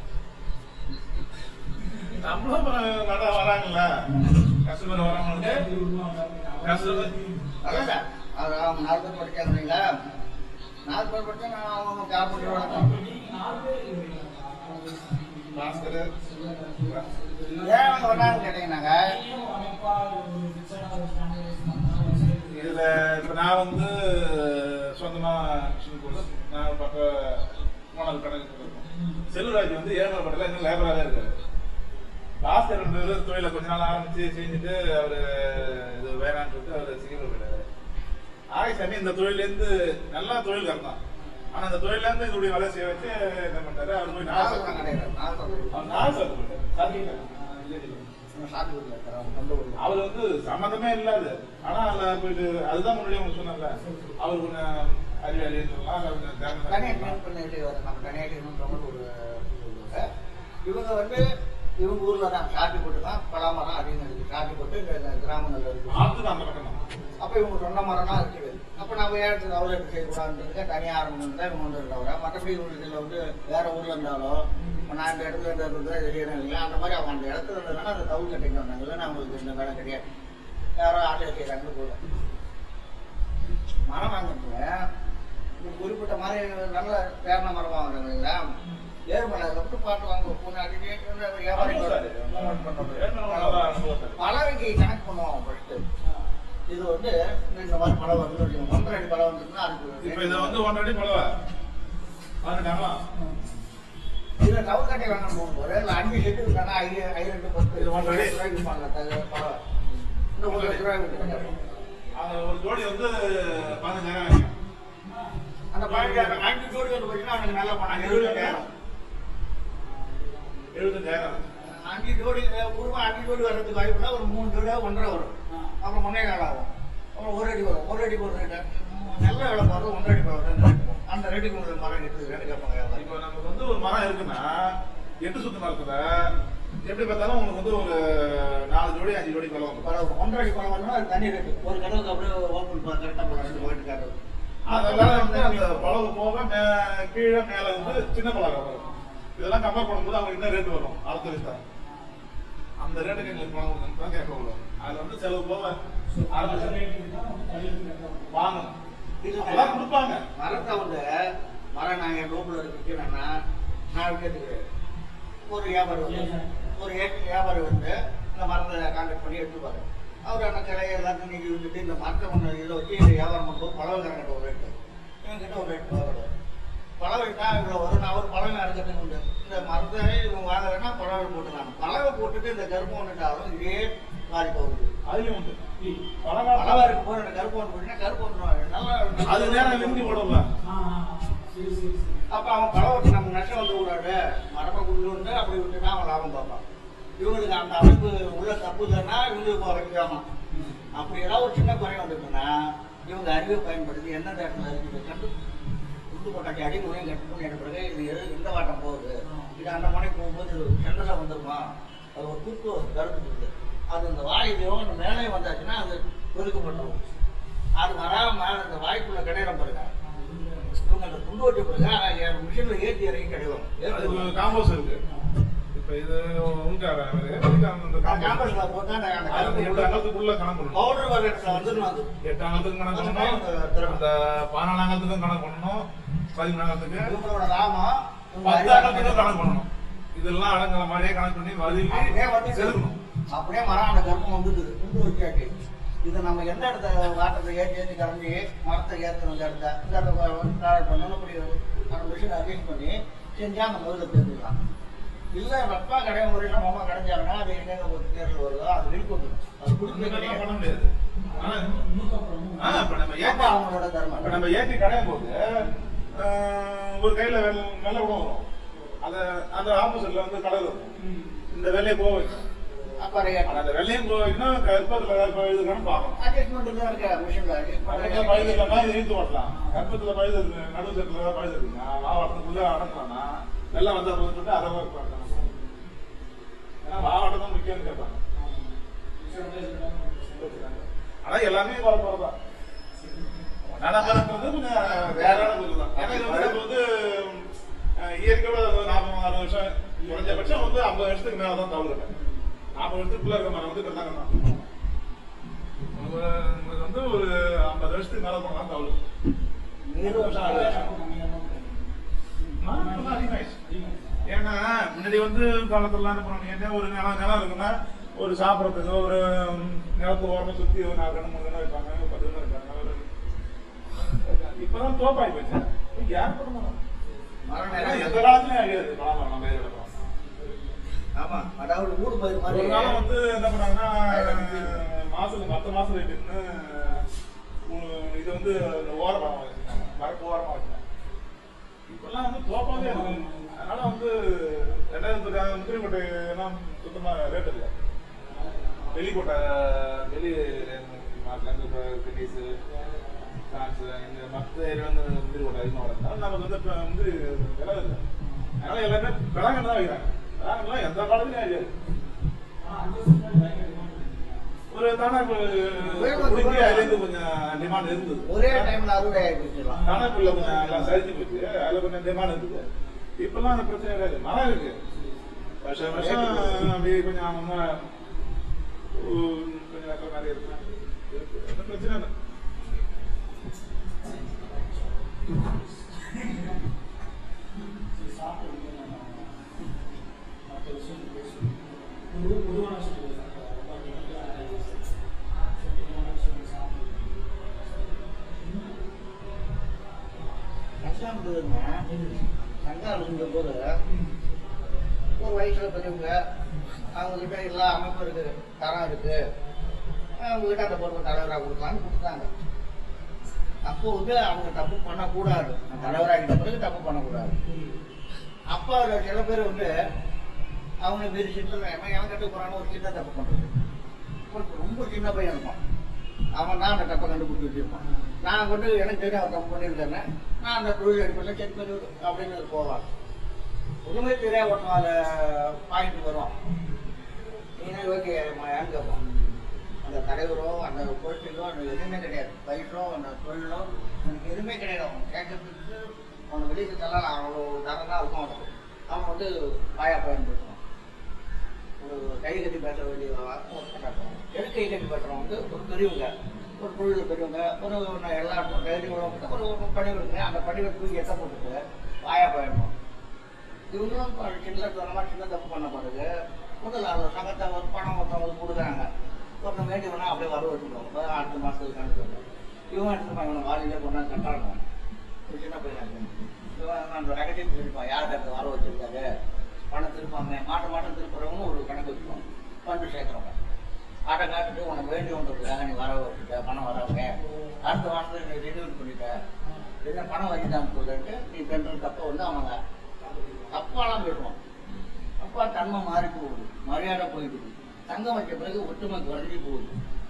நம்மளும் நட வராங்கல்ல கஸ்டமர் வராங்களுக்கு எப்படி இருக்காங்க? கஸ்டமர் அதான் அது அவங்க நாலு பேர் படிக்காது இல்லைங்களா நாலு பேர் படிச்சா நான் அவங்க காப்பீட்டு வளர்த்தோம் நீங்க நாலு பேர் இருக்கீங்க. பாஸ்கர் ஏன் அவங்க வராங்கன்னு கேட்டீங்கன்னாங்க நீங்க ஒரு அமைப்பா ஒரு fixed-ஆன ஒரு family பண்ணா சரி. இதுல இப்ப நான் வந்து சொந்தமா மிஷின் போட்டு நான் பக்க ஓனர் கணக்கு இருக்கோம் செல்வராஜ் வந்து ஏழரை பட்டில இன்னும் லேபரா தான் இருக்காரு பாஸ்கர் ரெண்டு தொழில கொஞ்ச நாள் ஆரம்பிச்சு செஞ்சுட்டு அவரு இது வேணான்னு சொல்லிட்டு அவரு சிங்கப்பூர் போயிட்டாரு ஆயிசாமி இந்த தொழில இருந்து நல்லா தொழில் தான் ஆனா அந்த தொழில இருந்து இதோடைய வேலை செய்ய வச்சு என்ன பண்ணாரு அவர் போய் நாகல் நாகல் தான் கிடையாது நாகல் அவர் நாகல் சார் போயிட்டாரு. சாத்தியங்களா? சாமி ஊர்ல இருக்கிற அவங்க சொந்த ஊர்ல அவர் வந்து சம்மந்தமே இல்லாது ஆனா அதுல போயிட்டு அதுதான் முன்னாடி உங்களுக்கு சொன்னல அவர் கொஞ்சம் அறிவாளி சொல்லலாம் அவர் கொஞ்சம் திறமை தனியாக சொல்லலாம். ட்ரெயின் பண்ணிட்டு வர நம்ம தனியாக ட்ரெயின் பண்ணுற ஒரு ஊர்ல. இவங்க வந்து இவங்க ஊர்ல தான் சாட்டி போட்டு தான் பலாமரம் அதிகம் இருக்கு சாட்டி போட்டு இந்த இந்த கிராமங்கள்ல இருக்கு ஆத்துக்கு அந்த பக்கம் தான் அப்ப இவங்க சொன்ன மரம்லாம் இருக்குது அப்ப நம்ம ஏற்று அவ்வளோ எடுத்து செய்யக்கூடாதுன்றதுக்கு தனியாக ஆரம்பம் தான் இவங்க வந்து தவிர மற்றபடி இவங்க இதில் வந்து வேற ஊர்ல இருந்தாலும் இப்ப நான் இந்த இடத்துல இருந்தது தான் செய்யறேன் இல்லையா அந்த மாதிரி அவங்க அந்த இடத்துல இருந்ததுனால அந்த தவுள் கட்டிக்கு வந்தாங்க இல்லைன்னா அவங்களுக்கு இந்த வேலை கிடையாது யாரோ ஆட்டை செய்யறாங்கன்னு போதும் மரம் வாங்குறதுல ஒரு குறிப்பிட்ட மாதிரி நல்ல பேரண மரம் வாங்குறாங்க இல்லைங்களா ஏர்மலை விட்டு பாட்டு வாங்க முன்னாடி வியாபாரி ஆமா சார். ஏற்கனவே நல்லா அனுபவம். பலவைக்கு கணக்கு பண்ணுவோம் ஃபர்ஸ்ட் இது வந்து இந்த மாதிரி பழம் வந்து வச்சுக்கோங்க. ஒன்றரை அடி பழம் வந்துருக்குன்னா அதுக்கு இப்ப இதை வந்து ஒன்றரை அடி பழவ பாருட்டாங்களா இதுல டவுன் கட்டை வாங்கணும் போகும்போது இல்லை அஞ்சு செட்டு இருந்தானா ஐ ஐ ரெண்டு பத்து இது ஒன்றரை அடி. ரூபாய்க்கு விற்பாங்க தக- பழம் இந்த ஒரு லட்ச ரூபாய் விற்கிறாங்க அந்த ஒரு ஜோடி வந்து பதினஞ்சாயிரம் வாங்கிக்கலாம். அந்த பதினஞ்சாயிரம் அஞ்சு ஜோடி வந்து பார்த்தீங்கன்னா அவனுக்கு நல்ல பணம் எழுபதாயிரம் எழுபத்தஞ்சாயிரம் அஞ்சு ஜோடி உருவம் அஞ்சு ஜோடி வர்றதுக்கு வாய்ப்பு இல்லை ஒரு மூணு ஜோடியாக ஒன்றரை வரும் அப்புறம் முன்னே கால் ஆகும் அப்புறம் ஒரு அடி வரும் ஒரு அடி ஒரு ரேட்டு நல்ல விலை போகிறது ஒன்றரை அடி போகிறது அந்த ரேட்டுக்கு உங்களுக்கு மரம் எடுத்துக்கிறேன்னு கேட்பாங்க வியாபாரி. இப்போ நமக்கு வந்து ஒரு மரம் இருக்குன்னா எட்டு சுத்து மரத்துல எப்படி பார்த்தாலும் உங்களுக்கு வந்து ஒரு நாலு ஜோடி அஞ்சு ஜோடி பழம் வந்துரும். பரவாயில்ல. ஒன்றரை அடி பழம் வரணும் அது தனி ரேட்டு ஒரு கடவுக்கு அப்படியே ஓப்பன் கரெக்டாக போகலாம் ரெண்டு பாயிண்ட் காட்டுறது அதெல்லாம் வந்து அந்த பழம் போக மே- கீழே மேல வந்து சின்ன பழம் வரும் இதெல்லாம் கம்பேர் பண்ணும்போது அவங்க என்ன ரேட் வரும் அடுத்த விஸ்தா அந்த ரேட்டுக்கு எங்களுக்கு பழம் கொடுக்கணும் தான் கேட்க விடுவோம் அதுல வந்து செலவு போக அரை லட்சம் வாங்கணும் அதெல்லாம் கொடுப்பாங்க மரத்தை வந்து மரம் நான் என் ரூமில் இருக்குன்னா நான் விற்கிறதுக்கு ஒரு வியாபாரி வந்து ஒரு ஏற்ற வியாபாரி வந்து இந்த மரத்தை கான்டாக்ட் பண்ணி எடுத்துப்பாரு அவர் அந்த கிளையை எல்லாத்தையும் நீக்கி விட்டுட்டு இந்த மரத்தை ஒன்று இதில் வச்சு இந்த வியாபாரம் பண்ணும்போது பழவக்காரங்கிட்ட ஒரு ரேட்டு இவங்ககிட்ட ஒரு ரேட் வரும் பழவைட்டா இவ்வளோ வரும் நான் ஒரு பழவை அறுக்கிறதுக்கு உண்டு இந்த மரத்தை இவங்க வாங்கலைன்னா பழவை போட்டுக்கலாம் பழவை போட்டுட்டு இந்த கருப்பு ஒன்றுட்டாலும் இதே பாதிப்பு வருது அதுலயும் உண்டு பழவா பழம் இருக்கும் போது அந்த கருப்பு ஒன்று போட்டுன்னா கருப்பு ஒன்று நல்லா அது நேரம் லிமிட் போடும்ல அப்ப அவன் பழவத்தை நம்ம நஷ்டம் வந்து கூடாது மரபை கொண்டு வந்து அப்படி விட்டுனா அவன் லாபம் பார்ப்பான் இவங்களுக்கு அந்த அமைப்பு உள்ள தப்புதுன்னா இவங்களுக்கு வைக்காம அப்படி ஏதாவது ஒரு சின்ன குறை வந்துட்டுன்னா இவங்க அறிவை பயன்படுத்தி எந்தெந்த இடத்துல இருக்குது கண்டு துண்டு போட்டாச்சு அடி முனையும் கட்டு பண்ணி பிறகு இது எது எந்த வாட்டம் போகுது இது அந்த முனை போகும்போது இது சென்டரில் வந்துருமா அது ஒரு குறுக்கு ஒரு கருத்து இருக்குது அது இந்த வாயுதையோ அந்த மேலே வந்தாச்சுன்னா அது பெருக்கப்பட்டுரும் அது வராம அந்த வாய்க்குள்ள கிடையாது பாருங்க இவங்க அந்த துண்டு வச்ச பிறகு மிஷினில் ஏற்றி இறங்கி கிடைக்கும் அதுக்கு காம்போஸ் இருக்கு இப்ப இது உங்களுக்காக இதுக்கு அந்த காம்போஸ் கேம்பஸ்ல போட்டு அந்த அந்த அது கருப்பு எட்டு அங்கத்துக்குள்ள கணக்கு பண்ணணும் பவுடர் வர இடத்துல வந்துடும் அது எட்டு அங்கத்துக்கும் கணக்கு பண்ணணும் அந்த பதினாலு அங்கத்துக்கும் கணக்கு பண்ணணும் பதிமூணு அங்கத்துக்கு இவங்களோட லாபம் இவங்க பத்து அறிவாளி அங்கத்துக்கும் கணக்கு பண்ணணும் இதெல்லாம் அடங்குற மாதிரியே கணக்கு பண்ணி அப்படியே வந்து வதுக்கி செலுத்தணும் அப்படியே மரம் அந்த கர்ப்பம் வந்துடுது துண்டு வச்சாச்சு இது நம்ம எந்த இடத்த வாட்டத்தை ஏற்றி ஏற்றி கலந்து மரத்தை ஏற்றணும் இந்த இடத்த இந்த இடத்த ட்ராவல் பண்ணணும் அப்படி அந்த மிஷின் அட்ஜஸ்ட் பண்ணி செஞ்சா அந்த முதல்ல தெரிஞ்சுக்கலாம் இல்லை அப்பா கடைய முறையில் மாமா கடைஞ்சாங்கன்னா அது எங்கெங்க ஒரு தேர்தல் வருதோ அது வெளிக்கொண்டு அது இந்த கொடுத்து மாதிரிலாம் பண்ண முடியாது ஆனா ஆ, இப்ப நம்ம ஏத்தி ஏப்பா அவங்களோட இப்ப தர்மம் நம்ம ஏத்தி கடையும் போது ஆஹ், ஒரு கையில வெள்ள வெள்ளை கூட வரும் அத அந்த ஆப்போசிட்ல வந்து கடல் வரும் இந்த வெள்ளையை போக வைக்கும் அப்போ அதை ஆனா அந்த வெள்ளையும் போக வைக்கணும் கற்பத்துல கற்ப எழுதுக்கான்னு பார்க்கணும் அட்ஜஸ்ட்மெண்ட் தான் இருக்கு மிஷினில் அதுக்கு பழுது இல்லைன்னா இது இழுத்து ஓட்டலாம் கற்பத்துல பழுது இருக்கு நடு செட்டில் பழுது இருக்குன்னா மாவட்டத்துக்குள்ள அடக்கலாம்னா வெள்ளம் வந்தா போதுன்னு சொல்லிட்டு அதை ஒர்க் பண்ணணும் ஏன்னா மாவட்டம் தான் முக்கியம்னு கேட்பாங்க ஆனா எல்லாமே வர போறதான் நலமரன்றது கொஞ்சம் வேறான பொருள் தான் ஏன்னா இது வந்து நம்ம வந்து அஹ், இயற்கையோட ஒரு நாற்பது அறுபது வருஷம் குறைஞ்சபட்சம் வந்து ஐம்பது வருஷத்துக்கு மேல தான் தவறு நாற்பது வருஷத்துக்குள்ள இருக்க மரம் வந்து கிருந்தாங்க தான் உங்களுக்கு வந்து ஒரு ஐம்பது வருஷத்துக்கு மேல போனா தவறு இருபது வருஷம் ஆகுது. மரம் அதிகமாயிடுச்சு ஏன்னா முன்னாடி வந்து காலத்துல என்ன பண்ணுவாங்க என்ன ஒரு நிலம் நிலம் இருக்குன்னா ஒரு சாப்பிடறதுக்கு ஒரு ம், நிலத்து ஓரமா சுத்தி ஒரு நாலு கண்ணு மூணு கண்ணு வைப்பாங்க ஒரு பத்து கண்ணு வைப்பாங்க ஒரு இப்பதான் தோப்பாய் போச்சு இப்ப யார் பண்ண மாட்டாங்க. மரம் ஏன்னா நிறைய எந்த காலத்துலயும் அழியாது பழம் நம்ம பயிர் விளைவிக்கலாம். ஆமா அதாவது ஊடு பயிர் மாதிரி ஒரு காலம் வந்து என்ன பண்ணாங்கன்னா மாசத்துக்கு மத்த மாசம் ரேட்டுன்னு இது வந்து ஓரமாக வச்சிருக்காங்க வரப்பு ஓரமாக வச்சிருக்காங்க இதெல்லாம் வந்து தோப்பாவே இருக்கு அதனால வந்து ரெண்டாயிரத்து முந்திரி கொட்டை எல்லாம் சுத்தமா ரேட் இல்லை வெளிக்கோட்டை வெளி மாட்டிலேருந்து இப்போ கிட்டீஸு பிரான்ஸு இந்த மற்ற ஏரியா வந்து முந்திரி கொட்டை அதிகமாக வளர்ந்தாலும் நமக்கு வந்து இப்போ முந்திரி விலை இல்லை அதனால எல்லாருமே விளாங்கன்னு தான் வைக்கிறாங்க விளாங்கலாம் எந்த காலத்துலையும் கிடையாது ஆனா அஞ்சு வருஷம் முன்னாடி பயங்கர demand இருந்துச்சு. ஒரு தானே இப்போ குடிக்கி அதுலேருந்து கொஞ்சம் டிமாண்ட் இருந்தது ஒரே டைம்ல அறுவடை ஆகிடுச்சுலாம் தானாக்குள்ள கொஞ்சம் எல்லாம் சரிஞ்சு போச்சு அதில் கொஞ்சம் டிமாண்ட் இருக்குது இப்பெல்லாம் அந்த பிரச்சனை கிடையாது மழை இருக்கு வருஷம் வருஷம் அப்படியே கொஞ்சம் அவங்க கொஞ்சம் வெக்க மாதிரி இருக்கு இருக்கு. ஒண்ணும் பிரச்சனை இல்லை சரி, சாப்பிட்டு நம்ம மற்ற விஷயம் பேசுவோம். பொது- பொதுவான விஷயம் பேசுவோம். ரொம்ப technical ஆன விஷயம். சரி, பொதுவான விஷயம் சாப்பிட்டு. கஷ்டம் இருந்ததுங்க சங்கம் இருந்த போது ஒரு வயசுல பெரியவங்க அவங்க கிட்ட எல்லா அமைப்பும் இருக்கு தரம் இருக்கு அவங்க கிட்ட அந்த பொருள் தலைவராக கொடுக்கலாம்னு கொடுத்தாங்க அப்போ வந்து அவங்க தப்பு பண்ணக்கூடாது தலைவராகிட்ட பிறகு தப்பு பண்ணக்கூடாது அப்போ அதுல சில பேர் வந்து அவங்க மீறி சின்ன எவன் கட்டு போறான்னு ஒரு சின்ன தப்பு பண்றது ஒரு ரொம்ப சின்ன பையன் இருப்பான் அவன் தான் அந்த தப்பை கண்டுபிடிச்சி வச்சிருப்பான் நான் கொண்டு எனக்கு தெரியும் அவன் தப்பு பண்ணியிருக்கேன்னு நான் அந்த தொழில் அடிப்படையில் செக் பண்ணி விடு அப்படின்னு போவான் ஒண்ணுமே தெரியாது ஒருத்தன் அதை பாயிண்ட் வருவான் நீங்க ஓகே ஏன்னு கேட்பான் அந்த தலைவரோ அந்த பொருட்களோ அந்த எதுவுமே கிடையாது பயிரோ அந்த தொழிலோ எனக்கு எதுவுமே கிடையாது அவன் கேட்கறதுக்கு அவனை வெளியே தரலாம் அவ்வளோ தரம் தான் இருக்கும் அவனுக்கு அவன் வந்து வாயா பயன்படுத்துவான் ஒரு கை கட்டி பேச வேண்டிய ஒருத்தர் எது கை கட்டி பேசுறவங்க வந்து ஒரு பெரியவங்க ஒரு தொழில் பெரியவங்க ஒரு நான் எல்லா தைரியங்களும் ஒரு ஒரு படிவெடுங்க அந்த படிவை தூக்கி எட்ட போட்டுட்டு வாயா பயணம் இவங்களும் இப்ப சின்ன தரமா சின்ன தப்பு பண்ண பிறகு முதல்ல அந்த சங்கத்தை ஒரு பணம் ஒருத்தவங்களுக்கு கொடுக்குறாங்க ஒருத்தன் வேண்டி வேணா அப்படியே வர வச்சுக்கோங்க இப்ப அடுத்த மாசத்துக்கு கணக்கு வரும். இவன் எடுத்து இவனை வாலியில கொண்டாந்து கட்டாடணும் ஒரு சின்ன பையன் இருக்கு. இவன் அந்த ரகத்தையும் திருப்பான் யார் கட்டு வர வச்சிருக்காரு பணம் திருப்பாங்க மாட்ட மாட்டம் திருப்புறவங்க ஒரு கணக்கு வச்சுக்கோங்க ஃபண்டு சேர்க்குறவங்க ஆட்டை காட்டுட்டு உனக்கு வேண்டி ஒன்றுக்காக நீ வர வச்சுட்ட பணம் வரவங்க அடுத்த வாரத்தில் நீ ரினியூல் பண்ணிட்ட என்ன பணம் வாங்கிட்டான்னு சொல்லிட்டு நீ பெண்கள் தப்பை வந்து அவங்க தப்பாலாம் போயிடுவான் அப்பா தன்மை மாறி போகுது மரியாதை போயிடுது தங்கம் வச்ச பிறகு ஒற்றுமை குறைஞ்சி போகுது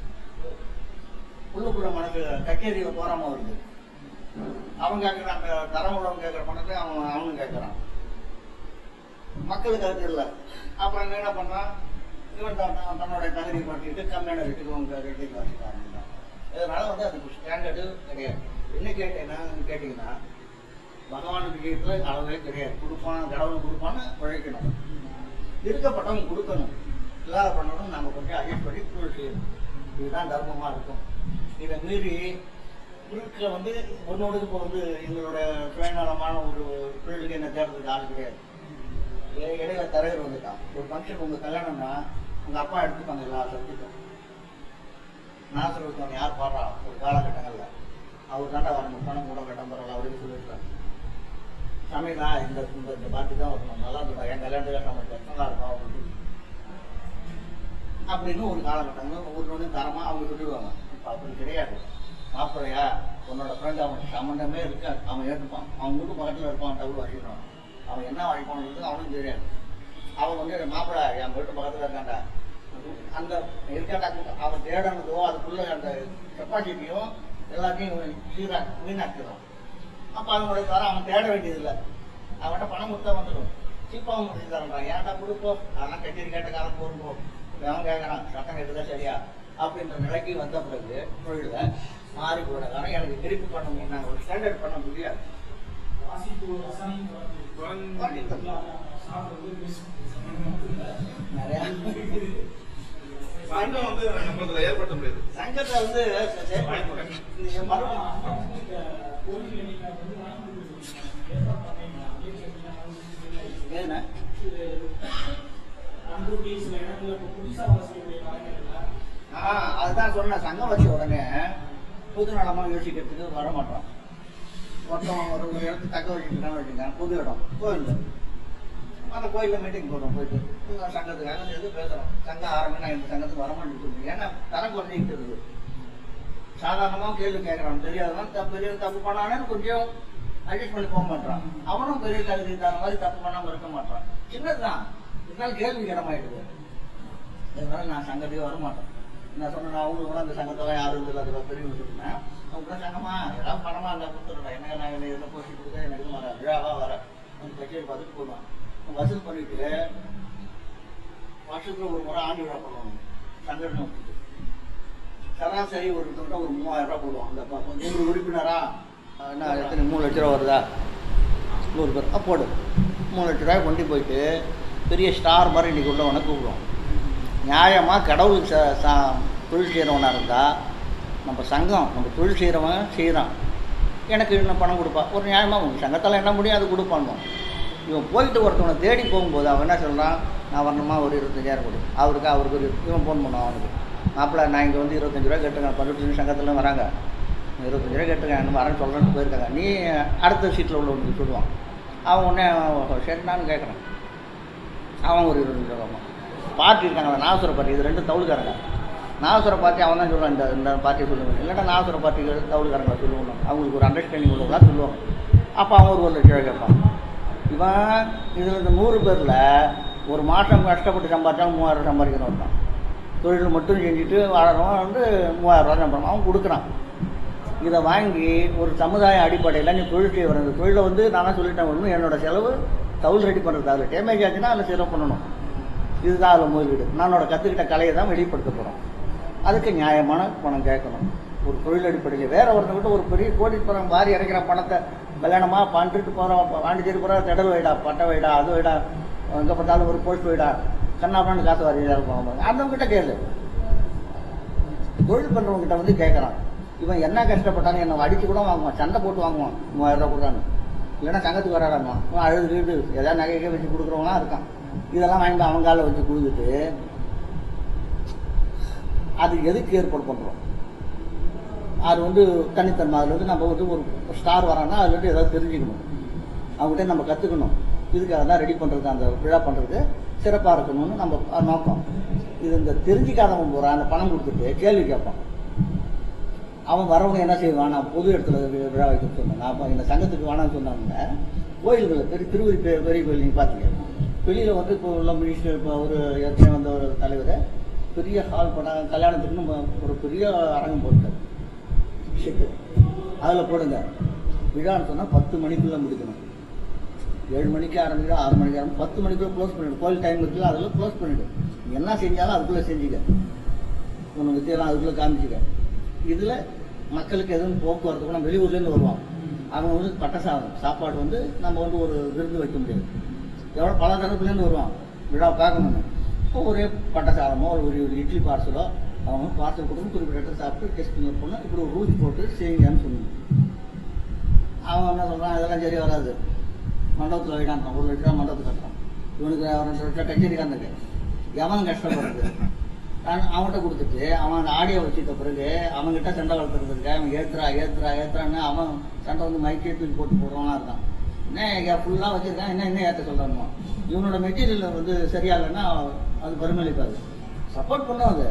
உள்ளுக்குள்ள மனசு கச்சேரியில போறாம வருது அவன் கேட்குற அந்த தரம் உள்ளவன் கேட்குற பணத்தை அவன் அவனும் கேட்குறான் மக்களுக்கு அது இல்லை அப்புறம் இவன் என்ன பண்ணான் இவன் தன் தன் தன்னுடைய தகுதி பட்டிட்டு கம்மியான ரேட்டுக்கு அவங்க ரேட்டுக்கு வச்சுட்டாங்க இதனால வந்து அதுக்கு ஸ்டாண்டர்டு கிடையாது என்ன கேட்டேன்னா கேட்டிங்கன்னா பகவான் விஷயத்துல அளவே கிடையாது கொடுப்பான் கடவுள் கொடுப்பான்னு உழைக்கணும் இருக்கப்பட்டவங்க கொடுக்கணும் இல்லாத பண்ணணும் நம்ம கொஞ்சம் அட்ஜஸ்ட் பண்ணி தொழில் செய்யணும் இதுதான் தர்மமா இருக்கும் இதை மீறி குழுக்களை வந்து ஒன்னோடு இப்போ வந்து எங்களோட சுயநலமான ஒரு தொழிலுக்கு என்ன தேடுறதுக்கு ஆள் கிடையாது இ- இடையில தலைவர் வந்துட்டான் ஒரு ஃபங்க்ஷன் உங்க கல்யாணம்னா உங்க அப்பா எடுத்துப்பாங்க எல்லா சப்ஜெக்டும் நாசர் யார் பாடுறா ஒரு காலகட்டங்கள்ல அவர் தாண்டா வரணும் பணம் கூட கட்டம் பரவாயில்ல அப்படின்னு சொல்லியிருக்காங்க சமையலா இந்த இந்த இந்த பாட்டு தான் வரணும் நல்லா இருந்தா என் கல்யாணத்துக்கு சமைச்சேன் நல்லா இருக்கும் அப்படின்னு அப்படின்னு ஒரு காலகட்டங்கள் ஒவ்வொரு தரமா அவங்க சொல்லிடுவாங்க இப்போ அப்படி கிடையாது மாப்பிள்ளையா உன்னோட ஃப்ரெண்ட் அவனுக்கு சம்மந்தமே இருக்காது அவன் ஏற்றுப்பான் அவன் வீட்டு பக்கத்தில் இருப்பான் டவுல் வாசிக்கிறான் அவன் என்ன வாங்கிப்பான்னு அவனுக்கு தெரியாது அவன் வந்து மாப்பிள்ளை என் வீட்டு பக்கத்தில் இருக்கான்டா அந்த இருக்காண்டா அவன் தேடனதோ அதுக்குள்ள அந்த கெப்பாசிட்டியோ எல்லாத்தையும் சீரா வீணாக்கிடுவான் அப்போ அவனுடைய தரம் அவன் தேட வேண்டியதில்லை அவன்கிட்ட பணம் கொடுத்தா வந்துடும் சீப்பாவும் முடிச்சு தரன்றான் ஏன்டா கொடுப்போம் அதெல்லாம் கட்டிட்டு கேட்ட காலம் போருப்போ அவன் கேட்கறான் சட்டம் கேட்டுதா சரியா அப்படின்ற நிலைக்கு வந்த பிறகு தொழில மாறி போட காரணம் எனக்கு திருப்பி பண்ண முடியும் நான் ஒரு ஸ்டாண்டர்ட் பண்ண முடியாது வாசிப்பு ரசாயனம் குறைஞ்சு சாப்பிடுறது பேசும் நிறையா சங்கம் வந்து நம்மளதுல ஏற்படுத்த முடியாது சங்கத்தை வந்து செயல்படுத்தணும். இது மறுபடியும் கோவில் எண்ணிக்கை வந்து வாங்கி கொடுத்துருக்காங்க ஏற்பாடு பண்ணிக்கலாம் அப்படின்னு சொல்லி ஏன்னா அன்றுட்டி சில இடத்துல இப்போ புதுசாக வசதியுடைய கலைஞர்கள் ஆ, அதுதான் சொன்னேன் சங்கம் வச்ச உடனே புது நலமா யோசிக்கிறதுக்கு வர மாட்டோம் மொத்தம் ஒரு ஒரு இடத்துக்கு தக்க வச்சுக்கிட்டான்னு வச்சுங்க புது இடம் கோயில் அந்த கோயிலில் மீட்டிங் போடுறோம் போயிட்டு இவங்க சங்கத்துக்காக சேர்ந்து பேசுகிறோம் சங்கம் ஆரம்பி நான் இந்த சங்கத்துக்கு வர மாட்டேங்குது ஏன்னா தரம் குறைஞ்சிக்கிட்டு இருக்குது சாதாரணமாக கேள்வி கேட்குறான் தெரியாதவன் தப்பு பெரிய தப்பு பண்ணானே கொஞ்சம் அட்ஜஸ்ட் பண்ணி போக மாட்டான் அவனும் பெரிய தகுதி தகுந்த மாதிரி தப்பு பண்ணாம இருக்க மாட்டான் சின்னதுதான் இருந்தாலும் கேள்வி இடமாயிடுது அதனால நான் சங்கத்துக்கு வர மாட்டேன் நான் சொன்னேன் அவங்களுக்கு கூட அந்த சங்கத்தெல்லாம் யாரும் இல்லை அதில் பெரிய வச்சுருந்தேன் அவங்க கூட சங்கமா ஏதாவது பணமா இருந்தால் கொடுத்துருவேன் என்ன நான் என்ன எதை போட்டு கொடுத்தா எனக்கு எதுவும் வர விழாவா வர வந்து கச்சேரி பார்த்துட்டு போடுவான் வசூல் பண்ணிட்டு வருஷத்துல ஒரு முறை ஆண்டு விழா பண்ணுவாங்க சங்கடனை வச்சுட்டு சராசரி ஒரு தொட்ட ஒரு மூவாயிரம் ரூபாய் போடுவோம் அந்த ப- நூறு உறுப்பினரா அஹ் என்ன எத்தனை மூணு லட்ச ரூபா வருதா நூறு பேர் ஆ, போடு மூணு லட்ச ரூபாய் கொண்டு போயிட்டு பெரிய ஸ்டார் மாதிரி இன்னைக்கு உள்ளவனை கூப்பிடுவோம் நியாயமாக கடவுளுக்கு ச ச- தொழில் செய்கிறவனாக இருந்தால் நம்ம சங்கம் நம்ம தொழில் செய்கிறவன் செய்கிறான் எனக்கு இன்னும் பணம் கொடுப்பா ஒரு நியாயமாக உங்கள் சங்கத்தால் என்ன முடியும் அது கொடுப்பான்னு இவன் போயிட்டு ஒருத்தவனை தேடி போகும்போது அவன் என்ன சொல்கிறான் நான் வரணுமா ஒரு இருபத்தஞ்சாயிரம் கொடு அவருக்கு அவருக்கு ஒரு இவன் ஃபோன் பண்ணுவான் அவனுக்கு மாப்பிள்ளை நான் இங்கே வந்து இருபத்தஞ்சு ரூபா கேட்டுங்க பன்னெண்டு சங்கத்தில் வராங்க இருபத்தஞ்சு ரூபா கேட்டுங்க என்ன வரேன்னு சொல்கிறேன்னு போயிருக்காங்க நீ அடுத்த சீட்டில் உள்ளவனுக்கு சொல்லுவான் அவன் உடனே சரி நான் கேட்குறேன் அவன் ஒரு இருபது ரூபா பார்ட்டி இருக்காங்களா நாசுர பார்ட்டி இது ரெண்டு தவுளுக்காரங்க நாசுர பார்ட்டி அவன் தான் சொல்லுவான் இந்த இந்த பார்ட்டியை சொல்லுவாங்க இல்லைன்னா நாசுர பார்ட்டி தவுளுக்காரங்களை சொல்லுவாங்க அவங்களுக்கு ஒரு அண்டர்ஸ்டாண்டிங் உள்ளவங்களா சொல்லுவாங்க அப்போ அவன் ஒரு ஒரு லட்ச ரூபாய் கேட்பான் இவன் இதில் இந்த நூறு பேரில் ஒரு மாதம் கஷ்டப்பட்டு சம்பாதிச்சாலும் மூவாயிரம் சம்பாதிக்கிறவன் தான் தொழில் மட்டும் செஞ்சுட்டு வாழறவன் வந்து மூவாயிரம் ரூபா சம்பளம் அவன் கொடுக்குறான் இதை வாங்கி ஒரு சமுதாய அடிப்படையில் நீ தொழில் செய்ய வர இந்த தொழிலை வந்து நான் தான் சொல்லிட்டேன் ஒன்று என்னோட செலவு தவுள் ரெடி பண்ணுறது அதில் டேமேஜ் ஆச்சுன்னா அதில் செலவு பண்ணணும் இதுதான் அதில் முதலீடு நானோட கற்றுக்கிட்ட கலையை தான் வெளிப்படுத்த போகிறோம் அதுக்கு நியாயமான பணம் கேட்கணும் ஒரு தொழில் அடிப்படையில் வேற ஒருத்தவங்கிட்ட ஒரு பெரிய கோடீஸ்வரம் வாரி இறக்கிற பணத்தை கல்யாணமாக பண்ணிட்டு போகிறோம் பாண்டிச்சேரி போகிற திடல் வைடா பட்டை வைடா அது வைடா எங்கே பார்த்தாலும் ஒரு போஸ்ட் வைடா கண்ணாப்பண்ணு காசு வாரி இருப்பாங்க அந்தவங்கிட்ட கேளு தொழில் பண்ணுறவங்ககிட்ட வந்து கேட்குறான் இவன் என்ன கஷ்டப்பட்டான்னு என்னை அடிச்சு கூட வாங்குவான் சண்டை போட்டு வாங்குவான் மூவாயிரம் ரூபா கொடுறான்னு இல்லைன்னா சங்கத்துக்கு வராடாமா அவன் அழுது வீடு ஏதாவது நகைக்கே வச்சு கொடுக்குறவங்களாம் இருக்கான் இதெல்லாம் வாங்கி போய் அவன் காலில் வச்சு கொடுத்துட்டு அது எதுக்கு ஏற்பாடு பண்ணுறோம் அது வந்து தனித்தன்மை அதில் வந்து நம்ம வந்து ஒரு ஸ்டார் வரான்னா அதுல இருந்து ஏதாவது தெரிஞ்சுக்கணும் அவங்ககிட்ட நம்ம கற்றுக்கணும் இதுக்காக தான் ரெடி பண்ணுறது அந்த விழா பண்ணுறது சிறப்பாக இருக்கணும்னு நம்ம அது நோக்கம் இது இந்த தெரிஞ்சிக்காதவன் போகிறான் அந்த பணம் கொடுத்துட்டு கேள்வி கேட்பான் அவன் வரவங்க என்ன செய்வான் நான் பொது இடத்துல வி- விழா வைக்க சொன்னேன் நான் அப்ப இந்த சங்கத்துக்கு வேணாம்னு சொன்னாங்க கோயில்கள் பெரிய திருவரி பெ- பெரிய கோயில் நீங்கள் பார்த்தீங்க வெளியில் வந்து இப்போ உள்ள மினிஸ்டர் இப்போ ஒரு ஏற்கனவே வந்த ஒரு தலைவர் பெரிய ஹால் பண்ணாங்க கல்யாணத்துக்கு நம்ம ஒரு பெரிய அரங்கம் போட்டார் ஷெட்டு அதில் போடுங்க விழான்னு சொன்னால் பத்து மணிக்குள்ளே முடிக்கணும் ஏழு மணிக்கு ஆரம்பிக்கிறோம் ஆறு மணிக்கு ஆரம்பி பத்து மணிக்குள்ளே க்ளோஸ் பண்ணிவிடு கோயில் டைம் இருக்குல்ல அதில் க்ளோஸ் பண்ணிவிடு நீ என்ன செஞ்சாலும் அதுக்குள்ளே செஞ்சுக்க உனக்கு வித்தியெல்லாம் அதுக்குள்ளே காமிச்சிக்க இதில் மக்களுக்கு எதுவும் போக்குவரத்து கூட வெளியூர்லேருந்து வருவாங்க அவங்க வந்து பட்ட சாதம் சாப்பாடு வந்து நம்ம வந்து ஒரு விருந்து வைக்க முடியாது எவ்வளோ பல தரப்புலேருந்து வருவாங்க விழா பார்க்கணுன்னு இப்போ ஒரே பட்ட சாதமோ ஒரு ஒரு இட்லி பார்சலோ அவங்க பார்சல் கொடுத்து குறிப்பிட்ட இடத்துல சாப்பிட்டு டெஸ்ட் பண்ணி போனால் இப்படி ஒரு ரூல்ஸ் போட்டு செய்யுங்கன்னு சொன்னீங்க அவன் என்ன சொல்கிறான் இதெல்லாம் சரி வராது மண்டபத்தில் வைடான் ஒரு லட்ச ரூபா மண்டபத்துக்கு கட்டுறான் இவனுக்கு ஒரு ரெண்டு லட்சம் கச்சேரி கந்துக்கு எவன் கஷ்டப்படுறது நான் அவன்கிட்ட கொடுத்துட்டு அவன் அந்த ஆடியோ வச்சுட்ட பிறகு அவன்கிட்ட சண்டை வளர்த்துறதுக்கு அவன் ஏத்துறா ஏத்துறா ஏத்துறான்னு அவன் சண்டை வந்து மைக்கே தூக்கி போட்டு போடுறவனா இருக்கான் என்ன ஃபுல்லாக வச்சிருக்கான் என்ன என்ன ஏற்ற சொல்கிறானுமா இவனோட மெட்டீரியல் வந்து சரியா இல்லைன்னா அது பரிமளிப்பாது சப்போர்ட் பண்ணும் அது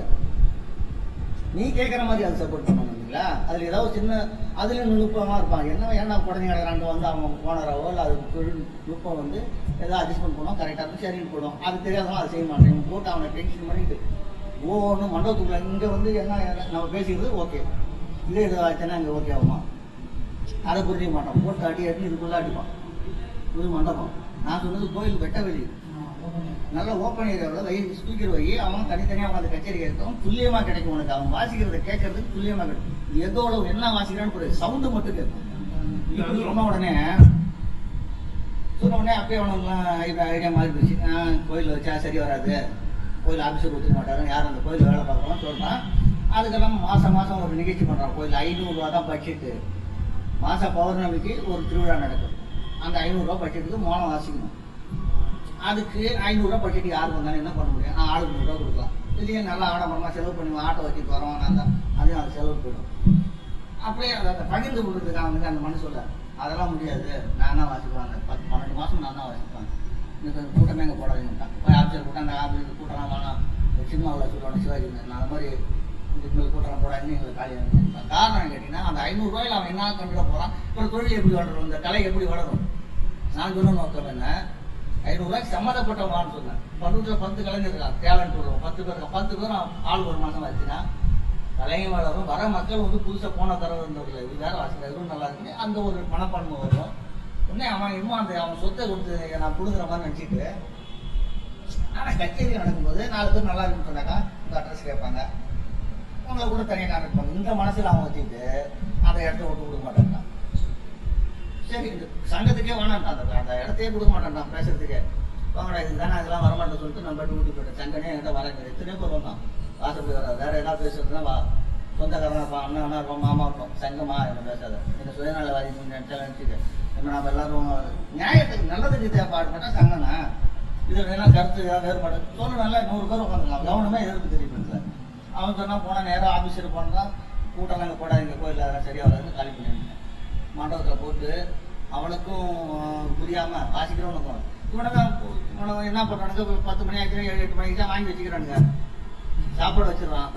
நீ கேட்குற மாதிரி அது சப்போர்ட் பண்ணணும் இல்லைங்களா அதில் ஏதாவது சின்ன அதுலேயும் நுட்பமாக இருப்பாங்க என்ன ஏன்னா குழந்தைங்க கிடக்குறாங்க வந்து அவங்க போனராவோ இல்லை அது தொழில் நுட்பம் வந்து ஏதாவது அட்ஜஸ்ட்மெண்ட் பண்ணுவோம் கரெக்டாக இருக்கும் சரின்னு போடும் அது தெரியாதவங்க அதை செய்ய மாட்டேன் இவன் போட்டு அவனை டென்ஷன் பண்ணிட்டு ஒவ்வொன்றும் மண்டபத்துக்குள்ள இங்கே வந்து என்ன என்ன- நம்ம பேசிக்கிறது ஓகே இதே இது ஆச்சுன்னா இங்கே ஓகே ஆகுமா அதை புரிஞ்சிக்க மாட்டோம் போட்டு அடி அடி இதுக்குள்ளே அடிப்பான் இது மண்டபம் நான் சொன்னது கோயில் வெட்ட வெளி நல்ல ஓப்பன் ஏரியாவில் வை ஸ்பீக்கர் வை அவன் தனித்தனியாக உட்காந்து கச்சேரி கேட்கும் துல்லியமாக கிடைக்கும் உனக்கு அவன் வாசிக்கிறத கேட்கறதுக்கு துல்லியமாக கிடைக்கும் நீ எதோட என்ன வாசிக்கிறான்னு புரியுது சவுண்டு மட்டும் கேட்கும் இப்படி சொன்ன உடனே சொன்ன உடனே அப்பயே அவனுக்குலாம் ஐடியா மாறி போச்சு கோயில் வச்சா சரி வராது கோயில் ஆஃபீஸர் ஒத்துக்க மாட்டாரு யார் அந்த கோயில் வேலை பார்க்கலாம் சொல்கிறான் அதுக்கெல்லாம் மாதம் மாதம் ஒரு நிகழ்ச்சி பண்ணுறான் கோயில் ஐநூறுரூவா தான் பட்ஜெட்டு மாத பௌர்ணமிக்கு ஒரு திருவிழா நடக்கும் அந்த ஐநூறுரூவா பட்ஜெட்டுக்கு மோளம் வாசிக்கணும் அதுக்கு ஐநூறுரூவா பட்ஜெட் யார் வந்தாலும் என்ன பண்ண முடியும் நான் ஆளுக்கு நூறுரூவா கொடுக்கலாம் இதுலேயே நல்லா ஆடம்பரமாக செலவு பண்ணி ஆட்டோ வச்சுட்டு வரோம் நான் தான் அதையும் அது செலவு போயிடும் அப்படியே அதை அதை பகிர்ந்து கொடுக்குறதுக்கு அவனுக்கு அந்த மனசுல அதெல்லாம் முடியாது நான் தான் வாசிப்பேன் அந்த பத்து பன்னெண்டு மாதம் நான் தான் வாசிப்பேன் இந்த கூட்டமே எங்கே போடாதீங்கட்டான் போய் ஆஃபீஸர் கூட்டம் அந்த ஆஃபீஸர் கூட்டம்லாம் வேணாம் சினிமாவில் சொல்லுவாங்க சிவாஜி நான் அந்த மாதிரி இதுக்கு மேல் கூட்டம் போடாதீங்க எங்களுக்கு காலி காரணம் கேட்டிங்கன்னா அந்த ஐநூறு ரூபாயில அவன் என்ன கண்டுட போறான் அப்புறம் தொழில் எப்படி வளரும் இந்த கலை எப்படி வளரும் நான் சொன்ன நோக்கம் என்ன ஐநூறு ரூபாய்க்கு சம்மந்தப்பட்டவங்களான்னு சொன்னேன் பன்னூற்றுல பத்து கலைஞர் இருக்கான் டேலண்ட் வருவோம் பத்து பேர் இருக்கான். பத்து பேரும் ஆள் ஒரு மாசம் ஆச்சுன்னா கலையும் வளரும் வர மக்கள் வந்து புதுசா போன தரவுன்றதுல இது வேற வாசிக்கிற இதுவும் நல்லா இருக்கு அந்த ஒரு மனப்பான்மை வரும் உடனே அவன் இன்னும் அந்த அவன் சொத்தை கொடுத்து நான் கொடுக்குற மாதிரி நினச்சிட்டு ஆனா கச்சேரி நடக்கும்போது நாலு பேர் நல்லா இருக்குன்னு சொன்னாக்கா உங்க அட்ரஸ் கேட்பாங்க உங்களை கூட தனியாக கான்டாக்ட் பண்ணுங்க இந்த மனசுல அவன் வச்சுட்டு அந்த இடத்த விட்டு கொடுக்க மாட்டாங்க சரி இந்த சங்கத்துக்கே வேணான்டா அந்த அந்த இடத்தையே கொடுக்க மாட்டான்டா பேசுறதுக்கே வாங்கடா இது தானே அதெல்லாம் வரமாட்டேன்னு சொல்லிட்டு நம்ம வீட்டு போயிட்டேன் சங்கனே என்கிட்ட வரங்க எத்தனையோ பேர் வந்தான் வாசப்படி வராது வேற ஏதாவது பேசுறதுனா வா சொந்தக்காரனா இருப்பான் அண்ணன் அண்ணா இருப்பான் மாமா இருப்பான் சங்கமா என்ன பேசாத என்ன சுயநலவாதி நினைச்சா நினைச்சுக்க நம்ம நம்ம எல்லாரும் நியாயத்துக்கு நல்லதுக்கு தேவை பாடுபட்டா சங்கனா இதுல எல்லாம் கருத்து ஏதாவது வேறுபாடு சொல்லணும்ல நூறு பேர் உட்காந்துக்கலாம் கவனமே எதிர்ப்பு தெரிவிப்பதில்லை அவன் சொன்னா போனா நேரா ஆபீஸர் போனா கூட்டம் அங்கே போடாதீங்க கோயில் அதெல்லாம் சரியா வராதுன்னு காலி பண்ணிருந்தேன் மண்டபத்தில் போட்டு அவனுக்கும் ஆஹ், புரியாம வாசிக்கிறவனுக்கும் இவனுக்கு இவனுக்கு என்ன பண்றானுங்க இப்ப பத்து மணி ஆச்சு ஏழு எட்டு மணிக்கு தான் வாங்கி வச்சுக்கிறானுங்க சாப்பாடு வச்சிடறான்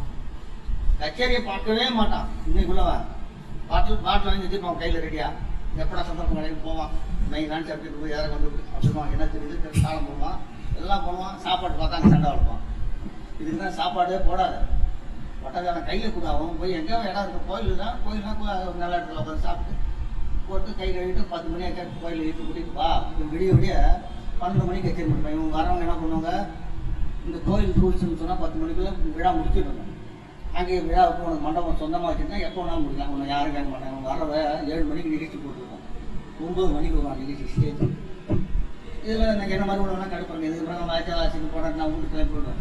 கச்சேரியை பார்க்கவே மாட்டான் இன்னைக்குள்ளவன் பாட்டில் பாட்டில் வாங்கி வச்சுருப்பான் கையில் ரெடியா எப்படா சந்தர்ப்பம் கிடைக்கும் போவான் மெயின் டான்ஸ் அப்படி போய் யாரை வந்து அப்படிமா என்ன தெரியுது காலம் போவான் எல்லாம் பண்ணுவான் சாப்பாடு பார்த்தா அங்கே சண்டை வளர்ப்பான் இதுக்கு தான் சாப்பாடே போடாத ஒட்டக்கான கையில் கூட அவன் போய் எங்கேயோ இடம் இருக்கு கோயில் தான் கோயில்னா கோ- நல்ல இடத்துல உட்காந்து சாப்பிட்டு போட்டு கை கழுவிட்டு பத்து மணி ஆச்சா கோயில் இழுத்து கூட்டிட்டு வா இவன் விடிய விடிய பன்னெண்டு மணிக்கு கச்சேரி முடிப்பான் இவங்க வரவங்க என்ன பண்ணுவாங்க இந்த கோயில் ரூல்ஸ்னு சொன்னால் பத்து மணிக்குள்ள விழா முடிச்சிடணும் அங்கே விழாவுக்கு உனக்கு மண்டபம் சொந்தமாக வச்சுருந்தா எப்போ வேணாலும் முடிக்கலாம் உன்னை யாரும் கேட்க மாட்டாங்க அவங்க வரவ ஏழு மணிக்கு நிகழ்ச்சி போட்டுருக்கோம் ஒம்பது மணிக்கு வருவான் நிகழ்ச்சி ஸ்டேஜ் இதில் எனக்கு என்ன மாதிரி உள்ளவனா கடுப்பாங்க இதுக்கு பிறகு நம்ம ஆச்சா வாசிக்கு போனால் நான் வீட்டுக்கு கிளம்பி போயிடுவேன்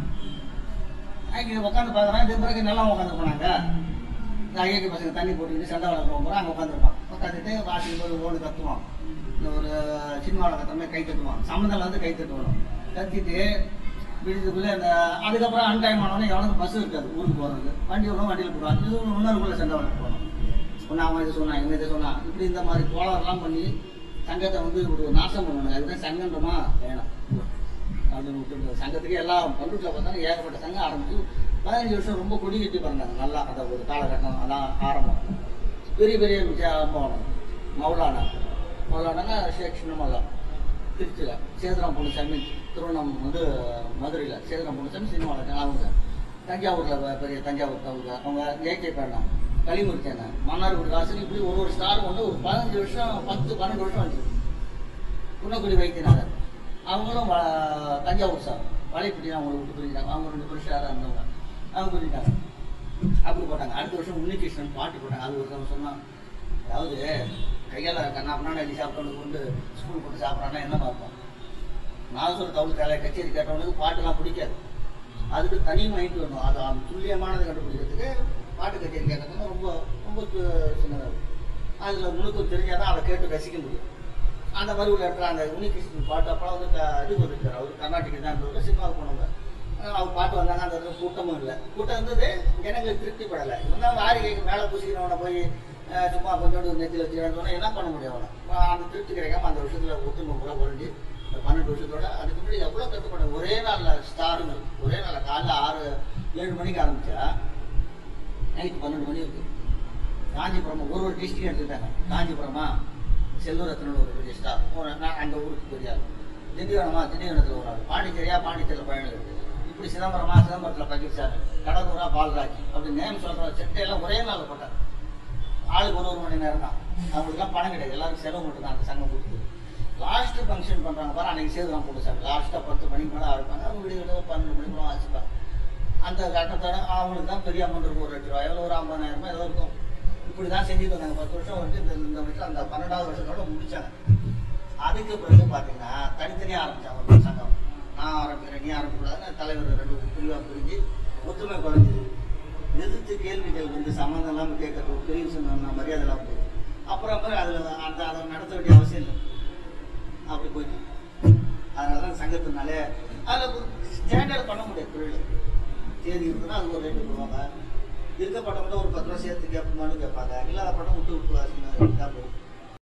அங்கே உட்காந்து பார்க்குறேன் இது பிறகு நல்லா உட்காந்து போனாங்க இந்த ஐயக்கு பசங்க தண்ணி போட்டுக்கிட்டு சண்டை வளர்க்க போகிறோம் அங்கே உட்காந்துருப்பான் உட்காந்துட்டு வாசிக்கும் போது ஓடு கத்துவான் இந்த ஒரு சினிமாவில் கத்துற மாதிரி கை தட்டுவான் சம்மந்தம் வந்து கை தட்டுவான் கத்திட்டு விடுறதுக்குள்ளே அந்த அதுக்கப்புறம் அன்டைம் ஆனவொடனே எவனுக்கு பஸ் இருக்காது ஊருக்கு போகிறதுக்கு வண்டி விடும் வண்டியில் போடுவான் இது இன்னொருக்குள்ளே சண்டை வளர்க்க போகணும் ஒன்று அவன் இதை சொன்னான் இவன் இதை சொன்னான் இப்படி இந்த மாதிரி கோளாறுலாம் பண்ணி சங்கத்தை வந்து ஒரு நாசம் பண்ணணும் அதுதான் சங்கன்றமா வேணாம் அப்படின்னு விட்டுட்டு சங்கத்துக்கு எல்லாம் பண்ருட்டில் பார்த்தாலும் ஏகப்பட்ட சங்கம் ஆரம்பிச்சு பதினஞ்சு வருஷம் ரொம்ப கொடி கட்டி பிறந்தாங்க நல்லா அந்த ஒரு காலகட்டம் அதான் ஆரம்பம் பெரிய பெரிய போனோம் மௌலானா மௌலானா ஷேக் சின்னமல்லா திருச்சியில் சேதுராம் பொன்னுசாமி திருவண்ணாமலை வந்து மதுரையில் சேதுராம் பொன்னுசாமி சினிமாவில் அவங்க தஞ்சாவூரில் பெரிய தஞ்சாவூர் அவங்க அவங்க ஏகே பேண்ணா களிமுறிச்சாங்க மன்னார்குடி காசு இப்படி ஒரு ஒரு ஸ்டார் வந்து ஒரு பதினஞ்சு வருஷம் பத்து பன்னெண்டு வருஷம் வந்துச்சு குன்னக்குடி வைத்தியநாதன் அவங்களும் வ- தஞ்சாவூர் சார் வலைப்பிடி அவங்களை விட்டு பிரிஞ்சாங்க அவங்க ரெண்டு பேரும் ஷேராக இருந்தவங்க அவங்க பிரிஞ்சாங்க அப்படி போட்டாங்க அடுத்த வருஷம் உன்னிகிருஷ்ணன் பாட்டு போட்டாங்க அது ஒரு சொன்னான் அதாவது கையால் கண்ணா பண்ணாடி சாப்பிட்டவனுக்கு கொண்டு ஸ்கூல் போட்டு சாப்பிட்றான்னா என்ன பார்ப்போம் நான் சொல்ற தவிர கலை கச்சேரி கேட்டவனுக்கு பாட்டுலாம் பிடிக்காது அதுக்கு தனி மைண்ட் வேணும் அது அது துல்லியமானது கண்டுபிடிக்கிறதுக்கு பாட்டு கச்சேரி கேட்கறதுக்கு ரொம்ப ரொம்ப து- சின்னதா இருக்கும் அதில் முழுக்க தெரிஞ்சாதான் அதை கேட்டு ரசிக்க முடியும் அந்த மாதிரி உள்ள இடத்துல அந்த உன்னிகிருஷ்ணன் பாட்டு அப்பலாம் வந்து க- இது வந்துருக்காரு அவர் கர்நாடகா தான் இருந்தவர் சினிமாவுக்கு போனவங்க ஆனா அவர் பாட்டு வந்தாங்க அந்த இடத்துல கூட்டமும் இல்லை கூட்டம் இருந்தது ஜனங்களுக்கு திருப்திப்படலை இவன் தான் வாரி கேட்க மேலே பூசிக்கிறவனை போய் அஹ், சும்மா கொஞ்சோண்டு நெத்தியில் வச்சுக்கிறோன்னா என்ன பண்ண முடியும் அவனை அஹ் அந்த திருப்தி கிடைக்காம அந்த வருஷத்துல ஒத்துமை கூட குறைஞ்சி இந்த பன்னெண்டு வருஷத்தோட அதுக்கு முன்னாடி எவ்வளோ கற்றுப்பட ஒரே நாளில் ஸ்டாருங்க ஒரே நாளில் காலைல ஆறு ஏழு மணிக்கு ஆரம்பிச்சா நைட்டு பன்னெண்டு மணி இருக்கு காஞ்சிபுரம் ஒரு ஒரு டிஸ்ட்ரிக்ட் எடுத்துட்டாங்க காஞ்சிபுரமா செல்வரத்னு ஒரு பெரிய ஸ்டார் ஒரு நான் அந்த ஊருக்கு பெரிய ஆள் திண்டிவனமா திண்டிவனத்தில் ஒரு ஆள் பாண்டிச்சேரியா பாண்டிச்சேரியில் பயணம் இருக்கு இப்படி சிதம்பரமா சிதம்பரத்தில் பக்கீர் சார் கடலூரா பால்ராஜ் அப்படி நேம் சொல்கிற செட்டையெல்லாம் ஒரே நாளில் போட்டாங்க ஆளுக்கு ஒரு ஒரு மணி நேரம் தான் அவங்களுக்குலாம் பணம் கிடையாது எல்லாருக்கும் செலவு மட்டும் தான் அந்த சங்கம் கொடுக்குது லாஸ்ட் ஃபங்க்ஷன் பண்ணுறாங்க பாரு அன்னைக்கு சேதுலாம் போட்டு சார் லாஸ்ட்டாக பத்து மணிக்கு மேலே ஆரம்பிப்பாங்க அவங்க வீடுகளோ பன்னெண்டு மணிக்கு மேலே வாசிப்பாங்க அந்த கட்டத்தோட அவங்களுக்கு தான் பெரிய அமௌண்ட் இருக்கும் ஒரு லட்ச ரூபாய் எவ்வளோ ஒரு ஐம்பதாயிரம் ரூபாய் ஏதோ இருக்கும் இப்படி தான் செஞ்சுட்டு வந்தாங்க பத்து வருஷம் வந்து இந்த இந்த வருஷம் அந்த பன்னெண்டாவது வருஷத்தோட முடிச்சாங்க அதுக்கு பிறகு பார்த்தீங்கன்னா தனித்தனியாக ஆரம்பிச்சாங்க ஒரு சங்கம் நான் ஆரம்பிக்கிறேன் நீ ஆரம்பிக்கூடாதுன்னு தலைவர் ரெண்டு பிரிவாக பிரிஞ்சு ஒத்துமை குறைஞ்சிது எதிர்த்து கேள்விகள் வந்து சம்மந்தம் இல்லாமல் கேட்கறது ஒரு பெரிய விஷயம் நான் மரியாதை இல்லாமல் போகுது அப்புறம் அப்புறம் அதில் அந்த அதை நடத்த வேண்டிய அவசியம் இல்லை அப்படி போயிட்டு அதனால தான் சங்கத்தினாலே அதில் ஒரு ஸ்டாண்டர்ட் பண்ண முடியாது தொழில் தேதி இருக்குன்னா அது ஒரு ரேட்டு போடுவாங்க இருக்க பட்டம் கூட ஒரு பத்து ரூபா சேர்த்து கேட்போமான்னு கேட்பாங்க இல்லாத பட்டம் விட்டு விட்டு வாசிங்க போகும்